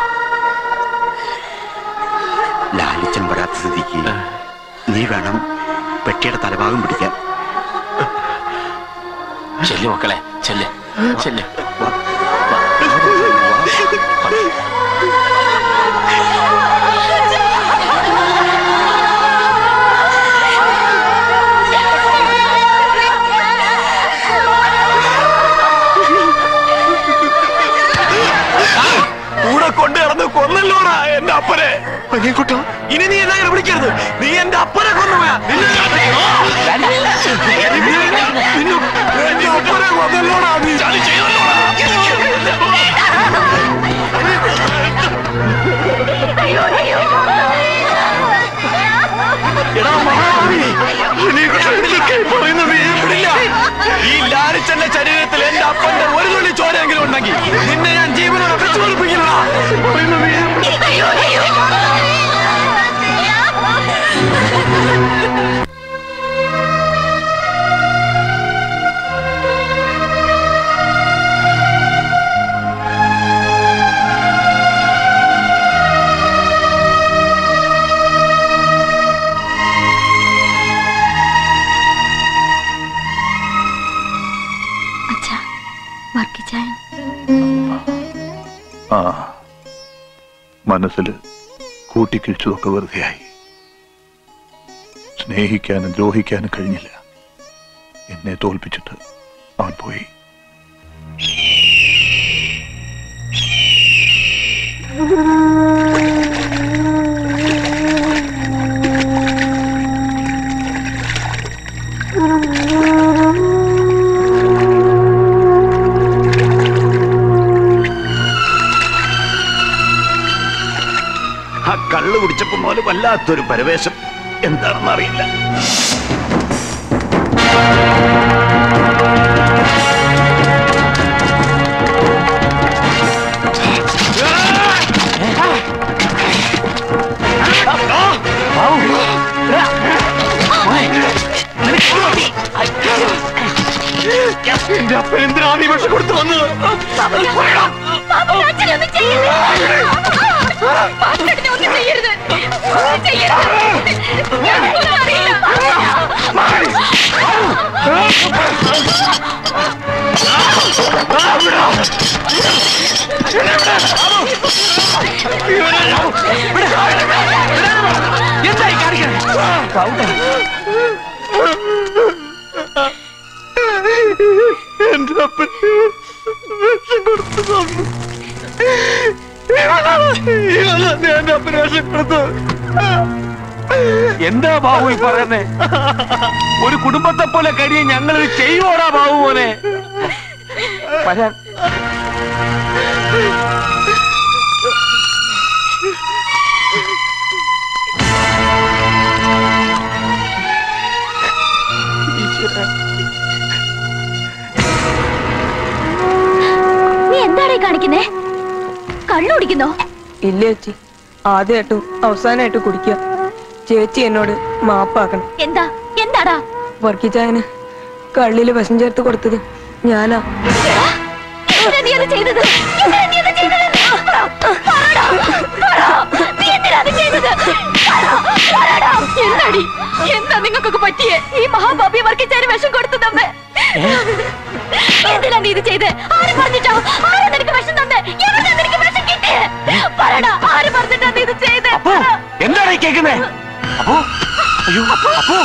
ലാലിച്ചൻ വരാത്ത സ്ഥിതിക്ക് നീ വേണം പെട്ടിയുടെ തലഭാഗം പിടിക്കാൻ ചെല്ലു മക്കളെ ചെല്ല് ചെല്ല് കൂടെ കൊണ്ടു നടന്ന് കൊന്നല്ലോടാ എന്റെ അപ്പനെ അയ്യക്കുട്ട ഇനി നീ എന്നെ അങ്ങനെ വിളിക്കരുത് നീ എന്റെ അപ്പനെ കൊന്നുപോയാ നിന്നെ ഞാൻ- ആ! നിന്നെ- എന്റെ അപ്പനെ കൊന്നല്ലോടാ നീ ചതി ചെയ്തല്ലോടാ എടാ മഹാബലി നീ എന്തൊക്കെ പറയുന്നത് നീ വിടില്ല ഈ ലാരിച്ചന്റെ ശരീരത്തിൽ എന്റെ അപ്പന്റെ ഒരു തുള്ളി ചോരെങ്കിലും ഉണ്ടെങ്കിൽ നിന്നെ ഞാൻ ജീവനോടെ വെച്ചു കൊടുപ്പിക്കില്ലടാ പറയുന്നത് നീ അച്ഛാ വർക്കിച്ചായൻ ആ മനസ്സിൽ കൂട്ടിക്കിഴിച്ചതൊക്കെ വെറുതെയായി സ്നേഹിക്കാനും ദ്രോഹിക്കാനും കഴിഞ്ഞില്ല എന്നെ തോൽപ്പിച്ചിട്ട് അവൻ പോയി ആ കള്ളു കുടിച്ചപ്പോ മുതൽ വല്ലാത്തൊരു പരവേശം എന്താണെന്ന് അറിയില്ല എന്റെ അപ്പൻ എന്തിനാ നീ വിഷം കൊടുത്തു വന്നത് അച്ഛനൊന്നും ചെയ്യരുത് പാപ്പച്ചേട്ടനെ ഒന്നും ചെയ്യരുത് ഒന്നും ചെയ്യരുത് ഞങ്ങൾക്കൊന്നും അറിയില്ല എന്തായി കാണിക്കണേ എന്റെ അപ്പൻ വിഷം കൊടുത്തു തന്നു ഇവനാണ് എന്റെ അപ്പന് വിഷം കൊടുത്തത് എന്താ ബാബു ഈ പറയുന്നേ ഒരു കുടുംബത്തെ പോലെ കഴിയാൻ ഞങ്ങൾ ചെയ്യുവോടാ ബാബു മോനെ വരാൻ നീ എന്താണേ കാണിക്കുന്നേ കള്ളു കുടിക്കുന്നോ ഇല്ല ചേച്ചി ആദ്യമായിട്ടും അവസാനമായിട്ട് കുടിക്കുക ചേച്ചി എന്നോട് മാപ്പാക്കണം എന്താ എന്താടാ വർക്കിച്ചായന് കള്ളില് വിഷം ചേർത്ത് കൊടുത്തത് ഞാനാ എന്തിനാ നീ അത് ചെയ്തത് എന്തിനാ നീ അത് ചെയ്തത് പറടാ, പറ. നീ എന്തിനാ അത് ചെയ്തത് പറ, പറടാ. എന്താടി എന്താ നിങ്ങൾക്കൊക്കെ പറ്റിയേ ഈ മഹാപാപി വർക്കിച്ചാന് വിഷം കൊടുത്തു തമ്മേ എന്തിനാ നീ ഇത് ചെയ്ത് ആര് പറഞ്ഞിട്ടോ ആരാ നിനക്ക് വിഷം തന്നെ എവിടെ നിനക്ക് വിഷം കിട്ടിയേ പറടാ ആര് പറഞ്ഞിട്ടാ നീ ഇത് ചെയ്ത് എന്താണ് ഈ കേൾക്കുന്നേ അപ്പോ അയ്യോ അപ്പോ അപ്പോ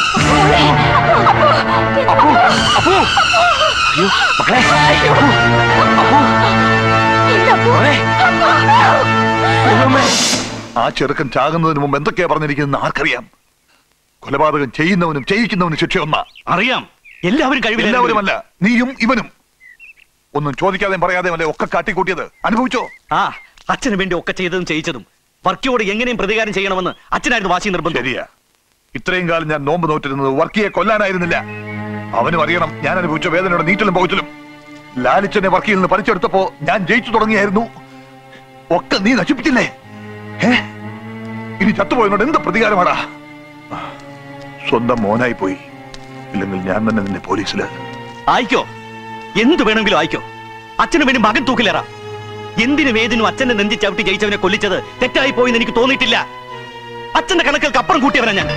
അപ്പോ അയ്യോ മക്കളെ അപ്പോ അപ്പോ മോനെ ദൈവമേ. ആ ചെറുക്കൻ ചാകുന്നതിന് മുമ്പ് എന്തൊക്കെയാ പറഞ്ഞിരിക്കുന്നത് ആർക്കറിയാം കൊലപാതകം ചെയ്യുന്നവനും ചെയ്യിക്കുന്നവനും ശിക്ഷ ഒന്നാ അറിയാം എല്ലാവരും കഴിവില്ല എല്ലാവരുമല്ല നീയും ഇവനും ഒന്നും ചോദിക്കാതെയും പറയാതെയും അല്ലേ ഒക്കെ കാട്ടിക്കൂട്ടിയത് അനുഭവിച്ചോ ആ അച്ഛന് വേണ്ടി ഒക്കെ ചെയ്തതും ചെയ്യിച്ചതും വർക്കിയോട് എങ്ങനെയും പ്രതികാരം ചെയ്യണമെന്ന് അച്ഛനായിരുന്നു വാശി നിർബന്ധം ശരിയാ ഇത്രയും കാലം ഞാൻ നോമ്പ് നോറ്റിരുന്നത് വർക്കിയെ കൊല്ലാനായിരുന്നില്ല അവനും അറിയണം ഞാൻ അനുഭവിച്ച വേദനയുടെ നീറ്റലും പോകത്തിലും ലാലിച്ചനെ വർക്കിയിൽ നിന്ന് പറിച്ചെടുത്തപ്പോ ഞാൻ ജയിച്ചു തുടങ്ങിയായിരുന്നു ഒക്കെ നീ നശിപ്പിച്ചില്ലേ ഏ ഇനി ചത്തുപോയതിനോട് എന്ത് പ്രതികാരമാടാ സ്വന്തം മോനായി പോയി ഇല്ലെങ്കിൽ ഞാൻ തന്നെ നിന്നെ പോലീസില് ആയിക്കോ എന്ത് വേണമെങ്കിലും ആയിക്കോ അച്ഛന് വേണ്ടി മകൻ തൂക്കിലേറാം എന്തിനു വേദിനും അച്ഛന്റെ നെഞ്ചി ചവിട്ടി ജയിച്ചവനെ കൊല്ലിച്ചത് തെറ്റായി പോയെന്ന് എനിക്ക് തോന്നിയിട്ടില്ല അച്ഛന്റെ കണക്കുകൾക്ക് അപ്പുറം കൂട്ടിയവനാ ഞാൻ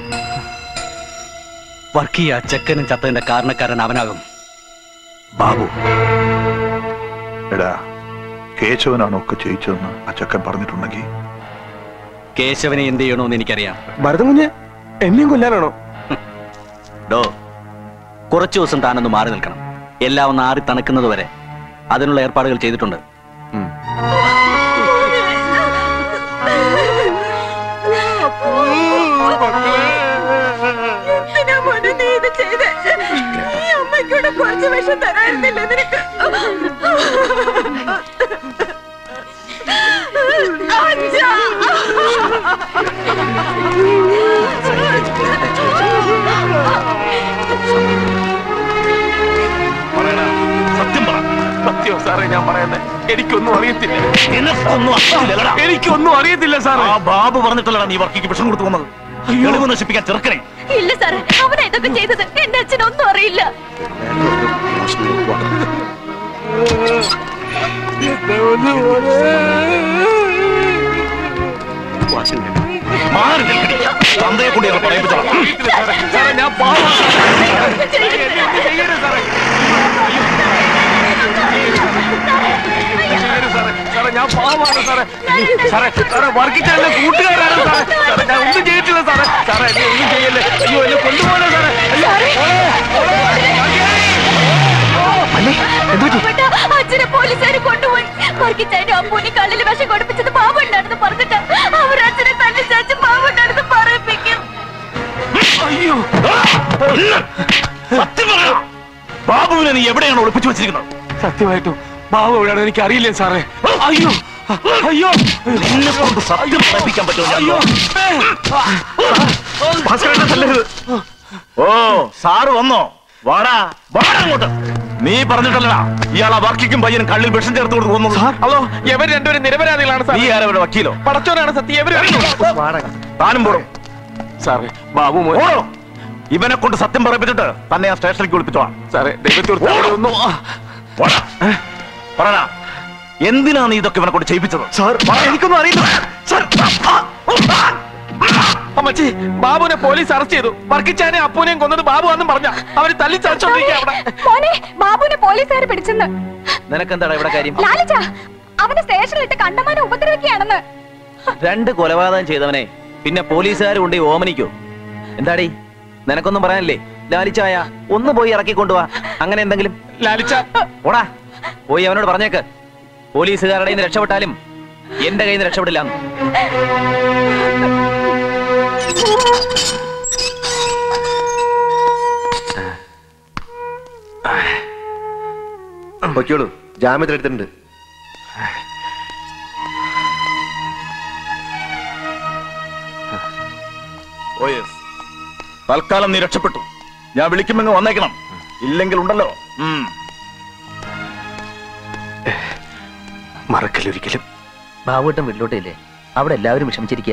വർക്കിയ ചെക്കനും ചത്തതിന്റെ കാരണക്കാരൻ അവനാകും ബാബു എടാ കേശവനാണ് ഒക്കെ ചെയ്യിച്ചതെന്ന് ആ ചക്കൻ പറഞ്ഞിട്ടുണ്ടെങ്കിൽ കേശവനെ എന്ത് ചെയ്യണമെന്ന് എനിക്കറിയാം ഭരതം കുഞ്ഞ് എന്നെയും കൊല്ലാനാണോ ഡോ കുറച്ചു ദിവസം താനൊന്ന് മാറി നിൽക്കണം എല്ലാം ഒന്ന് ആറി തണുക്കുന്നത് വരെ അതിനുള്ള ഏർപ്പാടുകൾ ചെയ്തിട്ടുണ്ട് എന്തിനാ മോനെ നീ ഇത് ചെയ്തേ? ഈ അമ്മയ്ക്കൂടെ കുറച്ച് വിഷം സന്തോഷം തരായിരുന്നില്ല നിനക്ക് അച്ഛാ. സത്യം പറ സത്യം സാറേ ഞാൻ പറയുന്നത് എനിക്കൊന്നും അറിയത്തില്ല നിനക്കൊന്നും അറിയത്തില്ലടാ. എനിക്കൊന്നും അറിയത്തില്ല സാറേ ആ ബാബു പറഞ്ഞിട്ടല്ലടാ നീ വർക്കിക്ക് വിഷം കൊടുത്തു വന്നത് എളിവ് നശിപ്പിക്കാൻ ചെറുക്കനെ ഇല്ല സാറേ അവനെ ഇതൊക്കെ ചെയ്തത് എന്റെ അച്ഛനൊന്നും അറിയില്ല മാറി നിൽക്കടി. തന്തയെ കൊണ്ട് ഞങ്ങൾ പറയിപ്പിച്ചോളാം സാറേ ഞാൻ പാവാ സാറേ ഞാൻ പാവാണ് സാറേ സാറേ സാറേ വർക്കിച്ചാലെ കൂട്ടുകാരാണ് സാറേ സാറേ ഞാൻ ഒന്നും ചെയ്തിട്ടില്ല സാറേ സാറേ എന്നെ ഒന്നും ചെയ്യല്ലേ അയ്യോ എന്നെ കൊണ്ടുപോകണേ സാറേ പാവപ്പെട്ട അച്ഛനെ പോലീസുകാർ കൊണ്ടുപോയി വർക്കിച്ചാന്റെ അപ്പൂനെ കള്ളിൽ വിഷം കൊടുപ്പിച്ചത് പാവുണ്ടാണെന്ന് പറഞ്ഞിട്ട് അവർ അച്ഛനെ തന്നെ ചാച്ച് പാവുണ്ടാണെന്ന് പറയിപ്പിക്കും അയ്യോ സത്യം പറ ബാബുവിനെ നീ എവിടെയാണ് ഒളിപ്പിച്ചു വെച്ചിരിക്കുന്നത് സത്യമായിട്ടും ബാബു എവിടെയാണ് എനിക്ക് അറിയില്ലേ സാറേ അയ്യോ അയ്യോ നിന്നെ കൊണ്ട് സത്യം പറയിപ്പിക്കാൻ പറ്റുമോ അയ്യോ ഓ സാറ് വന്നോ വാടാ വാടാ അങ്ങോട്ട് നീ പറഞ്ഞിട്ടല്ലടാ ഇയാളെ വർക്കിക്കും പയ്യനും കള്ളിൽ വിഷം ചേർത്ത് കൊടുത്ത് കൊന്നത് ഹലോ ഇവർ രണ്ടുപേരും നിരപരാധികളാണ് സാർ നീ ആരവരുടെ വക്കീലോ പടച്ചോനാണ് സത്യം ഇവര് താനും പോടും സാറേ ബാബു മോൻ ഓടോ ഇവനെ കൊണ്ട് സത്യം പറയിപ്പിച്ചിട്ട് തന്നെ ആ സ്റ്റേഷനിലേക്ക് വിളിപ്പിച്ചോളാം സാറേ ദൈവത്തോട് ഒന്നും പറടാ എന്തിനാ നീ ഇതൊക്കെ ഇവനെ കൊണ്ട് ചെയ്യിപ്പിച്ചത് സാർ എനിക്കൊന്നും അറിയില്ല സാർ അമ്മച്ചി ബാബുവിനെ പോലീസ് അറസ്റ്റ് ചെയ്തു വർക്കിച്ചാനെ അപ്പൂനെയും കൊന്നത് ബാബു ആണെന്നും പറഞ്ഞ അവര് തല്ലി ചതച്ചോണ്ടിരിക്കുക അവിടെ മോനെ ബാബുവിനെ പോലീസുകാർ പിടിച്ചെന്ന് നിനക്കെന്താടാ ഇവിടെ കാര്യം ലാലിച്ച അവനെ സ്റ്റേഷനിലിട്ട് കണ്ടമാനം ഉപദ്രവിക്കുകയാണെന്ന് രണ്ട് കൊലപാതകം ചെയ്തവനെ പിന്നെ പോലീസുകാർ കൊണ്ട് ഓമനിക്കോ എന്താടി നിനക്കൊന്നും പറയാനില്ലേ ലാലിച്ചായ ഒന്ന് പോയി ഇറക്കി കൊണ്ടുവാ അങ്ങനെ എന്തെങ്കിലും ലാലിച്ച ഓടാ പോയി അവനോട് പറഞ്ഞേക്ക് പോലീസുകാരുടെ നിന്ന് രക്ഷപ്പെട്ടാലും എന്റെ കയ്യിൽ നിന്ന് രക്ഷപ്പെടില്ല പൊയ്ക്കോളൂ ജാമ്യത്തിൽ എടുത്തിട്ടുണ്ട് ഓ യെസ് തൽക്കാലം നീ രക്ഷപ്പെട്ടു ഞാൻ വിളിക്കുമെങ്കിൽ വന്നേക്കണം ഇല്ലെങ്കിൽ ഉണ്ടല്ലോ ഉം. മറക്കലൊരിക്കലും ബാബുട്ടൻ വീട്ടിലോട്ടില്ലേ അവിടെ എല്ലാവരും വിഷമിച്ചിരിക്കുക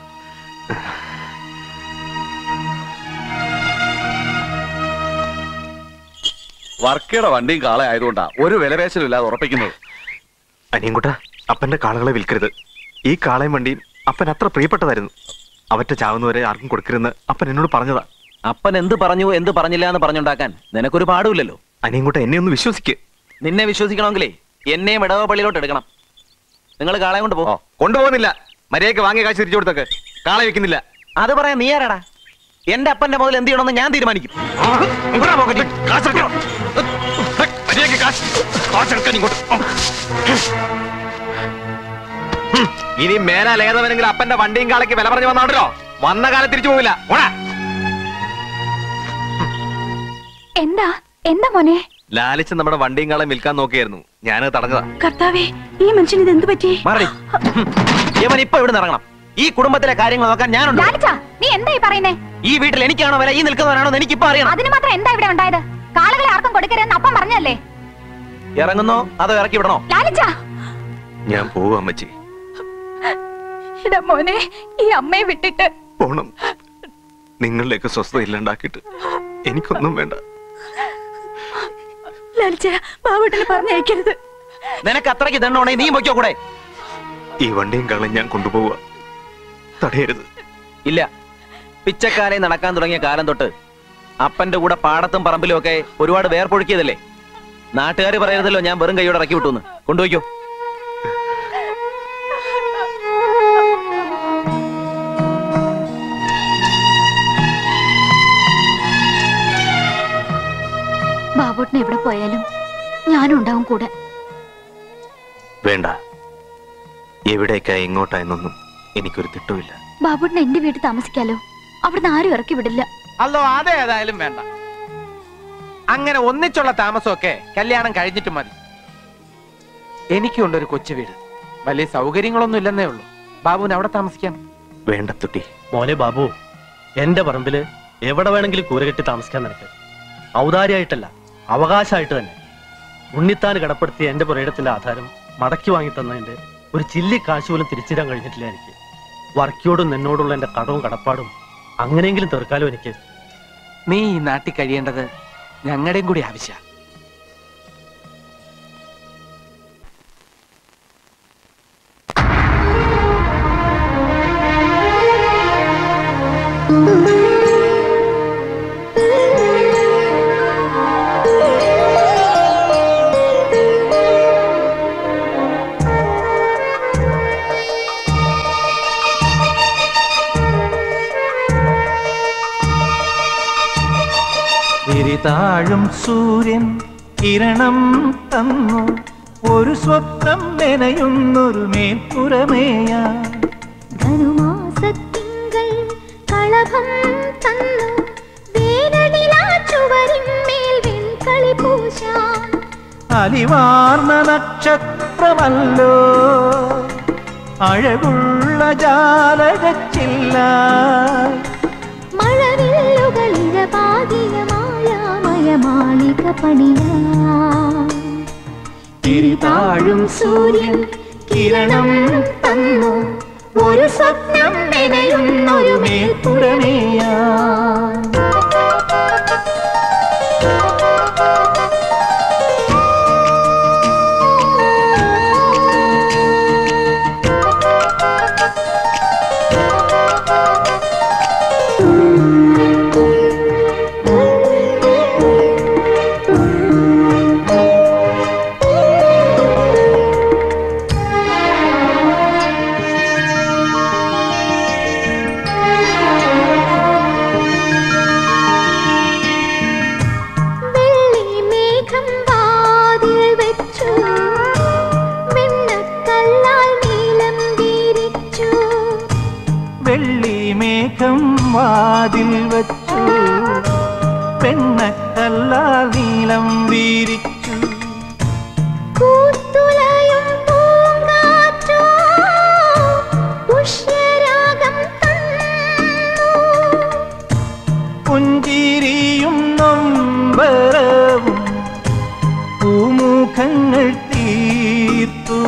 വർക്കയുടെ വണ്ടിയും കാളെ ആയതുകൊണ്ടാ ഒരു വിലപേശലും ഇല്ലാതെ ഉറപ്പിക്കുന്നത് അനിയൻകുട്ട അപ്പന്റെ കാളകളെ വിൽക്കരുത് ഈ കാളയും വണ്ടിയും അപ്പൻ അത്ര പ്രിയപ്പെട്ടതായിരുന്നു അവറ്റ ചാവുന്നവരെ ആർക്കും കൊടുക്കരുതെന്ന് അപ്പൻ എന്നോട് പറഞ്ഞതാ അപ്പൻ എന്ത് പറഞ്ഞു എന്ത് പറഞ്ഞില്ല എന്ന് പറഞ്ഞുണ്ടാക്കാൻ നിനക്കൊരു പാടുമില്ലല്ലോ അനിയൻകുട്ട എന്നെ ഒന്ന് വിശ്വസിക്ക് നിന്നെ വിശ്വസിക്കണമെങ്കിലേ എന്നെയും ഇടവ പള്ളിയിലോട്ട് എടുക്കണം നിങ്ങൾ കാളെ കൊണ്ട് പോ കൊണ്ടുപോകുന്നില്ല മര്യാദക്ക് വാങ്ങിയ കാശ് തിരിച്ചു കൊടുത്തൊക്കെ കാളെ വെക്കുന്നില്ല അത് പറയാൻ നീ ആരാടാ എന്റെ അപ്പന്റെ മുതൽ എന്ത് ചെയ്യണമെന്ന് ഞാൻ തീരുമാനിക്കും ഇനി മേലാൽ ഏതവനെങ്കിലും അപ്പന്റെ വണ്ടിയും കാളയ്ക്ക് വില പറഞ്ഞു വന്നാണല്ലോ വന്ന കാലം തിരിച്ചു പോവില്ല ഓടാ എന്താ എന്താ മോനെ ലാലിച്ച് നമ്മുടെ വണ്ടിയും കാളം വിൽക്കാൻ നോക്കിയായിരുന്നു ഞാനത് തടഞ്ഞതാ കർത്താവേ ഈ മനുഷ്യന് ഇത് എന്ത് പറ്റി മാറി ഇവൻ ഇപ്പൊ ഇവിടെ ഇറങ്ങണം ഈ കുടുംബത്തിലെ കാര്യങ്ങൾ നോക്കാൻ ഞാനുണ്ട് ലാലിച്ച നീ എന്താ ഈ പറയുന്നേ ഈ വീട്ടിൽ എനിക്കാണോ വില ഈ നിൽക്കുന്നവനാണോ എന്ന് എനിക്കിപ്പോ അറിയണം അതിന് മാത്രം എന്താ ഇവിടെ ഉണ്ടായത് കാളുകളെ ആർക്കും കൊടുക്കരുതെന്ന് അപ്പം പറഞ്ഞല്ലേ ഇറങ്ങുന്നോ അതോ ഇറക്കി വിടണോ ലാലിച്ച ഞാൻ പോവാ അമ്മച്ചി ഇതാ മോനെ ഈ അമ്മയെ വിട്ടിട്ട് പോണം നിങ്ങളുടെയൊക്കെ സ്വസ്ഥത ഇല്ലാണ്ടാക്കിയിട്ട് എനിക്കൊന്നും വേണ്ട ലാലിച്ച ബാബുട്ടിനെ പറഞ്ഞയക്കരുത് നിനക്ക് അത്രയ്ക്ക് ദണ്ണോണേ നീ പൊയ്ക്കോ കൂടെ ഈ വണ്ടിയും കാളം ഞാൻ കൊണ്ടുപോവുക തടയരുത് ഇല്ല പിച്ചക്കാലയിൽ നടക്കാൻ തുടങ്ങിയ കാലം തൊട്ട് അപ്പന്റെ കൂടെ പാടത്തും പറമ്പിലും ഒക്കെ ഒരുപാട് വേർപ്പൊഴുക്കിയതല്ലേ നാട്ടുകാർ പറയരുതല്ലോ ഞാൻ വെറും കൈയോടെ ഇറക്കി വിട്ടു കൊണ്ടുപോയിക്കോ ബാബുട്ടിന് എവിടെ പോയാലും ഞാനും ഉണ്ടാവും കൂടെ വേണ്ട എവിടേക്കാ എങ്ങോട്ടാ എന്നൊന്നും എനിക്കൊരു തിട്ടമില്ല ബാബുട്ടിന് എന്റെ വീട്ടിൽ താമസിക്കാലോ അവിടുന്ന് ആരും ഇറക്കി വിടില്ല അല്ലോ അതേതായാലും വേണ്ട അങ്ങനെ ഒന്നിച്ചുള്ള താമസമൊക്കെ കല്യാണം കഴിഞ്ഞിട്ട് മതി എനിക്കുണ്ട് ഒരു കൊച്ചു വീട് വലിയ സൗകര്യങ്ങളൊന്നും ഇല്ലെന്നേ ഉള്ളൂ ബാബുവിന് അവിടെ താമസിക്കാം വേണ്ട തുട്ടി മോനെ ബാബു എന്റെ പറമ്പില് എവിടെ വേണമെങ്കിലും കൂര കെട്ടി താമസിക്കാൻ നിനക്ക് ഔദാര്യമായിട്ടല്ല അവകാശമായിട്ട് തന്നെ ഉണ്ണിത്താൻ കടപ്പെടുത്തിയ എന്റെ പുരയിടത്തിന്റെ ആധാരം മടക്കി വാങ്ങി തന്നതിന്റെ ഒരു ചില്ലി കാശ് പോലും തിരിച്ചിടാൻ കഴിഞ്ഞിട്ടില്ല എനിക്ക് വർക്കിയോടും നിന്നോടുള്ള എന്റെ കടവും കടപ്പാടും അങ്ങനെയെങ്കിലും തീർക്കാലോ എനിക്ക് നീ ഈ നാട്ടിൽ കഴിയേണ്ടത് ഞങ്ങളുടെയും കൂടി ആവശ്യ തിരിതാഴും സൂര്യൻ കിരണം തന്നു ഒരു സ്വപ്നം നനയുന്നൊരു മേൽപ്പുറമേയാ ധനുമാസത്തിങ്കൾ കളഭം തന്നു വേനടിലാ ചുവരിന്മേൽ വെൺകളി പൂശാൻ അലിവാർന്ന നക്ഷത്രമല്ലോ അഴകുള്ള ജാലകച്ചില്ല മഴവില്ലുകൾ ഇഴപാകിയ മായാമയമാളിക പണിയാ തിരിതാഴും സൂര്യൻ കിരണം തന്നു ഒരു സ്വപ്നം നനയുന്നൊരു മേൽപ്പുറമേയാ വെള്ളി മേഘം വാതിൽ വെച്ചു വെണ്ണക്കല്ലാൽ നീലം വീരിച്ചു വെള്ളി മേഘം വാതിൽ വച്ചു പെണ്ണക്കല്ല നീലം വീരിച്ചു കൂത്തുലയും പൂങ്കാറ്റോ പുഷ്യരാഗം പുഞ്ചിരിയും നൊമ്പരവും പൂമുഖങ്ങൾ തീർത്തു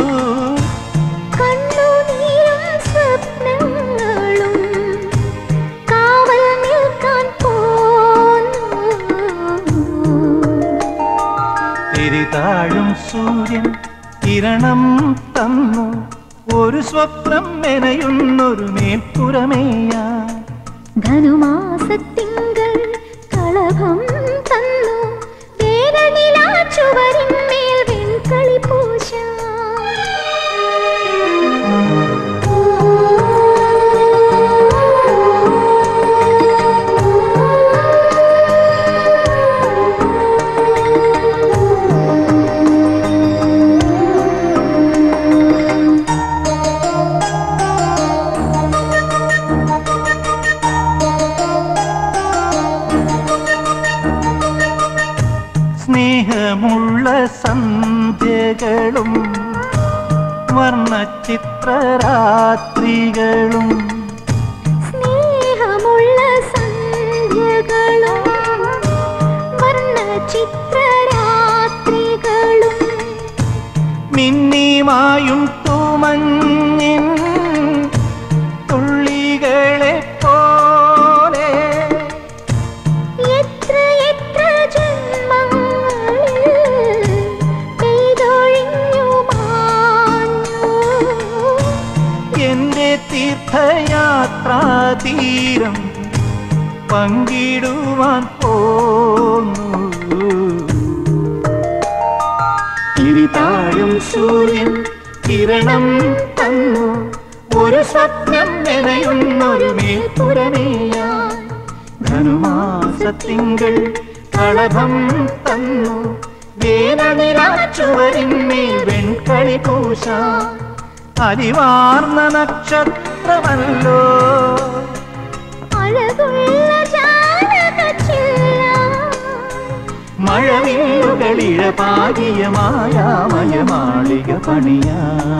കണ്ണുനീരും സ്വപ്നങ്ങളും കാവൽ നിൽക്കാൻ പോന്നു തിരിതാഴും സൂര്യൻ കിരണം തന്നു ഒരു സ്വപ്നം മെനയുന്നൊരു മേൽപ്പുറമേയാ ധനുമാസത്തിങ്കൾ കളഭം തന്നു വേരനിലാ ചുവരിന്മേൽ വെൺകളി സ്നേഹമുള്ള സന്ധ്യകളും വർണ്ണചിത്രരാത്രികളും സ്നേഹമുള്ള സന്ധ്യകളും വർണ്ണചിത്രരാത്രികളും മിന്നിമായും തൂമഞ്ഞിൻ തുള്ളികളെ പോലെ എത്ര എത്ര ജന്മങ്ങളിൽ പെയ്തൊഴിഞ്ഞു മാഞ്ഞു എന്റെ തീർത്ഥയാത്രാതീരം പങ്കിടുവാൻ പോന്നു തിരിതാഴും സൂര്യൻ കിരണം തന്നു ഒരു സ്വപ്നം നനയുന്നൊരു മേൽപ്പുറമേയാൻ ധനുമാസത്തിങ്കൾ കളഭം തന്നു വേനനിലാച്ചുവരിന്മേൽ വെൺകളി പൂശ അരിവാർന്ന നക്ഷത്രമല്ലോ അഴകുള്ള ജാലകച്ചില്ല മഴവില്ലുകളിഴ പാകിയ മായാമയ മാളിക പണിയാ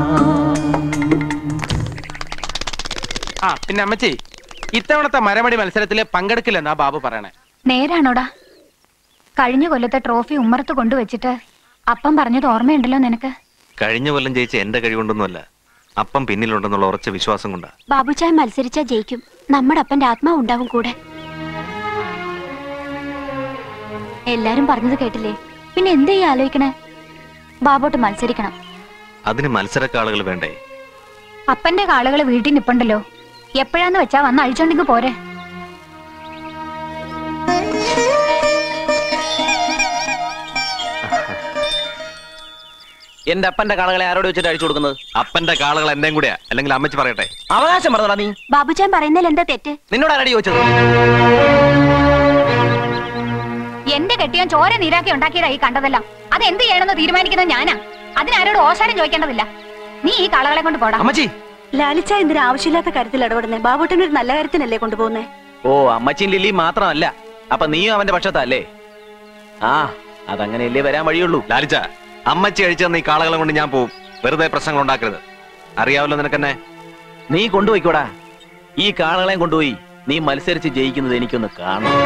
ആ പിന്നെ അമ്മച്ചി ഇത്തവണത്തെ മരമടി മത്സരത്തിൽ പങ്കെടുക്കില്ലെന്നാ ബാബു പറയണേ നേരാണോടാ കഴിഞ്ഞ കൊല്ലത്തെ ട്രോഫി ഉമ്മറത്ത് കൊണ്ടുവച്ചിട്ട് അപ്പം പറഞ്ഞത് ഓർമ്മയുണ്ടല്ലോ നിനക്ക് കഴിഞ്ഞ കൊല്ലം ജയിച്ച എന്റെ കഴിവുണ്ടൊന്നുമല്ല അപ്പം പിന്നിലുണ്ടെന്നുള്ള ഉറച്ച വിശ്വാസം കൊണ്ടാ ബാബുച്ചായ മത്സരിച്ചാ ജയിക്കും നമ്മുടെ അപ്പന്റെ ആത്മാവ് ഉണ്ടാവും കൂടെ എല്ലാരും പറഞ്ഞത് കേട്ടില്ലേ പിന്നെ എന്തേ ഈ ആലോചിക്കണേ ബാബോട്ട് മത്സരിക്കണം അതിന് മത്സരക്കാളുകൾ വേണ്ടേ അപ്പന്റെ കാളുകൾ വീട്ടിൽ നിപ്പുണ്ടല്ലോ എപ്പോഴാന്ന് വെച്ചാ വന്ന് അഴിച്ചോണ്ടെങ്കിൽ പോരെ എന്റെ അപ്പന്റെ കാളകളെ ആരോട് വെച്ചിട്ട് അഴിച്ചു കൊടുക്കുന്നത് അപ്പന്റെ കാളുകൾ എന്റെയും കൂടെയാ അല്ലെങ്കിൽ അമ്മച്ചി പറയട്ടെ അവകാശം പറഞ്ഞടാ നീ ബാബുച്ചാൻ പറയുന്നതിൽ എന്താ തെറ്റ് നിന്നോട് ആരടി ചോദിച്ചത് എന്റെ കെട്ടിയോൻ ചോര നീരാക്കി ഉണ്ടാക്കിയതാ ഈ കണ്ടതെല്ലാം അത് എന്ത് ചെയ്യണമെന്ന് തീരുമാനിക്കുന്നത് ഞാനാ അതിനാരോട് ഓശാരം ചോദിക്കേണ്ടതില്ല നീ ഈ കാളകളെ കൊണ്ട് പോടാ അമ്മച്ചി ലാലിച്ച എന്തിനാ ആവശ്യമില്ലാത്ത കാര്യത്തിൽ ഇടപെടുന്നേ ബാബുട്ടൻ ഒരു നല്ല കാര്യത്തിനല്ലേ കൊണ്ടുപോകുന്നേ ഓ അമ്മച്ചിയും ലില്ലി മാത്രമല്ല അപ്പൊ നീയും അവന്റെ പക്ഷത്തല്ലേ ആ അതങ്ങനെയല്ലേ വരാൻ വഴിയുള്ളൂ ലാലിച്ച അമ്മച്ചി അഴിച്ചു തന്ന ഈ കാളകളെ കൊണ്ട് ഞാൻ പോവും വെറുതെ പ്രശ്നങ്ങൾ ഉണ്ടാക്കരുത് അറിയാവല്ലോ നിനക്കെന്നെ നീ കൊണ്ടുപോയിക്കോടാ ഈ കാളകളെയും കൊണ്ടുപോയി നീ മത്സരിച്ച് ജയിക്കുന്നത് എനിക്കൊന്ന് കാണണം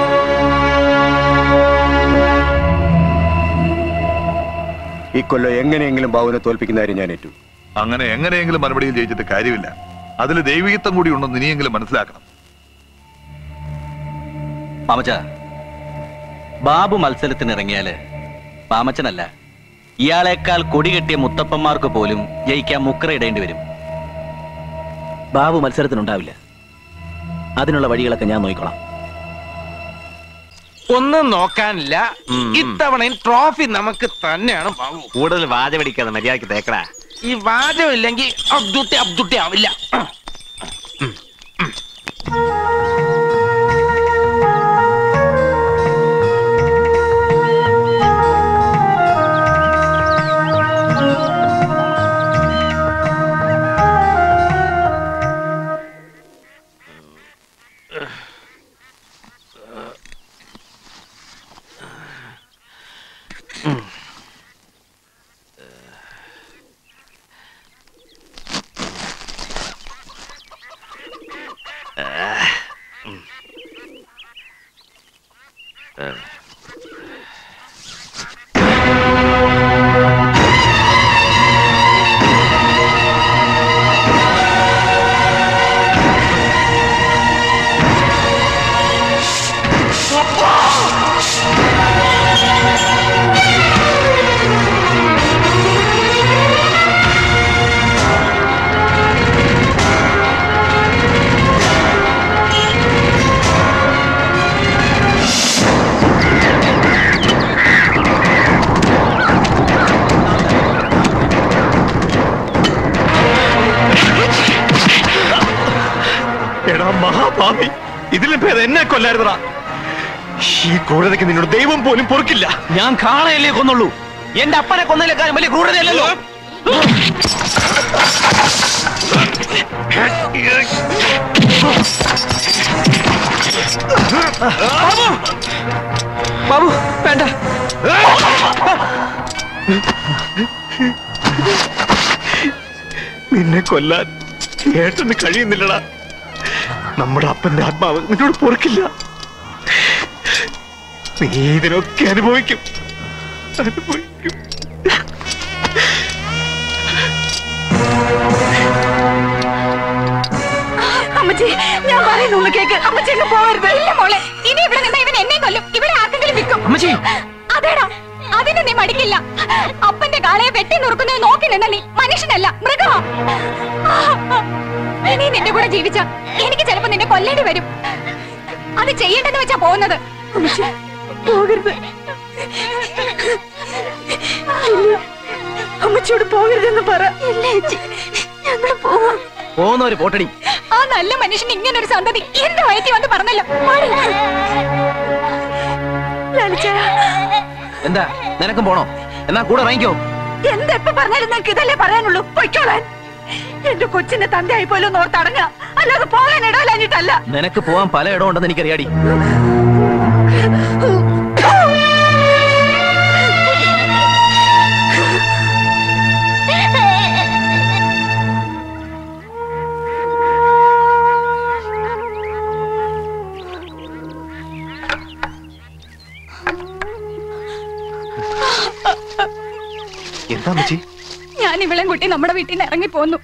ഈ കൊല്ലം എങ്ങനെയെങ്കിലും ബാബുവിനെ തോൽപ്പിക്കുന്ന കാര്യം ഞാൻ ഏറ്റു അങ്ങനെ എങ്ങനെയെങ്കിലും മറുപടിയിൽ ജയിച്ചിട്ട് കാര്യമില്ല അതിൽ ദൈവികത്വം കൂടി ഉണ്ടെന്ന് ഇനിയെങ്കിലും മനസ്സിലാക്കണം പാമച്ച ബാബു മത്സരത്തിന് ഇറങ്ങിയാല് പാമച്ചനല്ല ഇയാളെക്കാൾ കൊടി കെട്ടിയ മുത്തപ്പന്മാർക്ക് പോലും ജയിക്കാൻ മുക്കറ ഇടേണ്ടി വരും ബാബു മത്സരത്തിനുണ്ടാവില്ല അതിനുള്ള വഴികളൊക്കെ ഞാൻ നോക്കിക്കോളാം ഒന്നും നോക്കാനില്ല ഇത്തവണയും ട്രോഫി നമുക്ക് തന്നെയാണ് ബാബു കൂടുതൽ വാചപടിക്കാതെ മര്യാദക്ക് തേക്കടാ ഈ വാചകം ഇല്ലെങ്കിൽ അബ്ദുട്ടി അബ്ദുട്ടി ആവില്ല എടാ മഹാപാപി ഇതിലും ഭേദം എന്നെ കൊല്ലായിരുന്നടാ ഈ ക്രൂരതയ്ക്ക് നിന്നോട് ദൈവം പോലും പൊറുക്കില്ല ഞാൻ കാളയല്ലേ കൊന്നുള്ളൂ എന്റെ അപ്പനെ കൊന്നതിലേക്കാളും വലിയ ക്രൂരതയല്ലല്ലോ ബാബു വേണ്ട നിന്നെ കൊല്ലാൻ ഏട്ടന് കഴിയുന്നില്ലടാ നമ്മുടെ അപ്പന്റെ ആത്മാവ് നിന്നോട് പൊറുക്കില്ല നീ ഇതിനൊക്കെ അനുഭവിക്കും അനുഭവിക്കും അമ്മച്ചി ഞാൻ പറയുന്നു ഒന്ന് കേക്ക് അമ്മച്ചി അങ്ങ് പോവരുത് ഇല്ല മോളെ ഇനി ഇവിടെ നിന്ന് ഇവൻ എന്നെ കൊല്ലും ഇവിടെ ആർക്കെങ്കിലും വിൽക്കും അമ്മച്ചി അതേടാ അതിന് നീ മടിക്കില്ല അപ്പന്റെ കാളയെ വെട്ടി നുറുക്കുന്നത് നോക്കി നിന്ന നീ മനുഷ്യനല്ല മൃഗമാ നീ നിന്റെ കൂടെ ജീവിച്ച എനിക്ക് ചിലപ്പോ നിന്നെ കൊല്ലേണ്ടി വരും അത് ചെയ്യണ്ടെന്ന് വെച്ചാ പോകുന്നത് പോകരുത് അമ്മച്ചിയോട് പോകരുതെന്ന് പറ ഇല്ല ഞങ്ങൾ പോവാം പോകുന്നവര് പോട്ടടി ആ നല്ല മനുഷ്യൻ ഇങ്ങനെ ഒരു സന്തതി എന്റെ വയറ്റി വന്ന് പറഞ്ഞല്ലോ മാറി. ലാലിച്ചാ, എന്താ നിനക്കും പോണോ എന്നാ കൂടെ ഇറങ്ങിക്കോ എന്തെപ്പ പറഞ്ഞാലും നിനക്ക് ഇതല്ലേ പറയാനുള്ളൂ പൊയ്ക്കോളാൻ എന്റെ കൊച്ചിന്റെ തന്തയായി പോലും ഓർത്തടങ്ങ അല്ലാതെ പോകാൻ ഇടവലാഞ്ഞിട്ടല്ല നിനക്ക് പോവാൻ പല ഇടം ഉണ്ടെന്ന് എനിക്കറിയാടി എന്താ അമ്മച്ചി ഞാൻ ഇവളെ കുട്ടി നമ്മുടെ വീട്ടിൽ നിന്ന് ഇറങ്ങി പോന്നു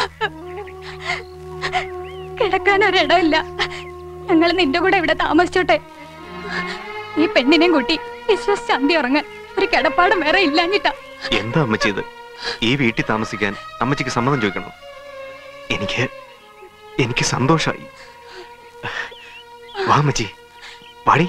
കിടക്കാൻ ഒരിടമില്ല ഞങ്ങൾ നിന്റെ കൂടെ ഇവിടെ താമസിച്ചോട്ടെ ഈ പെണ്ണിനെയും കൂട്ടി വിശ്വസിച്ച് അന്തി ഉറങ്ങാൻ ഒരു കിടപ്പാടം വേറെ ഇല്ലാഞ്ഞിട്ടാ എന്താ അമ്മച്ചി ഇത് ഈ വീട്ടിൽ താമസിക്കാൻ അമ്മച്ചിക്ക് സമ്മതം ചോദിക്കണം എനിക്ക് എനിക്ക് സന്തോഷായി വാ അമ്മച്ചി വാടി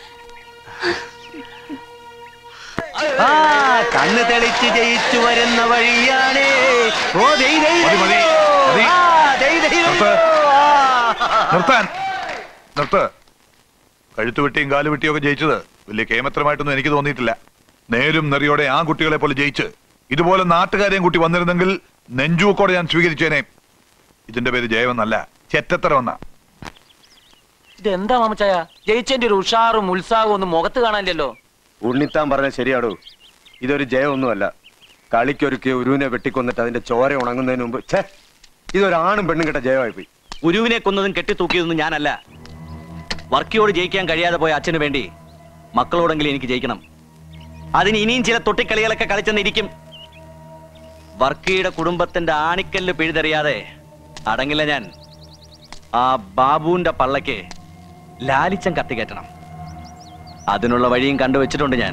ആ കണ്ണ് തെളിച്ച് ജയിച്ചു വരുന്ന വഴിയാണേ ഓ ദൈ ദൈ മതി, മതി, മതി. ആ, ദൈ ദൈ നിർത്ത്. നിർത്താൻ നിർത്ത് കഴുത്ത് വെട്ടിയും കാല് വെട്ടിയും ഒക്കെ ജയിച്ചത് വലിയ കേമത്രമായിട്ടൊന്നും എനിക്ക് തോന്നിയിട്ടില്ല നേരും നെറിയോടെ ആ കുട്ടികളെ പോലെ ജയിച്ച് ഇതുപോലെ നാട്ടുകാരെയും കൂട്ടി വന്നിരുന്നെങ്കിൽ നെഞ്ചൂക്കോടെ ഞാൻ സ്വീകരിച്ചേനെ ഇതിന്റെ പേര് ജയമെന്നല്ല ചെറ്റത്തരമെന്ന ഇതെന്താ മാമച്ചായ ജയിച്ചതിന്റെ ഒരു ഉഷാറും ഉത്സാഹവും ഒന്നും മുഖത്ത് കാണാനില്ലല്ലോ ഉണ്ണിത്താൻ പറഞ്ഞ ശരിയാടോ ഇതൊരു ജയമൊന്നുമല്ല കളിക്കൊരുക്കിയ ഉരുവിനെ വെട്ടിക്കൊന്നിട്ട് അതിന്റെ ചോര ഉണങ്ങുന്നതിന് മുമ്പ് ഛേ ഇതൊരു ആണും പെണ്ണും കിട്ട ജയമായി പോയി ഗുരുവിനെ കൊന്നതും കെട്ടിത്തൂക്കിയതൊന്നും ഞാനല്ല വർക്കിയോട് ജയിക്കാൻ കഴിയാതെ പോയ അച്ഛന് വേണ്ടി മക്കളോടെങ്കിലും എനിക്ക് ജയിക്കണം അതിന് ഇനിയും ചില തൊട്ടിക്കളികളൊക്കെ കളിച്ചെന്നിരിക്കും വർക്കിയുടെ കുടുംബത്തിന്റെ ആണിക്കല്ല് പിഴുതെറിയാതെ അടങ്ങില്ല ഞാൻ ആ ബാബുവിന്റെ പള്ളക്ക് ലാലിച്ചം കത്തിക്കയറ്റണം അതിനുള്ള വഴിയും കണ്ടുവച്ചിട്ടുണ്ട് ഞാൻ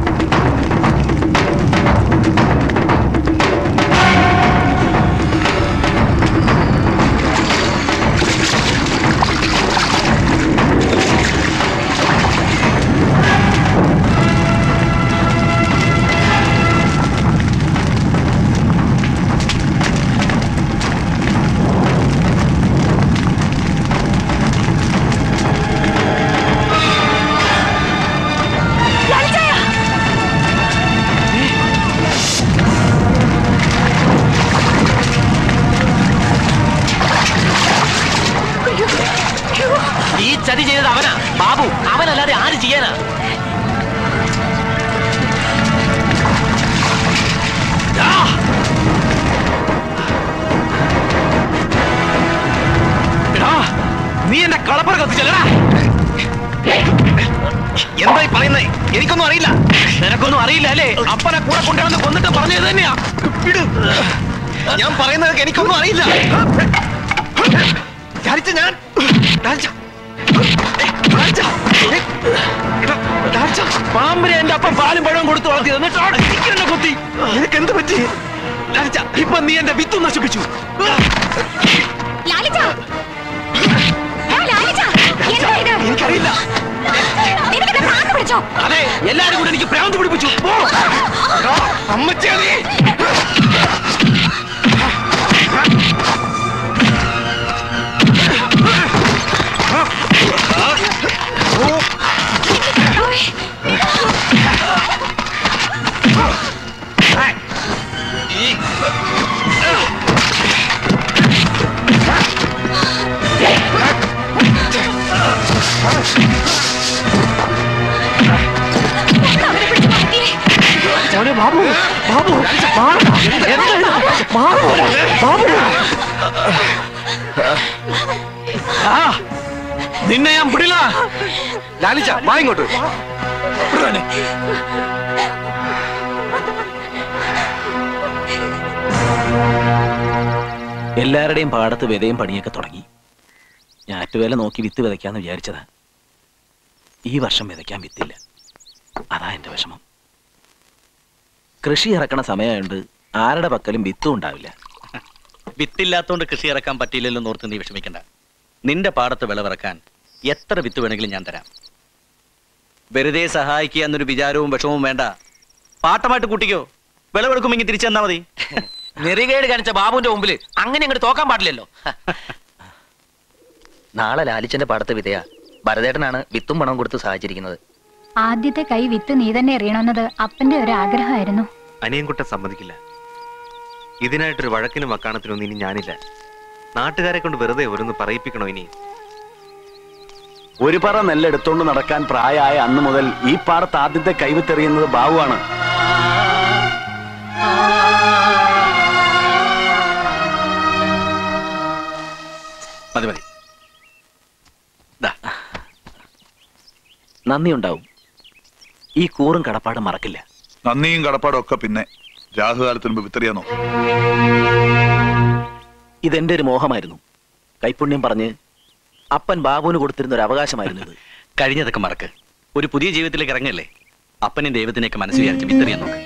ഈ ചതി ചെയ്തത് അവനാ ബാബു അവനല്ലാതെ ആര് ചെയ്യാനാ എടാ, നീ എന്റെ കളപ്പറ കത്തിച്ചല്ലടാ എന്തായി പറയുന്നേ എനിക്കൊന്നും അറിയില്ല നിനക്കൊന്നും അറിയില്ല അല്ലേ അപ്പനെ കൂടെ കൊണ്ടുവന്ന് കൊന്നിട്ട് പറഞ്ഞത് തന്നെയാ വിട്. ഞാൻ പറയുന്നത് എനിക്കൊന്നും അറിയില്ല ധാരിച്ച ഞാൻ ധാരിച്ച. ഏയ്, ധാരിച്ച. ഏയ്, എടാ, ധാരിച്ച. പാമ്പിനെ എന്റെ അപ്പം പാലും പഴവും കൊടുത്തു വളർത്തിയത് എന്നിട്ടാണ് എനിക്ക് എന്നെ കുത്തി നിനക്ക് എന്ത് പറ്റി ധാരിച്ച, ഇപ്പൊ നീ എന്റെ വിത്തും നശിപ്പിച്ചു ലാലിച്ച ഏ, ലാലിച്ച എന്താ ഇത് എനിക്കറിയില്ല നിനക്കെന്താ ഭ്രാന്ത് പിടിച്ചോ അതെ എല്ലാരും കൂടെ എനിക്ക് ഭ്രാന്ത് പിടിപ്പിച്ചു പോ. എടാ, അമ്മച്ചിയാ നീ മോനെ ബാബു ബാബു മാറടാ. എന്താ ഇത്? ബാബു ബാബു ആ, നിന്നെ ഞാൻ പിടില്ല ലാലിച്ച വാ ഇങ്ങോട്ട് എല്ലാവരുടെയും പാടത്ത് വിതയും പണിയൊക്കെ തുടങ്ങി ഞാറ്റുവേല നോക്കി വിത്ത് വിതയ്ക്കാന്ന് വിചാരിച്ചതാ ഈ വർഷം വിതയ്ക്കാൻ വിത്തില്ല അതാ എന്റെ വിഷമം കൃഷി ഇറക്കണ സമയമായോണ്ട് ആരുടെ പക്കലും വിത്തും ഉണ്ടാവില്ല വിത്തില്ലാത്തോണ്ട് കൃഷി ഇറക്കാൻ പറ്റിയില്ലല്ലോ ഓർത്ത് നീ വിഷമിക്കണ്ട നിന്റെ പാടത്ത് വിളവിറക്കാൻ എത്ര വിത്ത് വേണമെങ്കിലും ഞാൻ തരാം വെറുതെ സഹായിക്കുക എന്നൊരു വിചാരവും വിഷമവും വേണ്ട പാട്ടമായിട്ട് കൂട്ടിക്കോ വിളവെടുക്കുമെങ്കിൽ തിരിച്ചു തന്നാ മതി നെറികേട് കാണിച്ച ബാബുവിന്റെ മുമ്പിൽ അങ്ങനെ അങ്ങോട്ട് തോക്കാൻ പാടില്ലല്ലോ നാളെ ലാലിച്ചന്റെ പാടത്ത് വിതയാ ഭരതേട്ടനാണ് വിത്തും പണവും കൊടുത്ത് സഹായിച്ചിരിക്കുന്നത് ആദ്യത്തെ കൈ വിത്ത് നീ തന്നെ എറിയണമെന്നത് അപ്പന്റെ ഒരു ആഗ്രഹമായിരുന്നു അനിയൻകുട്ട സമ്മതിക്കില്ല ഇതിനായിട്ടൊരു വഴക്കിനും വക്കാണത്തിനൊന്നും ഇനി ഞാനില്ല നാട്ടുകാരെ കൊണ്ട് വെറുതെ ഓരോന്ന് പറയിപ്പിക്കണോ ഇനി ഒരു പറ നെല്ലെടുത്തോണ്ട് നടക്കാൻ പ്രായമായ അന്ന് മുതൽ ഈ പാടത്ത് ആദ്യത്തെ കൈവിത്തെറിയുന്നത് ബാബുവാണ് മതി മതി നന്ദി ഉണ്ടാവും ഈ കൂറും കടപ്പാടും മറക്കില്ല നന്ദിയും കടപ്പാടും ഒക്കെ പിന്നെ രാഹുകാലത്തിന് മുമ്പ് വിത്തറിയാന്നോ ഇതെന്റെ ഒരു മോഹമായിരുന്നു കൈപുണ്യം പറഞ്ഞ് അപ്പൻ ബാബുവിന് കൊടുത്തിരുന്ന ഒരു അവകാശമായിരുന്നു ഇത് കഴിഞ്ഞതൊക്കെ മറക്ക് ഒരു പുതിയ ജീവിതത്തിലേക്ക് ഇറങ്ങല്ലേ അപ്പനും ദൈവത്തിനെയൊക്കെ മനസ്സ് വിചാരിച്ച് വിത്തറിയാൻ നോക്ക്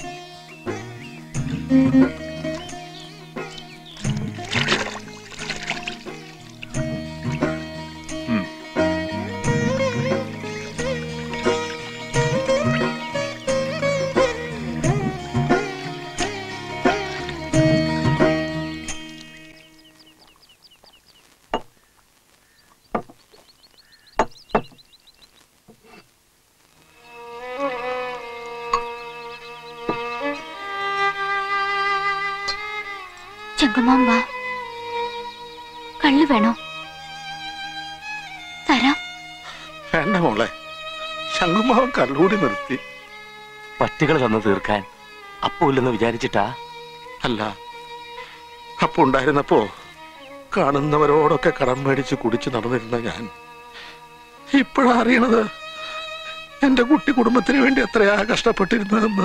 ചെങ്കമാൻ വാ കള്ളു വേണോ തരാം വേണ്ട മോളെ ശങ്കുമാവൻ കള്ളുകൂടി നിർത്തി പറ്റികൾ തന്നു തീർക്കാൻ അപ്പമില്ലെന്ന് വിചാരിച്ചിട്ടാ അല്ല അപ്പൊ ഉണ്ടായിരുന്നപ്പോ കാണുന്നവരോടൊക്കെ കടം മേടിച്ച് കുടിച്ച് നടന്നിരുന്ന ഞാൻ ഇപ്പോഴാ അറിയണത് എന്റെ കുട്ടി കുടുംബത്തിന് വേണ്ടി എത്രയാ കഷ്ടപ്പെട്ടിരുന്നതെന്ന്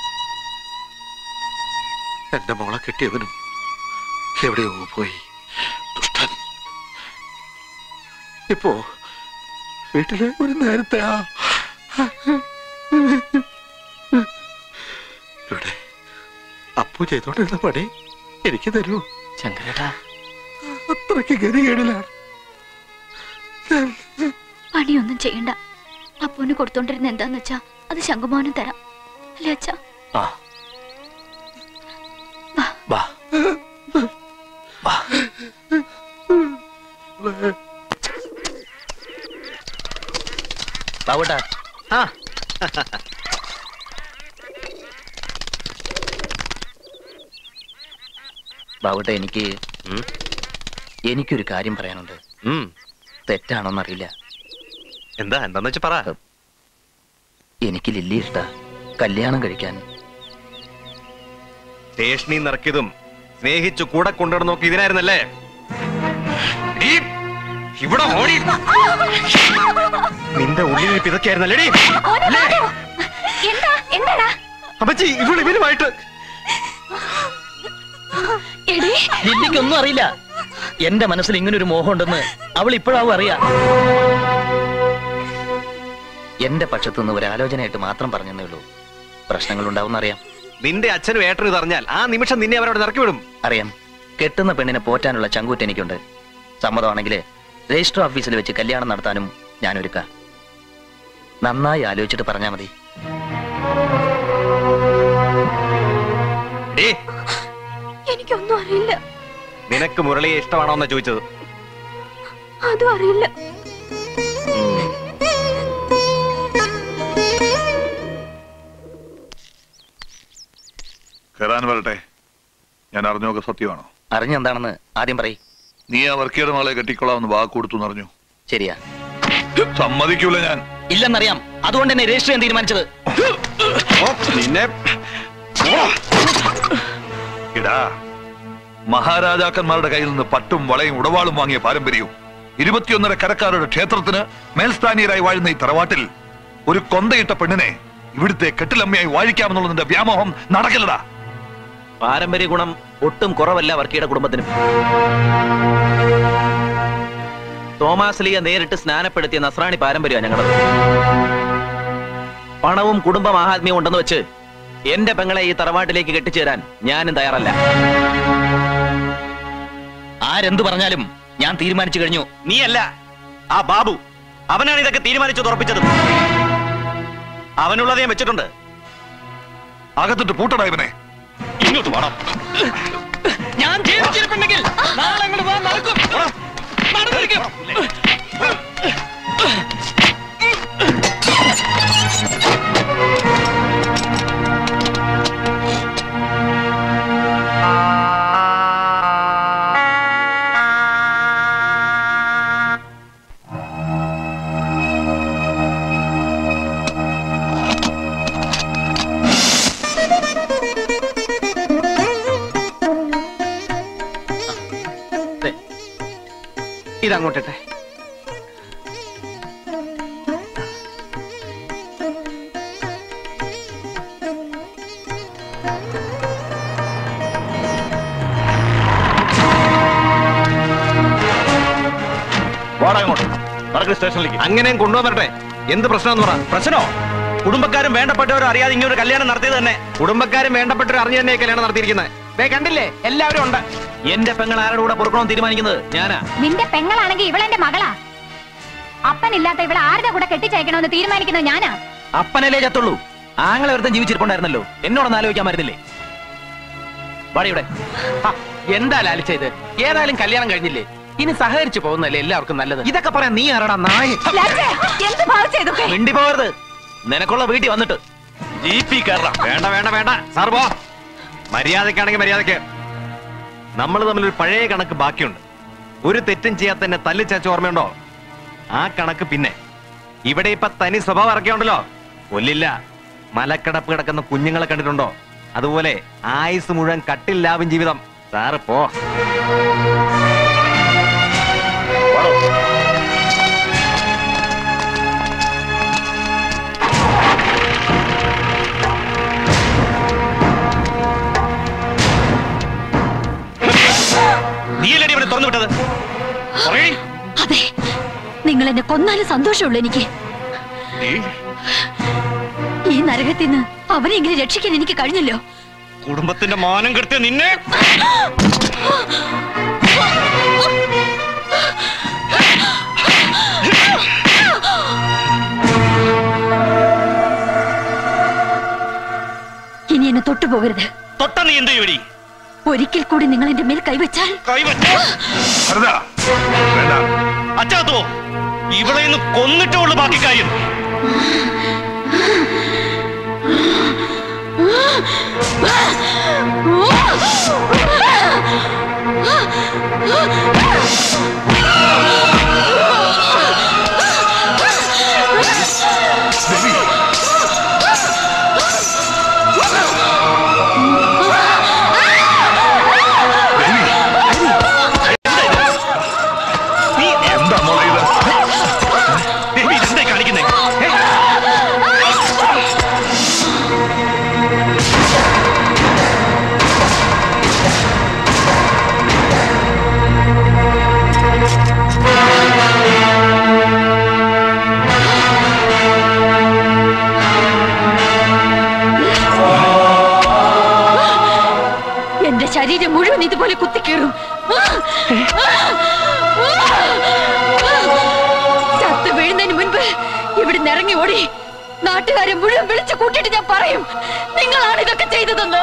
എന്റെ മോളെ കെട്ടിയവനും എവിടെയോ പോയി ദുഷ്ടൻ ഇപ്പോ വീട്ടിലെ ഒരു നേരത്തെ ആ ഇവിടെ അപ്പു ചെയ്തോണ്ടിരുന്ന പണി എനിക്ക് തരൂ ശങ്കരേട്ടാ അത്രയ്ക്ക് ഗതികേടിലാണ് പണിയൊന്നും ചെയ്യണ്ട അപ്പൂന് കൊടുത്തോണ്ടിരുന്ന എന്താന്ന് വെച്ചാ അത് ശങ്കുമോനും തരാം അല്ലേ അച്ഛാ ആ വാ ബാബുട്ടാ ആ ബാബുട്ട എനിക്ക് എനിക്കൊരു കാര്യം പറയാനുണ്ട് തെറ്റാണോന്നറിയില്ല എന്താ എന്താന്ന് വെച്ചാ പറ എനിക്ക് ലില്ലി ഇഷ്ട കല്യാണം കഴിക്കാൻ സ്റ്റേഷനിൽ നിന്ന് ഇറക്കിയതും സ്നേഹിച്ചു കൂടെ കൊണ്ടുവന്ന് നോക്കി ഇതിനായിരുന്നല്ലേ ഈ, ഇവിടെ ഓടി നിന്റെ ഉള്ളിൽ ഇതൊക്കെയായിരുന്നല്ലേ എന്താ എന്താടാ അപ്പച്ചി ഇവിടെ ഇവനുമായിട്ട് എടീ ലില്ലിക്കൊന്നും അറിയില്ല എന്റെ മനസ്സിൽ ഇങ്ങനെ ഒരു മോഹം ഉണ്ടെന്ന് അവൾ ഇപ്പോഴാവും അറിയാം എന്റെ പക്ഷത്തുനിന്ന് ഒരു ആലോചനയായിട്ട് മാത്രം പറഞ്ഞതേ ഉള്ളൂ പ്രശ്നങ്ങൾ ഉണ്ടാവും അറിയാം നിന്റെ അച്ഛനും ഏട്ടനും ഇതറിഞ്ഞാൽ ആ നിമിഷം നിന്നെ അവരോട് ഇറക്കി വിടും അറിയാം കെട്ടുന്ന പെണ്ണിനെ പോറ്റാനുള്ള ചങ്കൂറ്റ് എനിക്കുണ്ട് സമ്മതമാണെങ്കിൽ രജിസ്റ്റർ ഓഫീസിൽ വെച്ച് കല്യാണം നടത്താനും ഞാൻ ഒരുക്കാം നന്നായി ആലോചിച്ചിട്ട് പറഞ്ഞാൽ മതി ഡേ എനിക്കൊന്നും അറിയില്ല നിനക്ക് മുരളിയെ ഇഷ്ടമാണോ എന്നാ ചോദിച്ചത് അതും അറിയില്ല കയറാൻ വരട്ടെ ഞാൻ അറിഞ്ഞൊക്കെ സത്യമാണോ അറിഞ്ഞെന്താണെന്ന് ആദ്യം പറയ് നീ ആ വർക്കിയുടെ മകളെ കെട്ടിക്കൊള്ളാമെന്ന് വാക്ക് കൊടുത്തു അറിഞ്ഞു ശരിയാ സമ്മതിക്കൂല ഞാൻ ഇല്ലെന്നറിയാം അതുകൊണ്ട് തന്നെ രജിസ്റ്റർ ചെയ്യാൻ തീരുമാനിച്ചത് നിന്നെ ഇടാ മഹാരാജാക്കന്മാരുടെ കയ്യിൽ നിന്ന് പട്ടും വളയും ഉടവാളും വാങ്ങിയ പാരമ്പര്യവും ഇരുപത്തിയൊന്നര കരക്കാരുടെ ക്ഷേത്രത്തിന് മേൽസ്ഥാനീയരായി വാഴുന്ന ഈ തറവാട്ടിൽ ഒരു കൊന്തയിട്ട പെണ്ണിനെ ഇവിടുത്തെ കെട്ടിലമ്മയായി വാഴിക്കാമെന്നുള്ളതിന്റെ വ്യാമോഹം നടക്കില്ലടാ പാരമ്പര്യ ഗുണം ഒട്ടും കുറവല്ല വർക്കിയുടെ കുടുംബത്തിനും തോമാസ് ലീയ നേരിട്ട് സ്നാനപ്പെടുത്തിയ നസ്രാണി പാരമ്പര്യമാണ് ഞങ്ങളത് പണവും കുടുംബ മാഹാത്മ്യവും ഉണ്ടെന്ന് വെച്ച് എന്റെ പെങ്ങളെ ഈ തറവാട്ടിലേക്ക് കെട്ടിച്ചേരാൻ ഞാനും തയ്യാറല്ല ആരെന്ത് പറഞ്ഞാലും ഞാൻ തീരുമാനിച്ചു കഴിഞ്ഞു നീയല്ല ആ ബാബു അവനാണ് ഇതൊക്കെ തീരുമാനിച്ചു തുറപ്പിച്ചത് അവനുള്ളത് ഞാൻ വെച്ചിട്ടുണ്ട് അകത്തിട്ട് പൂട്ടടാ ഇവനെ ഇങ്ങോട്ട് വേണം ഞാൻ ജീവിച്ചിരിപ്പുണ്ടെങ്കിൽ നാളെ അങ്ങോട്ട് പോകാൻ നടക്കും നടന്നിരിക്കും ഇതങ്ങോട്ടെ അങ്ങോട്ട് നടക്ക് സ്റ്റേഷനിലേക്ക് അങ്ങനെയും കൊണ്ടുവരട്ടെ എന്ത് പ്രശ്നം പറ പ്രശ്നോ കുടുംബക്കാരും വേണ്ടപ്പെട്ടവരും അറിയാതെ ഇങ്ങനെ ഒരു കല്യാണം നടത്തിയത് തന്നെ കുടുംബക്കാരും വേണ്ടപ്പെട്ടവരും അറിഞ്ഞു തന്നെ ഈ കല്യാണം നടത്തിയിരിക്കുന്നത് ദേ കണ്ടില്ലേ എല്ലാവരും ഉണ്ട് എന്റെ പെങ്ങൾ ആരുടെ കൂടെ പൊറുക്കണമെന്ന് തീരുമാനിക്കുന്നത് ഞാനാ നിന്റെ പെങ്ങളാണെങ്കിൽ ഇവളെന്റെ മകളാ അപ്പനില്ലാത്ത ഇവളെ ആരുടെ കൂടെ കെട്ടിച്ചയക്കണമെന്ന് തീരുമാനിക്കുന്നത് ഞാനാ അപ്പനല്ലേ ചത്തുള്ളൂ ആങ്ങളെ ഒരുത്തൻ ജീവിച്ചിരിപ്പുണ്ടായിരുന്നല്ലോ എന്നോടൊന്ന് ആലോചിക്കാൻ പറ്റുന്നില്ലേ വാടിയുടെ എന്താ ലാലിച്ച ഇത് ഏതായാലും കല്യാണം കഴിഞ്ഞില്ലേ ഇനി സഹകരിച്ചു പോകുന്നല്ലേ എല്ലാവർക്കും നല്ലത് ഇതൊക്കെ പറയാൻ നീ ആരടാ നായ എന്ത് ഭാവിച്ച ഇതൊക്കെ മിണ്ടി പോകരുത് നിനക്കുള്ള വീട്ടിൽ വന്നിട്ട് ജി പി കയറാം വേണ്ട വേണ്ട വേണ്ട സാർ പോ മര്യാദക്കാണെങ്കിൽ മര്യാദക്ക് നമ്മൾ തമ്മിൽ ഒരു പഴയ കണക്ക് ബാക്കിയുണ്ട് ഒരു തെറ്റും ചെയ്യാത്ത തന്നെ തല്ലിച്ചാച്ച ഓർമ്മയുണ്ടോ ആ കണക്ക് പിന്നെ ഇവിടെ ഇപ്പൊ തനി സ്വഭാവം ഇറക്കിയുണ്ടല്ലോ കൊല്ലില്ല മലക്കടപ്പ് കിടക്കുന്ന കുഞ്ഞുങ്ങളെ കണ്ടിട്ടുണ്ടോ അതുപോലെ ആയുസ് മുഴുവൻ കട്ടില്ലാവും ജീവിതം സാറ് പോ നീയല്ലേ ഇവിടെ തുറന്നു വിട്ടത് അതെ നിങ്ങൾ എന്നെ കൊന്നാലും സന്തോഷമുള്ളൂ എനിക്ക് ഈ നരകത്തിൽ നിന്ന് അവനെങ്കിലും രക്ഷിക്കാൻ എനിക്ക് കഴിഞ്ഞല്ലോ കുടുംബത്തിന്റെ മാനം കെടുത്തിയ നിന്നെ ഇനി എന്നെ തൊട്ടുപോകരുത് തൊട്ട നീ എന്ത് ചെയ്യൂടി ഒരിക്കൽ കൂടി നിങ്ങൾ എന്റെ മേൽ കൈവച്ചാൽ അച്ചാത്തോ ഇവിടെ നിന്ന് കൊന്നിട്ടേ ഉള്ളു ബാക്കി കാര്യം എന്താ മോളെ ഇത് ദേവി, ഇതെന്താ ഈ കാണിക്കുന്നെ? ഏ? എന്റെ ശരീരം മുഴുവൻ ഇതുപോലെ കുത്തിക്കേറും ചത്ത് വീഴുന്നതിന് മുൻപ് ഇവിടുന്ന് ഇറങ്ങി ഓടി നാട്ടുകാരെ മുഴുവൻ വിളിച്ചു കൂട്ടിയിട്ട് ഞാൻ പറയും നിങ്ങളാണ് ഇതൊക്കെ ചെയ്തതെന്ന്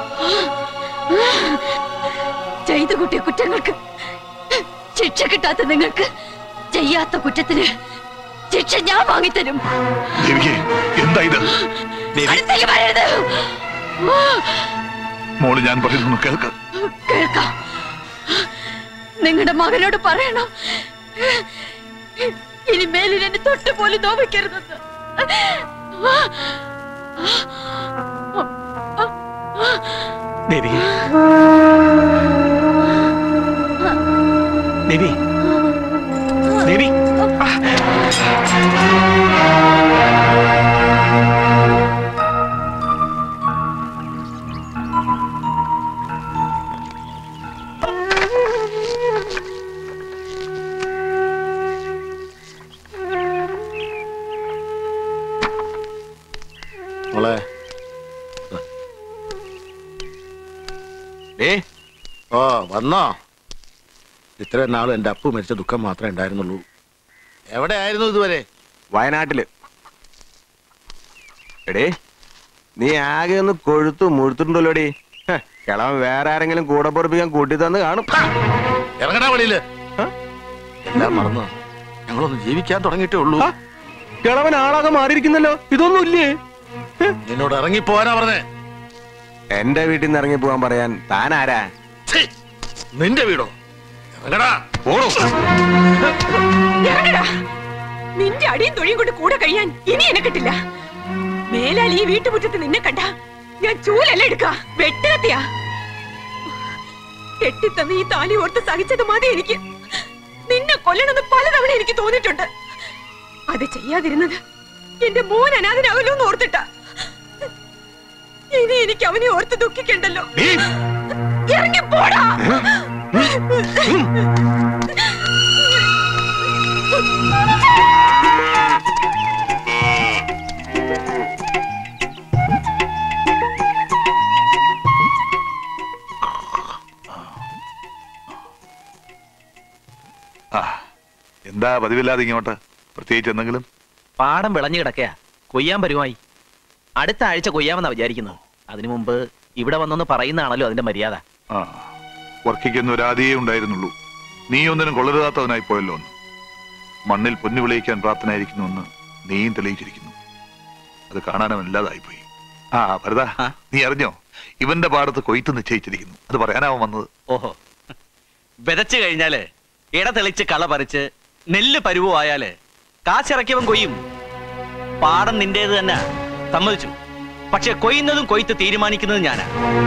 ചെയ്തു കൂട്ടിയ കുറ്റങ്ങൾക്ക് ശിക്ഷ കിട്ടാത്ത നിങ്ങൾക്ക് ചെയ്യാത്ത കുറ്റത്തിന് ശിക്ഷ ഞാൻ വാങ്ങിത്തരും ദേവികെ എന്താ ഇത് അടുത്തേക്ക് വരരുത് മോള് ഞാൻ പറയുന്നു കേൾക്ക് കേൾക്കാം നിങ്ങളുടെ മകനോട് പറയണം ഇനി മേലിൽ എന്നെ തൊട്ട് പോലും നോവിക്കരുതെന്ന് ദേവി ദേവി ദേവി മോളെ ഏ ഓ വന്നോ ഇത്രയും നാളും എന്റെ അപ്പു മരിച്ച ദുഃഖം മാത്രമേ ഉണ്ടായിരുന്നുള്ളൂ എവിടെയായിരുന്നു ഇതുവരെ വയനാട്ടില് എടേ നീ ആകെ ഒന്ന് കൊഴുത്തു മുഴുത്തിട്ടുണ്ടല്ലോടി ഹ, കിളവൻ വേറെ ആരെങ്കിലും കൂടെ പൊറപ്പിക്കാൻ കൂട്ടി തന്ന് കാണും ഇറങ്ങടാ വെളിയില് എല്ലാം മറന്നു ഞങ്ങളൊന്ന് ജീവിക്കാൻ തുടങ്ങിയിട്ടേ ഉള്ളൂ കിളവൻ ആളാകെ മാറിയിരിക്കുന്നല്ലോ ഇതൊന്നും ഇല്ലേ നിന്നോട് ഇറങ്ങി പോവാനാ പറഞ്ഞേ എന്റെ വീട്ടിൽ നിന്ന് ഇറങ്ങി പോവാൻ പറയാൻ താൻ ആരാ നിന്റെ വീടോ ഇറങ്ങടാ പോണു ഇറങ്ങടാ. നിന്റെ അടിയും തൊഴിയും കൊണ്ട് കൂടെ കഴിയാൻ ഇനി എന്നെ കിട്ടില്ല മേലാൽ ഈ വീട്ടുമുറ്റത്ത് നിന്നെ കണ്ട ഞാൻ ചൂലല്ല എടുക്ക വെട്ടുകത്തിയാ കെട്ടിത്തന്ന് ഈ താലി ഓർത്ത് സഹിച്ചത് മതി എനിക്ക് നിന്നെ കൊല്ലണമെന്ന് പലതവണ എനിക്ക് തോന്നിയിട്ടുണ്ട് അത് ചെയ്യാതിരുന്നത് എന്റെ മോൻ അനാഥനാവല്ലോ എന്ന് ഓർത്തിട്ട ഇനി എനിക്ക് അവനെ ഓർത്ത് ദുഃഖിക്കണ്ടല്ലോ ഇറങ്ങി പോടാ എന്താ പതിവില്ലാതെ ഇങ്ങോട്ട് പ്രത്യേകിച്ച് എന്തെങ്കിലും പാടം വിളഞ്ഞു കിടക്കയാ കൊയ്യാൻ പരുമായി അടുത്ത ആഴ്ച കൊയ്യാമെന്നാ വിചാരിക്കുന്നത് അതിനു മുമ്പ് ഇവിടെ വന്നൊന്ന് പറയുന്നതാണല്ലോ അതിന്റെ മര്യാദ ആ വർക്കിക്കുന്ന ഒരു ആദിയേ ഉണ്ടായിരുന്നുള്ളൂ നീ ഒന്നിനും കൊള്ളരുതാത്തവനായി പോയല്ലോ ഒന്ന് മണ്ണിൽ പൊന്നു വിളയിക്കാൻ പ്രാപ്തനായിരിക്കുന്നുവെന്ന് നീയും തെളിയിച്ചിരിക്കുന്നു അത് കാണാനും ഇല്ലാതായിപ്പോയി ആ ഭരത നീ അറിഞ്ഞോ ഇവന്റെ പാടത്ത് കൊയ്ത്ത് നിശ്ചയിച്ചിരിക്കുന്നു അത് പറയാനാവും വന്നത് ഓഹോ വിതച്ചു കഴിഞ്ഞാല് ഇട തെളിച്ച് കള പറിച്ച് നെല്ല് പരുവമായാല് കാശിറക്കിയവൻ കൊയ്യും പാടം നിന്റേത് തന്നെ സമ്മതിച്ചു പക്ഷെ കൊയ്യുന്നതും കൊയ്ത്ത് തീരുമാനിക്കുന്നതും ഞാനാ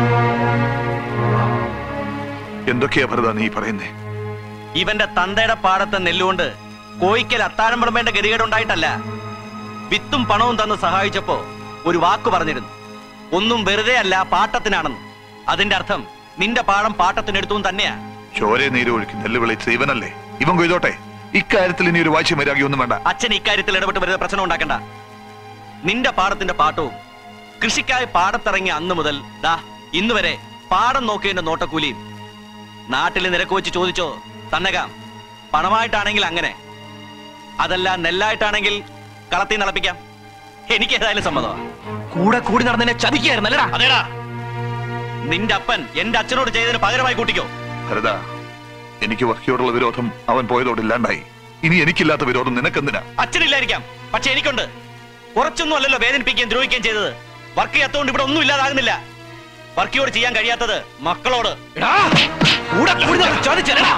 എന്തൊക്കെയാ ഭരത നീ പറയുന്നേ ഇവന്റെ തന്തയുടെ പാടത്തെ നെല്ലുകൊണ്ട് കോയിക്കൽ അത്താഴം വിളമ്പേണ്ട ഗതികേടുണ്ടായിട്ടല്ല വിത്തും പണവും തന്ന് സഹായിച്ചപ്പോ ഒരു വാക്ക് പറഞ്ഞിരുന്നു ഒന്നും വെറുതെ അല്ല പാട്ടത്തിനാണെന്ന് അതിന്റെ അർത്ഥം നിന്റെ പാടം പാട്ടത്തിനെടുത്തും തന്നെയാ ചോരെ നീര് ഒഴുക്കി നെല്ല് വിളയിച്ചത് ഇവനല്ലേ ഇവൻ കൊയ്തോട്ടെ ഇക്കാര്യത്തിൽ ഇനി ഒരു വാശി മര്യാദ ഒന്നും വേണ്ട അച്ഛൻ ഇക്കാര്യത്തിൽ ഇടപെട്ട് വരുന്ന പ്രശ്നം ഉണ്ടാക്കണ്ട നിന്റെ പാടത്തിന്റെ പാട്ടവും കൃഷിക്കായി പാടത്തിറങ്ങിയ അന്ന് മുതൽ ദാ ഇന്ന് വരെ പാടം നോക്കേണ്ട നോട്ടക്കൂലിയും നാട്ടിൽ നിരക്ക് വെച്ച് ചോദിച്ചോ തന്നകാം പണമായിട്ടാണെങ്കിൽ അങ്ങനെ അതല്ല നെല്ലായിട്ടാണെങ്കിൽ കളത്തിൽ നടപ്പിക്കാം എനിക്ക് ഏതായാലും സമ്മതമാണ് കൂടെ കൂടി നടന്നെ ചതിക്കായിരുന്നല്ലടാ അതേടാ നിന്റെ അപ്പൻ എന്റെ അച്ഛനോട് ചെയ്തതിന് പകരമായി കൂട്ടിക്കോ ഭരത എനിക്ക് വർക്കിയോടുള്ള വിരോധം അവൻ പോയതോട് ഇല്ലാണ്ടായി ഇനി എനിക്കില്ലാത്ത വിരോധം നിനക്കെന്തിനാ അച്ഛനില്ലായിരിക്കാം പക്ഷെ എനിക്കുണ്ട് കുറച്ചൊന്നും അല്ലല്ലോ വേദനിപ്പിക്കുകയും ദ്രോഹിക്കുകയും ചെയ്തത് വർക്ക് ചെയ്യാത്തതുകൊണ്ട് ഇവിടെ ഒന്നും ഇല്ലാതാകുന്നില്ല വർക്കിയോട് ചെയ്യാൻ കഴിയാത്തത് മക്കളോട് കൂടെ കൂടി നടന്ന് ചതിച്ചല്ലടാ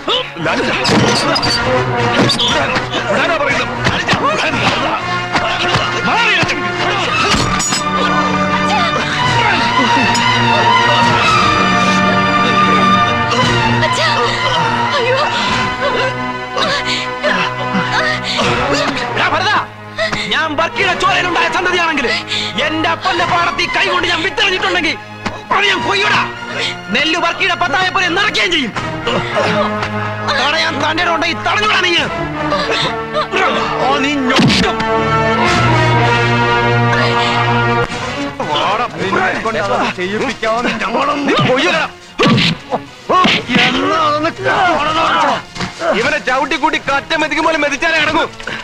എടാ ഭരതാ, ഞാൻ വർക്കിയുടെ ചോരയിലുണ്ടായ സന്തതിയാണെങ്കിൽ എന്റെ അപ്പന്റെ പാടത്തിൽ കൈകൊണ്ട് ഞാൻ വിത്തെറിഞ്ഞിട്ടുണ്ടെങ്കിൽ അത് ഞാൻ കൊയ്യൂടാ നെല്ല് വർക്കിയുടെ പത്തായ പോലെ നിറയ്ക്കുകയും ചെയ്യും തടയാൻ തന്റെ ഉണ്ടെങ്കിൽ തടഞ്ഞൂടാ നീ ഓ നീ ഞൊട്ടും ഇവനെ ചവിട്ടി കൂട്ടി കറ്റ മെതിക്കും പോലെ മെതിച്ചാലേ അടങ്ങൂ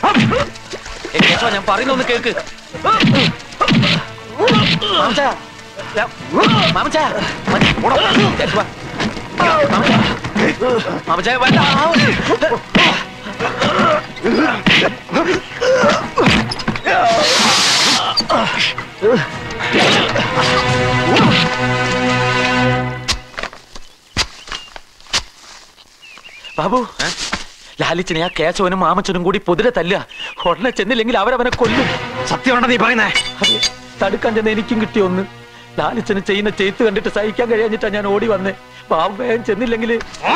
ഞാൻ പറയുന്ന ഒന്ന് കേക്ക് മാമച്ചാ, ല- മാമച്ചാ, മതി, പോടോ. ചേച്ചി വാ. മാമച്ചാ. മാമച്ചാ, വേണ്ട. ബാബു ലാലിച്ചനെ ആ കേശവനും മാമച്ചനും കൂടി പൊതിരെ തല്ലുക ഉടനെ ചെന്നില്ലെങ്കിൽ അവരവനെ കൊല്ലും സത്യമാണോ നീ പറയുന്നേ അതെ, തടുക്കാൻ ചെന്ന് എനിക്കും കിട്ടിയ ഒന്ന് ലാലിച്ചന് ചെയ്യുന്ന ചെയ്ത്ത് കണ്ടിട്ട് സഹിക്കാൻ കഴിയാഞ്ഞിട്ടാ ഞാൻ ഓടി വന്നേ പാവം വേഗം ചെന്നില്ലെങ്കിൽ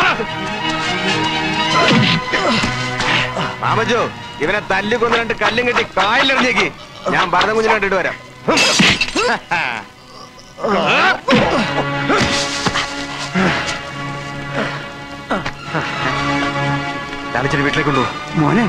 മാമജോ ഇവനെ തല്ലു കൊന്ന് രണ്ട് കല്ലും കെട്ടി കായലെറിഞ്ഞേക്ക് ഞാൻ ഭരതം കുഞ്ഞിനെ കണ്ടിട്ട് വരാം ലാലിച്ചനെ വീട്ടിലേക്ക് കൊണ്ടുപോ മോനെ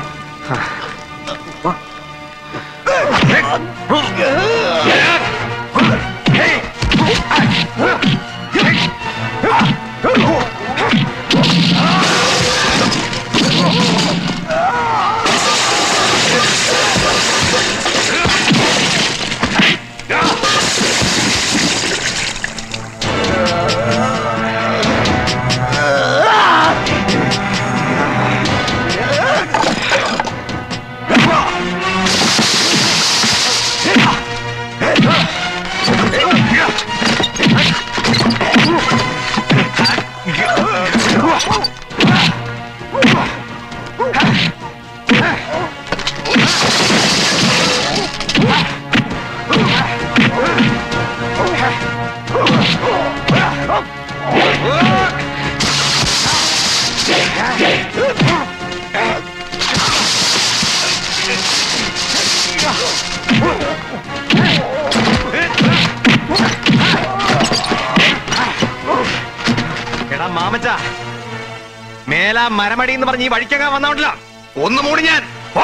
എടാ മാമച്ച മേലാ മരമടി എന്ന് പറഞ്ഞ് ഈ വഴിക്കങ്ങാൻ വന്നോണ്ടല്ലോ ഒന്ന് മൂടി ഞാൻ പോ.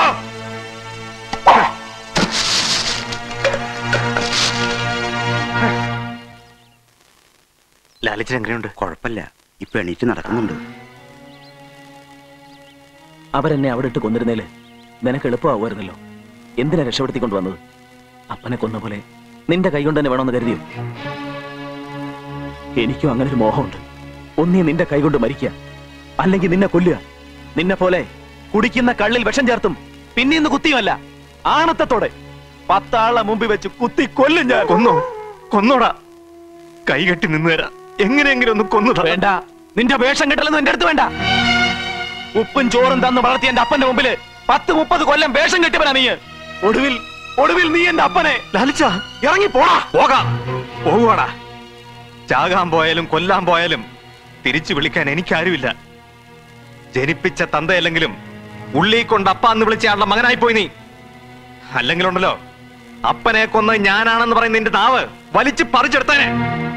ലാലിച്ചൻ എങ്ങനെയുണ്ട് കുഴപ്പമില്ല ഇപ്പൊ എണീറ്റ് നടക്കുന്നുണ്ട് അവരെന്നെ അവിടെ ഇട്ട് കൊന്നിരുന്നേല് നിനക്ക് എളുപ്പമാവുമായിരുന്നല്ലോ എന്തിനാ രക്ഷപ്പെടുത്തി കൊണ്ടുവന്നത് അപ്പനെ കൊന്ന പോലെ നിന്റെ കൈ കൊണ്ട് തന്നെ വേണമെന്ന് കരുതിയോ എനിക്കും അങ്ങനെ ഒരു മോഹമുണ്ട് ഒന്നീ നിന്റെ കൈ കൊണ്ട് മരിക്കുക അല്ലെങ്കിൽ നിന്നെ കൊല്ലുക നിന്നെ പോലെ കുടിക്കുന്ന കള്ളിൽ വിഷം ചേർത്തും പിന്നീന്ന് കുത്തിയുമല്ല ആണത്തത്തോടെ പത്താളെ മുമ്പിൽ വെച്ച് കുത്തി കൊല്ലും ഞാൻ കൊന്നോ കൊന്നോടാ കൈ കെട്ടി നിന്ന് തരാം എങ്ങനെയെങ്കിലും ഒന്ന് കൊന്നു വേണ്ട നിന്റെ വേഷം കെട്ടലൊന്നും എന്റെ അടുത്ത് വേണ്ട ഉപ്പും ചോറും തന്ന് വളർത്തിയ എന്റെ അപ്പന്റെ മുമ്പില് പത്ത് മുപ്പത് കൊല്ലം വേഷം കെട്ടിയവനാ നീ ഒടുവിൽ ഒടുവിൽ നീ എന്റെ അപ്പനെ ലാലിച്ച ഇറങ്ങി പോടാ പോകാം പോകുവാടാ ചാകാൻ പോയാലും കൊല്ലാൻ പോയാലും തിരിച്ചു വിളിക്കാൻ എനിക്കാരുമില്ല ജനിപ്പിച്ച തന്തയല്ലെങ്കിലും ഉള്ളി കൊണ്ട് അപ്പ എന്ന് വിളിച്ചയാളുടെ മകനായി പോയി നീ അല്ലെങ്കിലുണ്ടല്ലോ അപ്പനെ കൊന്ന് ഞാനാണെന്ന് പറയുന്ന നിന്റെ നാവ് വലിച്ചു പറിച്ചെടുത്തേനെ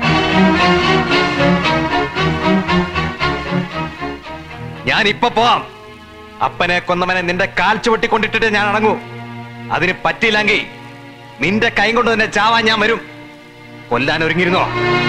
ഞാൻ ഇപ്പൊ പോവാം അപ്പനെ കൊന്നവനെ നിന്റെ കാൽ ചുവട്ടി കൊണ്ടിട്ടിട്ട് ഞാൻ അടങ്ങൂ അതിന് പറ്റിയില്ലെങ്കിൽ നിന്റെ കൈ കൊണ്ട് തന്നെ ചാവാൻ ഞാൻ വരും കൊല്ലാൻ ഒരുങ്ങിയിരുന്നോ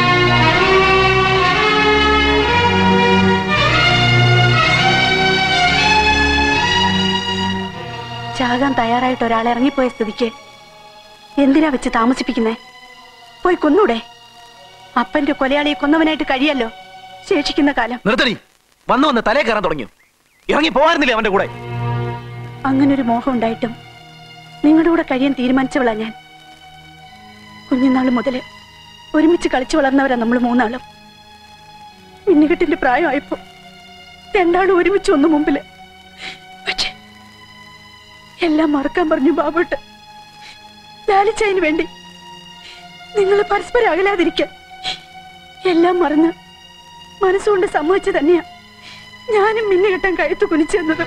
ചാകാൻ തയ്യാറായിട്ട് ഒരാൾ ഇറങ്ങിപ്പോയ സ്ഥിതിക്ക് എന്തിനാ വെച്ച് താമസിപ്പിക്കുന്നേ പോയി കൊന്നൂടെ അപ്പന്റെ കൊലയാളിയെ കൊന്നവനായിട്ട് കഴിയല്ലോ ശേഷിക്കുന്ന കാലം നിർത്തടി വന്നു വന്ന് തലേ കയറാൻ തുടങ്ങി ഇറങ്ങി പോവായിരുന്നില്ലേ അവന്റെ കൂടെ അങ്ങനൊരു മോഹം ഉണ്ടായിട്ടും നിങ്ങളുടെ കൂടെ കഴിയാൻ തീരുമാനിച്ചവളാ ഞാൻ കുഞ്ഞുനാള് മുതല് ഒരുമിച്ച് കളിച്ചു വളർന്നവരാ നമ്മൾ മൂന്നാളും മിന്നുകെട്ടിന്റെ പ്രായമായപ്പോ രണ്ടാളും ഒരുമിച്ച് ഒന്ന് മുമ്പില് പക്ഷേ എല്ലാം മറക്കാൻ പറഞ്ഞു ബാബുട്ട് ലാലിച്ചതിന് വേണ്ടി നിങ്ങൾ പരസ്പരം അകലാതിരിക്കാൻ എല്ലാം മറന്ന് മനസ്സുകൊണ്ട് സമ്മതിച്ചു തന്നെയാ ഞാനും മിന്നുകെട്ടാൻ കഴുത്ത് കുനിച്ചെന്നത്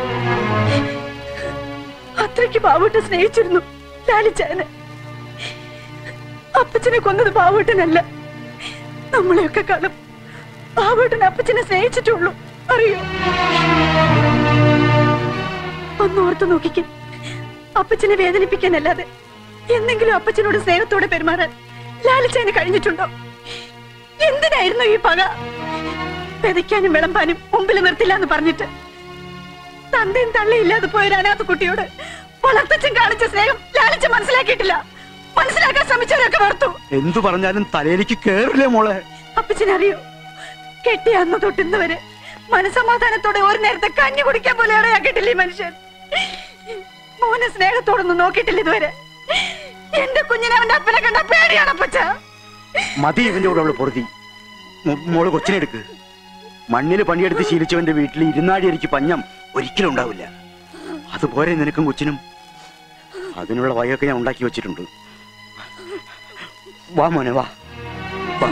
അത്രയ്ക്ക് ബാബുട്ട് സ്നേഹിച്ചിരുന്നു ലാലിച്ചായന് അപ്പച്ചനെ കൊന്നത് ബാബുട്ടനല്ല നമ്മളെയൊക്കെ കാണും ബാബുട്ടൻ അപ്പച്ചനെ സ്നേഹിച്ചിട്ടുള്ളൂ അറിയോ ഒന്ന് ഓർത്തു നോക്കിക്കേ അപ്പച്ചനെ വേദനിപ്പിക്കാനല്ലാതെ എന്തെങ്കിലും അപ്പച്ചനോട് സ്നേഹത്തോടെ പെരുമാറാൻ ലാലിച്ചായന് കഴിഞ്ഞിട്ടുണ്ടോ എന്തിനായിരുന്നു ഈ പക പെതയ്ക്കാനും വിളമ്പാനും മുമ്പിൽ നിർത്തില്ല എന്ന് പറഞ്ഞിട്ട് തന്തയും തള്ളയില്ലാതെ പോയ ഒരു അനാഥ കുട്ടിയോട് വളർത്തച്ഛൻ കാണിച്ച സ്നേഹം ലാലിച്ച മനസ്സിലാക്കിയിട്ടില്ല മനസ്സിലാക്കാൻ ശ്രമിച്ചവരൊക്കെ ഓർത്തു എന്തു പറഞ്ഞാലും തലയിലേക്ക് കേറില്ലേ മോളെ അപ്പച്ചനറിയോ കെട്ടിയ അന്ന് തൊട്ട് ഇന്ന് വരെ മനസമാധാനത്തോടെ ഒരു നേരത്തെ കഞ്ഞി കുടിക്കാൻ പോലെ ഇടയാക്കിയിട്ടില്ല ഈ മനുഷ്യൻ മോനെ സ്നേഹത്തോടൊന്നും നോക്കിയിട്ടില്ല ഇതുവരെ എന്റെ കുഞ്ഞിനെ അവന്റെ അപ്പനെ കണ്ട പേടിയാണ് അപ്പച്ച മതി ഇവന്റെ കൂടെ അവള് പൊറുതി മോ- മോള് കൊച്ചിനെടുക്ക് മണ്ണിൽ പണിയെടുത്ത് ശീലിച്ചവന്റെ വീട്ടിൽ ഇരുന്നാടി എനിക്ക് പഞ്ഞം ഒരിക്കലും ഉണ്ടാവില്ല അതുപോലെ നിനക്കും കൊച്ചിനും അതിനുള്ള വകയൊക്കെ ഞാൻ ഉണ്ടാക്കി വെച്ചിട്ടുണ്ട് വാ മോനെ വാ വാ.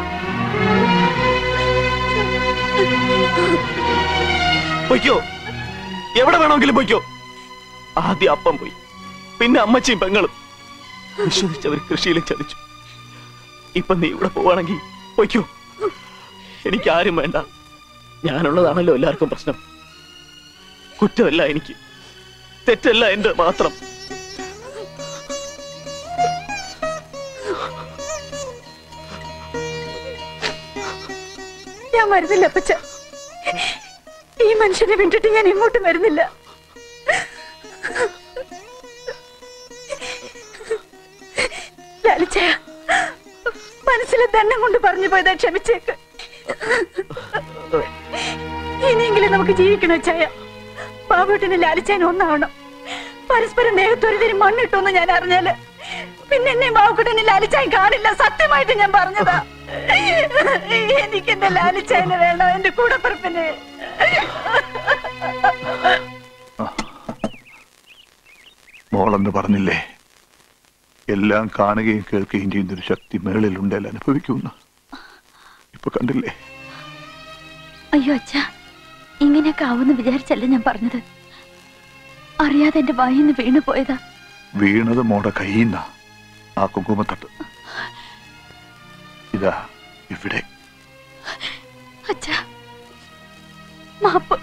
പൊയ്ക്കോ എവിടെ വേണമെങ്കിലും പൊയ്ക്കോ ആദ്യം അപ്പം പോയി പിന്നെ അമ്മച്ചിയും പെങ്ങളും വിശ്വസിച്ചവർ കൃഷിയിലും ചതിച്ചു ഇപ്പൊ നീ ഇവിടെ പോവാണെങ്കിൽ പൊയ്ക്കോ എനിക്ക് ആരും വേണ്ട ഞാനുള്ളതാണല്ലോ എല്ലാവർക്കും പ്രശ്നം കുറ്റമല്ല എനിക്ക് തെറ്റല്ല എന്റെ മാത്രം ഞാൻ വരുന്നില്ല അപ്പച്ച ഈ മനുഷ്യനെ വിട്ടിട്ട് ഞാൻ എങ്ങോട്ടും വരുന്നില്ല ലാലിച്ച മനസ്സിലെ ദണ്ണം കൊണ്ട് പറഞ്ഞു പോയതാ ക്ഷമിച്ചേക്ക് ഇനിയെങ്കിലും നമുക്ക് ജീവിക്കണം ചായ ബാബുട്ടിന് ലാലിച്ചാൻ ഒന്നാവണം പരസ്പരം ദേഹത്തൊരുതിരി മണ്ണിട്ടോന്ന് ഞാൻ അറിഞ്ഞാല് പിന്നെ എന്നെ ബാബുക്കുട്ടനെ ലാലിച്ചാൻ കാണില്ല സത്യമായിട്ട് ഞാൻ പറഞ്ഞതാ എനിക്ക് എന്റെ ലാലിച്ചായനെ വേണം എന്റെ കൂടപ്പിറപ്പിന് മോളെന്ന് പറഞ്ഞില്ലേ എല്ലാം കാണുകയും കേൾക്കുകയും ചെയ്യുന്ന ഒരു ശക്തി മേളിലുണ്ടേൽ അനുഭവിക്കുമെന്ന് ഇപ്പൊ കണ്ടില്ലേ അയ്യോ അച്ഛ ഇങ്ങനെയൊക്കെ ആവുമെന്ന് വിചാരിച്ചല്ല ഞാൻ പറഞ്ഞത് അറിയാതെ എന്റെ വായിന്ന് വീണു പോയതാ വീണത് മോടെ കയ്യുന്ന ആ കുങ്കുമത്തട്ട് ഇതാ ഇവിടെ അച്ഛ മാപ്പ്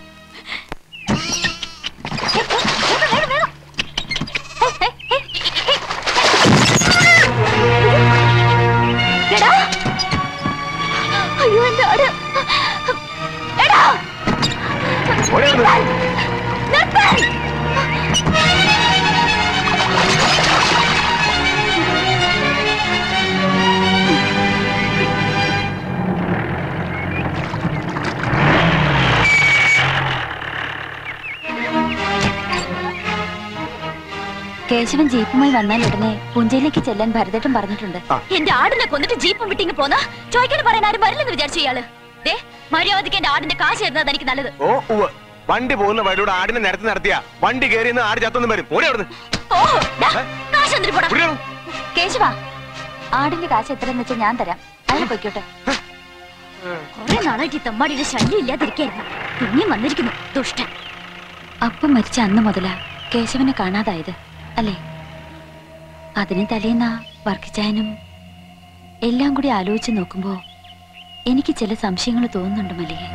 എടാ അയ്യോ എന്റെ ആട് എടാ കേശവൻ ജീപ്പുമായി വന്നാൽ ഉടനെ പുഞ്ചയിലേക്ക് ചെല്ലാൻ ഭരതേട്ടൻ പറഞ്ഞിട്ടുണ്ട് എന്റെ ആടിനെ കൊന്നിട്ട് ജീപ്പും വിട്ടിങ്ങ് പോന്ന ചോദിക്കാൻ പറയാൻ ആരും വരില്ലെന്ന് വിചാരിച്ചു ഇയാള് ദേ മര്യാദയ്ക്ക് എന്റെ ആടിന്റെ കാശ് തരുന്നത് എനിക്ക് നല്ലത് ഓ ഉവ്വ് വണ്ടി പോകുന്ന വഴിയിലൂടെ ആടിനെ നിരത്തി നടത്തിയ വണ്ടി കയറി ആട് ചത്തൊന്നും വരും ഓടി അവിടുന്ന് ഓഹോ ദാ, കാശ് എന്തിനു പോടാ കേശവ ആടിന്റെ കാശ് എത്രയെന്ന് വെച്ചാൽ ഞാൻ തരാം അതിന് പൊയ്ക്കോട്ടെ കുറെ നാളായിട്ട് ഈ തെമ്മാടിയുടെ ശല്യം ഇല്ലാതിരിക്കായിരുന്നു പിന്നെയും വന്നിരിക്കുന്നു ദുഷ്ടൻ അപ്പം മരിച്ച അന്ന് മുതലാ കേശവനെ കാണാതായത് അല്ലേ അതിന് തലേന്ന വർക്കിച്ചായനും എല്ലാം കൂടി ആലോചിച്ച് നോക്കുമ്പോ എനിക്ക് ചില സംശയങ്ങൾ തോന്നുന്നുണ്ട് മല്ലികെ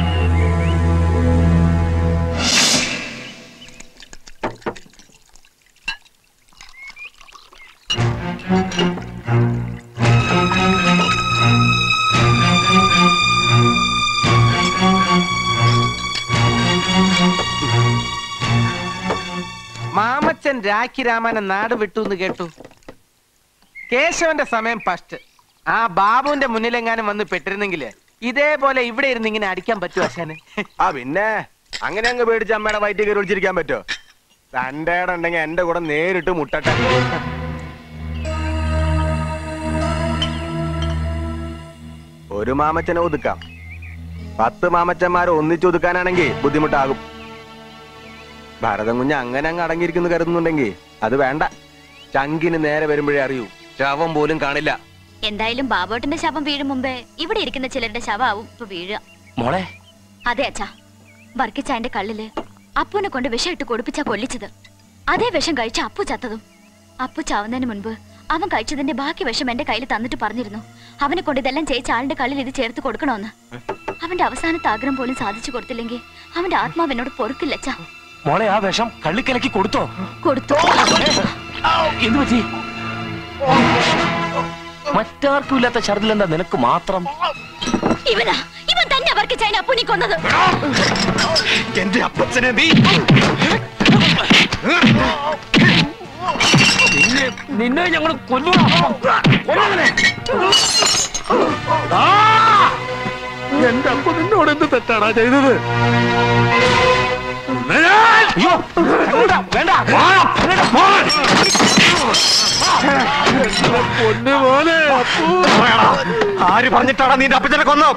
മാമച്ചൻ രാഖി രാമായണൻ നാട് വിട്ടു എന്ന് കേട്ടു കേശവന്റെ സമയം ഫസ്റ്റ് ആ ബാബുവിന്റെ മുന്നിലെങ്ങാനും വന്ന് പെട്ടിരുന്നെങ്കില് ഇതേപോലെ ഇവിടെ ഇരുന്ന് ഇങ്ങനെ അടിക്കാൻ പറ്റുമോ അശാന് ആ പിന്നെ അങ്ങനെ അങ്ങ് പേടിച്ച് അമ്മയുടെ വയറ്റിൽ കയറി ഒളിച്ചിരിക്കാൻ പറ്റോ തന്റെ ഉണ്ടെങ്കിൽ എന്റെ കൂടെ നേരിട്ട് മുട്ടട്ടെ ഒരു മാമച്ചനെ ഒതുക്കാം പത്ത് മാമച്ചന്മാരെ ഒന്നിച്ച് ഒതുക്കാനാണെങ്കിൽ ബുദ്ധിമുട്ടാകും ഭരതം കുഞ്ഞ് അങ്ങനെ അങ്ങ് അടങ്ങിയിരിക്കുന്നു കരുതുന്നുണ്ടെങ്കിൽ അത് വേണ്ട ചങ്കിന് നേരെ വരുമ്പോഴേ അറിയൂ ശവം പോലും കാണില്ല എന്തായാലും ബാബോട്ടന്റെ ശവം വീഴും മുമ്പേ ഇവിടെ ഇരിക്കുന്ന ചിലരുടെ ശവമാവും ഇപ്പൊ വീഴുക മോളെ അതെ അച്ഛാ വർക്കിച്ചായന്റെ കള്ളില് അപ്പുവിനെ കൊണ്ട് വിഷം ഇട്ട് കൊടുപ്പിച്ചാ കൊല്ലിച്ചത് അതേ വിഷം കഴിച്ച അപ്പു ചത്തതും അപ്പു ചാവുന്നതിന് മുൻപ് അവൻ കഴിച്ചതിന്റെ ബാക്കി വിഷം എന്റെ കയ്യിൽ തന്നിട്ട് പറഞ്ഞിരുന്നു അവനെ കൊണ്ട് ഇതെല്ലാം ചെയ്യിച്ച ആളുടെ കള്ളിൽ ഇത് ചേർത്ത് കൊടുക്കണമെന്ന് അവന്റെ അവസാനത്തെ ആഗ്രഹം പോലും സാധിച്ചു കൊടുത്തില്ലെങ്കിൽ അവന്റെ ആത്മാവ് എന്നോട് പൊറുക്കില്ല അച്ഛാ മോളെ ആ വിഷം കള്ളിക്കലക്കി കൊടുത്തോ കൊടുത്തു എന്ത് പറ്റി മറ്റാർക്കും ഇല്ലാത്ത ഛർദിൽ എന്താ നിനക്ക് മാത്രം ഇവനാ ഇവൻ തന്നെ വർക്കിച്ചായനെ അപ്പുനി കൊന്നത് എന്റെ അപ്പച്ചനെ നീ നിന്നെ നിന്നെ ഞങ്ങൾ കൊല്ലു എന്റെ അപ്പ നിന്നോട് എന്ത് തെറ്റാടാ ചെയ്തത് അയ്യോ വേണ്ട പൊന്നു പോലെ ആര് പറഞ്ഞിട്ടാടാ നിന്റെ അപ്പച്ചനെ കൊന്നു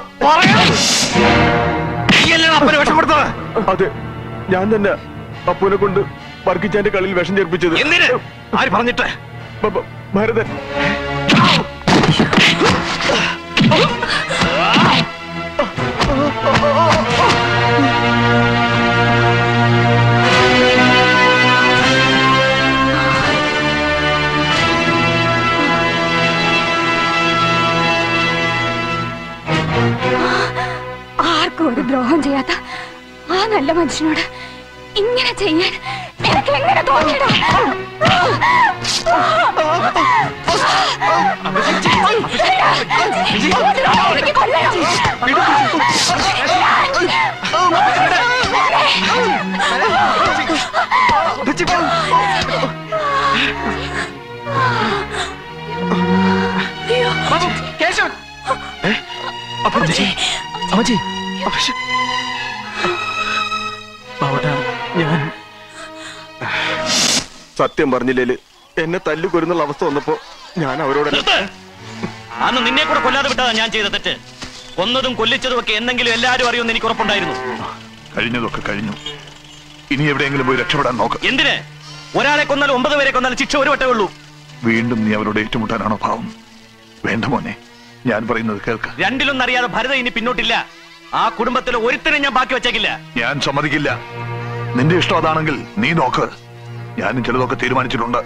അപ്പനെ വിഷം കൊടുത്തത് അതെ ഞാൻ തന്നെ അപ്പുനെ കൊണ്ട് വർക്കിച്ചാന്റെ കളിയിൽ വിഷം ചേർപ്പിച്ചത് എന്തിന് ആര് പറഞ്ഞിട്ട് ഭരതൻ ആർക്കും ഒരു ദ്രോഹം ചെയ്യാത്ത ആ നല്ല മനുഷ്യനോട് ഇങ്ങനെ ചെയ്യാൻ എനിക്ക് എങ്ങനെ തോന്നിയടാ കേശവൻ അമ്മച്ചി അമ്മച്ചി ബാബുട്ടാ ഞാൻ സത്യം പറഞ്ഞില്ലേല് എന്നെ തല്ലു കൊരുന്നുള്ള അവസ്ഥ വന്നപ്പോ ഞാൻ അവരോട് അന്ന് നിന്നെ കൂടെ കൊല്ലാതെ വിട്ടതാ ഞാൻ ചെയ്ത തെറ്റ് കൊന്നതും കൊല്ലിച്ചതും ഒക്കെ എന്തെങ്കിലും എല്ലാരും അറിയുമെന്ന് എനിക്ക് ഉറപ്പുണ്ടായിരുന്നു കഴിഞ്ഞതൊക്കെ കഴിഞ്ഞു ഇനി എവിടെയെങ്കിലും പോയി രക്ഷപ്പെടാൻ നോക്ക് എന്തിന് ഒരാളെ കൊന്നാൽ ഒമ്പത് പേരെ കൊന്നാൽ ശിക്ഷ ഒരു വട്ടേ ഉള്ളൂ വീണ്ടും നീ അവരോട് ഏറ്റുമുട്ടാനാണോ ഭാവം വേണ്ട മോനെ ഞാൻ പറയുന്നത് കേൾക്ക് രണ്ടിലൊന്നറിയാതെ ഭരത ഇനി പിന്നോട്ടില്ല ആ കുടുംബത്തിൽ ഒരുത്തനെ ഞാൻ ബാക്കി വെച്ചേക്കില്ല ഞാൻ സമ്മതിക്കില്ല നിന്റെ ഇഷ്ടം അതാണെങ്കിൽ നീ നോക്ക് ഞാനും ചിലതൊക്കെ തീരുമാനിച്ചിട്ടുണ്ട്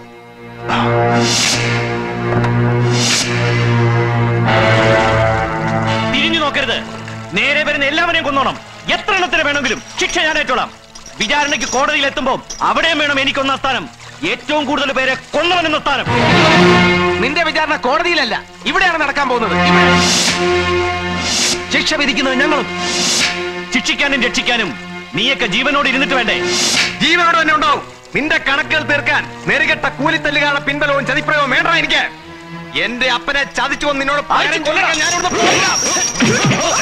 തിരിഞ്ഞു നോക്കരുത് നേരെ വരുന്ന എല്ലാവരെയും കൊന്നോണം എത്ര എണ്ണത്തിന് വേണമെങ്കിലും ശിക്ഷ ഞാൻ ഏറ്റോളാം വിചാരണയ്ക്ക് കോടതിയിൽ എത്തുമ്പോൾ അവിടെയും വേണം എനിക്കൊന്നാം സ്ഥാനം ഏറ്റവും കൂടുതൽ പേരെ കൊന്നവനെന്ന സ്ഥാനം നിന്റെ വിചാരണ കോടതിയിലല്ല ഇവിടെയാണ് നടക്കാൻ പോകുന്നത് ശിക്ഷ വിധിക്കുന്നത് ഞങ്ങളും ശിക്ഷിക്കാനും രക്ഷിക്കാനും നീയൊക്കെ ജീവനോട് ഇരുന്നിട്ട് വേണ്ടേ ജീവനോട് തന്നെ ഉണ്ടാവും നിന്റെ കണക്കുകൾ തീർക്കാൻ നെറുകെട്ട കൂലിത്തല്ലുകാരുടെ പിൻബലവും ചതിപ്രയവും വേണ്ട എനിക്ക് എന്റെ അപ്പനെ ചതിച്ചു വന്ന് നിന്നോട് പകരം കൊല്ലാൻ ഞാനിവിടുന്ന് പോകില്ല.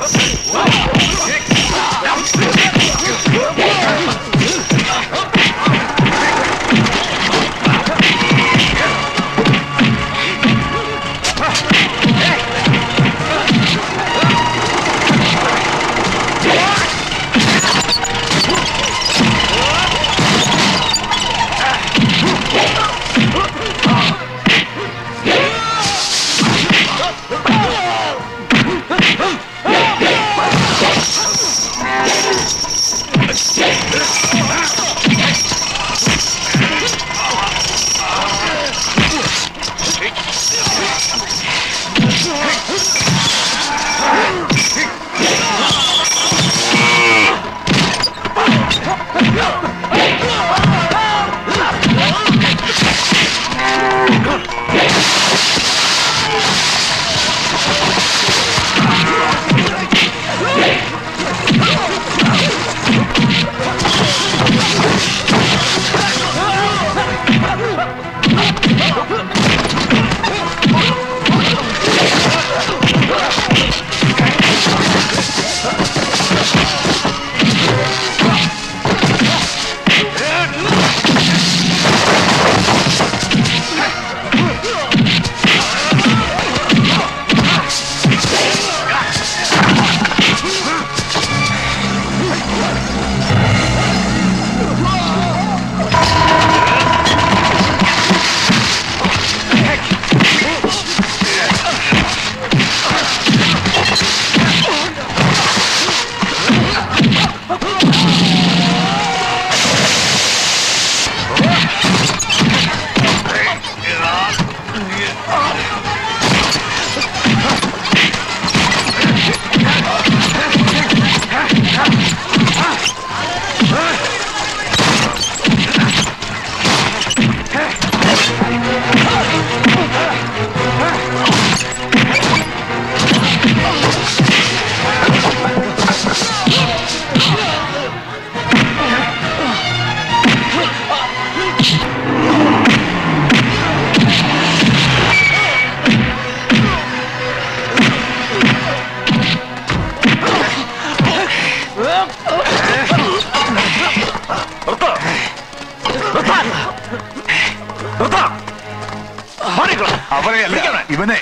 അവരെയല്ല ഇവനെ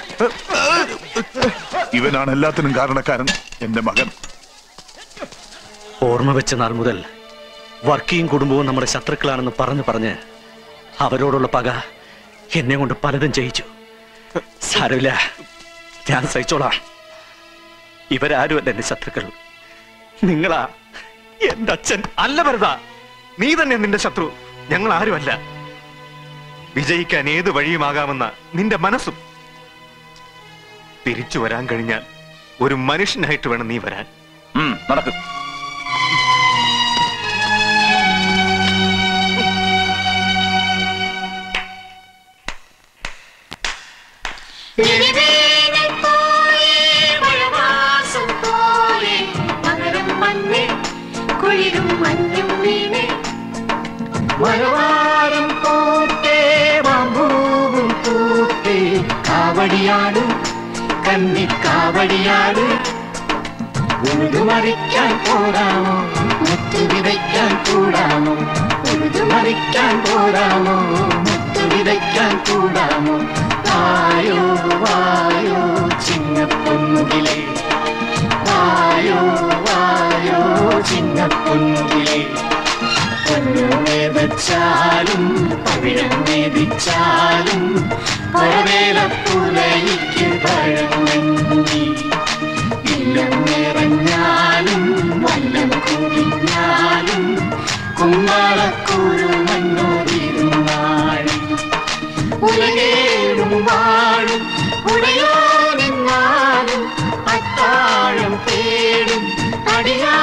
ഇവനാണ് എല്ലാത്തിനും കാരണക്കാരൻ എന്റെ മകൻ ഓർമ്മ വെച്ച നാൾ മുതൽ വർക്കിയും കുടുംബവും നമ്മുടെ ശത്രുക്കളാണെന്ന് പറഞ്ഞു പറഞ്ഞ് അവരോടുള്ള പക എന്നെ കൊണ്ട് പലതും ചെയ്യിച്ചു സാരമില്ല ഞാൻ സഹിച്ചോളാം ഇവരാരുമല്ല എന്റെ ശത്രുക്കൾ നിങ്ങളാ എന്റെ അച്ഛൻ അല്ല ഭരത നീ തന്നെ നിന്റെ ശത്രു ഞങ്ങൾ ആരുമല്ല വിജയിക്കാൻ ഏത് വഴിയുമാകാമെന്ന നിന്റെ മനസ്സും തിരിച്ചു വരാൻ കഴിഞ്ഞാൽ ഒരു മനുഷ്യനായിട്ട് വേണം നീ വരാൻ നടക്കും മലവാരം കോട്ടേ മാമ്പൂവും കൂട്ടേ കാവടിയാട് കന്നിക്കാവടിയാട് ഉഴുതുമറിക്കാൻ പോരാമോ മുത്തു വിതയ്ക്കാൻ കൂടാമോ ഉഴുതുമറിക്കാൻ പോരാമോ മുത്തു വിതയ്ക്കാൻ കൂടാമോ വായോ വായോ ചിന്നപ്പൊന്നുകിലേ വായോ വായോ ചിന്നപ്പൊന്നുകിലേ പൊന്നുമേതച്ചാലും പവിഴം വേദിച്ചാലും പഴവേലപ്പുലയ്ക്ക് പഴങ്ങി ഇല്ലം നിറഞ്ഞാലും വല്ലം കുടിഞ്ഞാലും കുമ്മാളക്കൂരു മണ്ണോതിരുന്നാളും ഉലകേടും വാഴും ഉടയോനെന്നാലും അത്താഴം തേടും അടിയാ